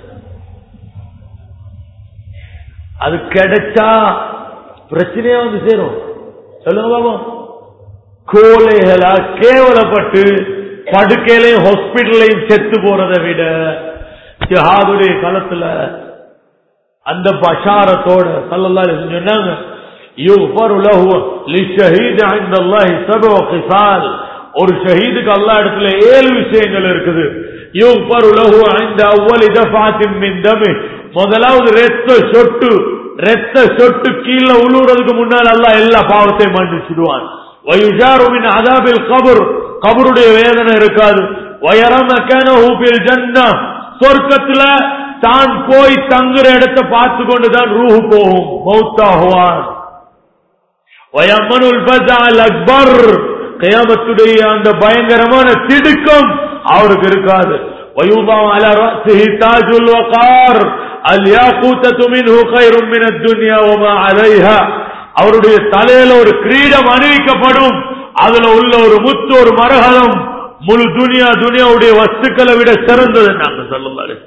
அது கிடைச்சா பிரச்சனையா வந்து சேரும் சொல்லுங்க பாபா கோலைகளா கேவலப்பட்டு படுக்கையிலையும் ஹாஸ்பிட்டலையும் செத்து போறதை விட ஜிஹாதுடைய காலத்துல அந்த பஷாரத்தோட சல்லல்லாஹு அலைஹி வஸல்லம் சொன்னாங்க يغفر له للشهيد عند الله سبع خصال ஒரு ஷஹீதுக்கு அல்லாஹ் இடத்துல ஏழு விஷயங்கள் இருக்குது يغفر له عند اول دفعه من دمه முதலாவது ரத்த சொட்டு ரத்த சொட்டு கீழே உழுவுறதுக்கு முன்னால் அல்லாஹ் எல்லா பாவத்தையும் மன்னிச்சிடுவான் ويجار من عذاب القبر கபருடைய வேதனை இருக்காது ويرى مكانه في الجنه சொர்க்கத்துல தான் போய் தங்குற இடத்தை பார்த்து கொண்டுதான் ரூஹு போகும் மௌத்தாகுவான் வயம்மனுல் பஜால் அக்பர் கயாமத்துடைய அந்த பயங்கரமான திடுக்கம் அவருக்கு இருக்காது ويوضع على رأسه تاج الوقار الياقوتة منه خير من الدنيا وما عليها அவருடைய தலையில ஒரு கிரீடம் அணிவிக்கப்படும் அதுல உள்ள ஒரு முத்து ஒரு மரகதம் முழு துனியா துனியாவுடைய வஸ்துக்களை விட சிறந்தது நாங்க சொல்லுவாரு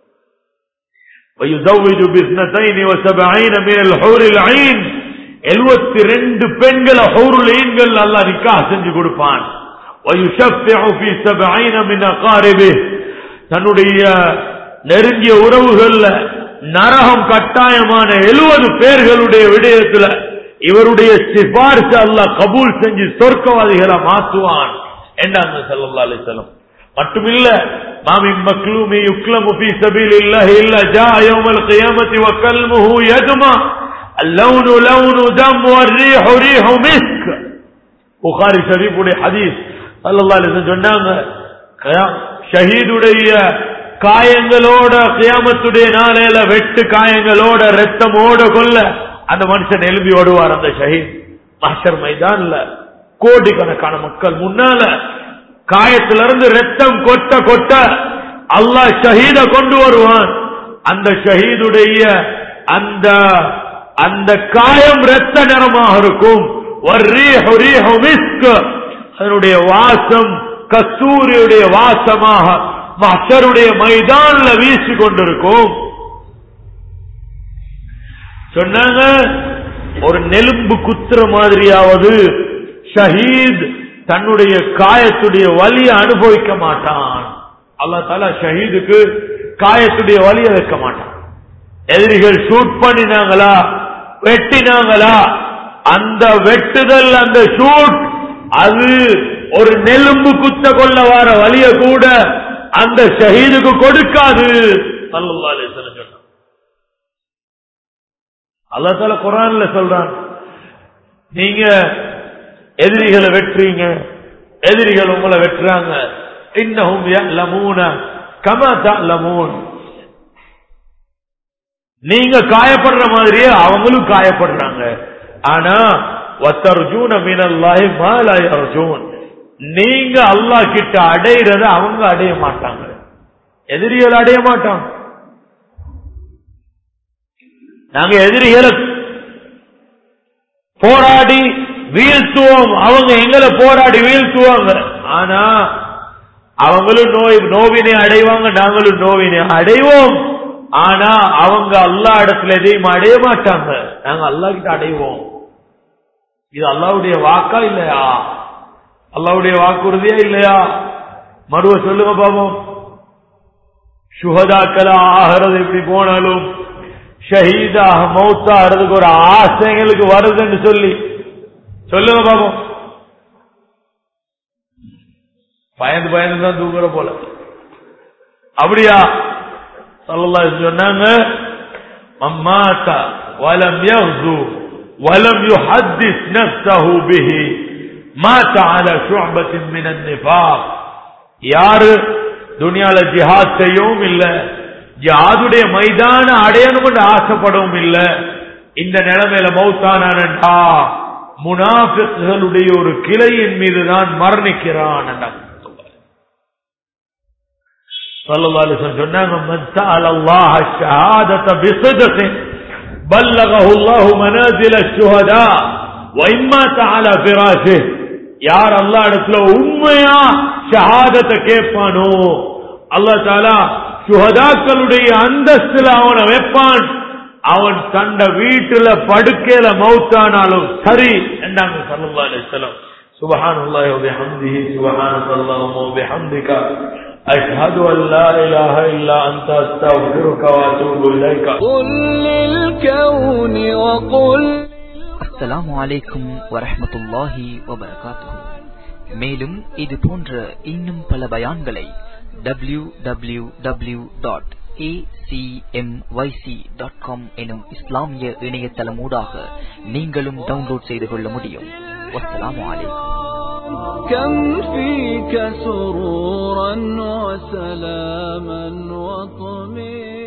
ويزوج باثنتين وسبعين من الحور العين எழுபத்தி ரெண்டு பெண்களை ஹௌருல் ஈன்கள் அல்லாஹ் நிக்காஹ் செஞ்சு கொடுப்பான் ويشفع في سبعين من أقاربه தன்னுடைய நெருங்கிய உறவுகள்ல நரகம் கட்டாயமான எழுபது பேர்களுடைய விடயத்துல இவருடைய சிபாரிசு அல்லாஹ் கபூல் செஞ்சு சொர்க்கவாதிகளை மாற்றுவான் என்றாங்க ஸல்லல்லாஹு அலைஹி வஸல்லம் மட்டுமில்ல மாமின் மக்லூமி யுக்லமு ஃபீ சபீலில்லாஹி இல்லா ஜா யௌமல் கியாமத்தி வ கல்முஹு யதுமா اللون لون دم والريح ريح مسك புகாரி ஷரீஃபுடைய ஹதீஸ் ஸல்லல்லாஹு அலைஹி வஸல்லம் சொன்னாங்க கயா- ஷஹீதுடைய காயங்களோட கியாமத்துடைய நாளையில வெட்டு காயங்களோட ரத்தமோட கொல்ல அந்த மனுஷன் எழுப்பி ஓடுவார் அந்த ஷஹீத் மஹ்ஷர் மைதான்ல கோடிக்கணக்கான மக்கள் முன்னால காயத்திலிருந்து ரத்தம் கொட்ட கொட்ட அல்லாஹ் ஷஹீத கொண்டு வருவான் அந்த ஷஹீதுடைய அந்த அந்த காயம் ரத்த நிறமாக இருக்கும் வர்ரீஹு ரீஹு மிஸ்க். அதனுடைய வாசம் கஸ்தூரியுடைய வாசமாக மஹ்ஷருடைய மைதான்ல வீசி கொண்டிருக்கும் சொன்னாங்க ஒரு நெலும்பு குத்துற மாதிரியாவது ஷஹீத் தன்னுடைய காயத்துடைய வலியை அனுபவிக்க மாட்டான் அல்லாஹ் தாலா ஷஹீதுக்கு காயத்துடைய வலியை வைக்க மாட்டான் எதிரிகள் ஷூட் பண்ணினாங்களா வெட்டினாங்களா அந்த வெட்டுதல் அந்த ஷூட் அது ஒரு நெலும்பு குத்த கொள்ள வர வலிய கூட அந்த ஷஹீதுக்கு கொடுக்காது ஸல்லல்லாஹு அலைஹி வஸல்லம் சொன்னாங்க அல்லாஹ் தால குரான்ல சொல்றான் நீங்க எதிரிகளை வெட்டுறீங்க எதிரிகள் உங்களை வெட்டுறாங்க இன்னஹும் யஅலமூன கமா தஅலமூன் நீங்க காயப்படுற மாதிரியே அவங்களும் காயப்படுறாங்க ஆனா வத்தர்ஜூன மினல்லாஹி மா லா யர்ஜூன் நீங்க அல்லாஹ் கிட்ட அடையிறத அவங்க அடைய மாட்டாங்க எதிரிகள் அடைய மாட்டாங்க நாங்க எதிரிகளை போராடி வீழ்த்துவோம் அவங்க எங்களை போராடி வீழ்த்துவாங்க ஆனா அவங்களும் நோய் நோவினை அடைவாங்க நாங்களும் நோவினை அடைவோம் ஆனா அவங்க அல்லா இடத்துல எதையும் அடைய மாட்டாங்க நாங்க அல்லா கிட்ட அடைவோம் இது அல்லாவுடைய வாக்கா இல்லையா அல்லாவுடைய வாக்குறுதியா இல்லையா மறுவ சொல்லுங்க பாபம் சுகதாக்களா ஆகிறது இப்படி போனாலும் ஷஹீதாக மௌத்தாகிறதுக்கு ஒரு ஆசை எங்களுக்கு வருதுன்னு சொல்லி சொல்லுங்க பாபம் பயந்து பயந்து தான் தூங்குற போல அப்படியா சல்லல்லாஹு அலைஹி சொன்னாங்க மம்மாத்தா வலம் யஹ்து வலம் யுஹத்திஸ் நஃப்ஸஹு பிஹி மாத அலா ஷுஅபத்தின் மினன் நிஃபாக் யாரு துனியால ஜிஹாத் செய்யவும் இல்ல ஜிஹாதுடைய மைதான அடையணும் என்று ஆசைப்படவும் இல்ல இந்த நிலைமையில மௌத்தானா முனாஃபிக்குகளுடைய ஒரு கிளையின் மீது தான் மரணிக்கிறான் என்றாங்க صلى சொன்னாங்க من سأل الله الشهادة بصدق بلغه الله منازل الشهداء وإن مات على فراشه யார் அல்லா இடத்துல உண்மையா ஷஹாதத்தை கேட்பானோ அல்லா தாலா சுகதாக்களுடைய அந்தஸ்துல அவனை வைப்பான் அவன் தண்ட வீட்டுல படுக்கையில மௌத்தானாலும் சரி என்றாங்க சல்லல்லாஹு அலைஹி வஸல்லம் சுபஹானல்லாஹி வ பிஹம்திஹி சுபஹானல்லாஹு வ பிஹம்திக அஷ்ஹது அன் லா இலாஹ இல்லா அன்த அஸ்தக்ஃபிருக வ அத்தூபு இலைக قل للكون وقل அஸ்ஸலாமு அலைக்கும் வரஹ்மத்துல்லாஹி வபரகாத்துஹு மேலும் இது போன்ற இன்னும் பல பயான்களை டபிள்யூ டபிள்யூ டபிள்யூ டாட் எனும் இஸ்லாமிய இணையதளமூடாக நீங்களும் டவுன்லோட் செய்து கொள்ள முடியும் வஸ்ஸலாமு அலைக்கும் كم فيك سرورا وسلاما وطمئنا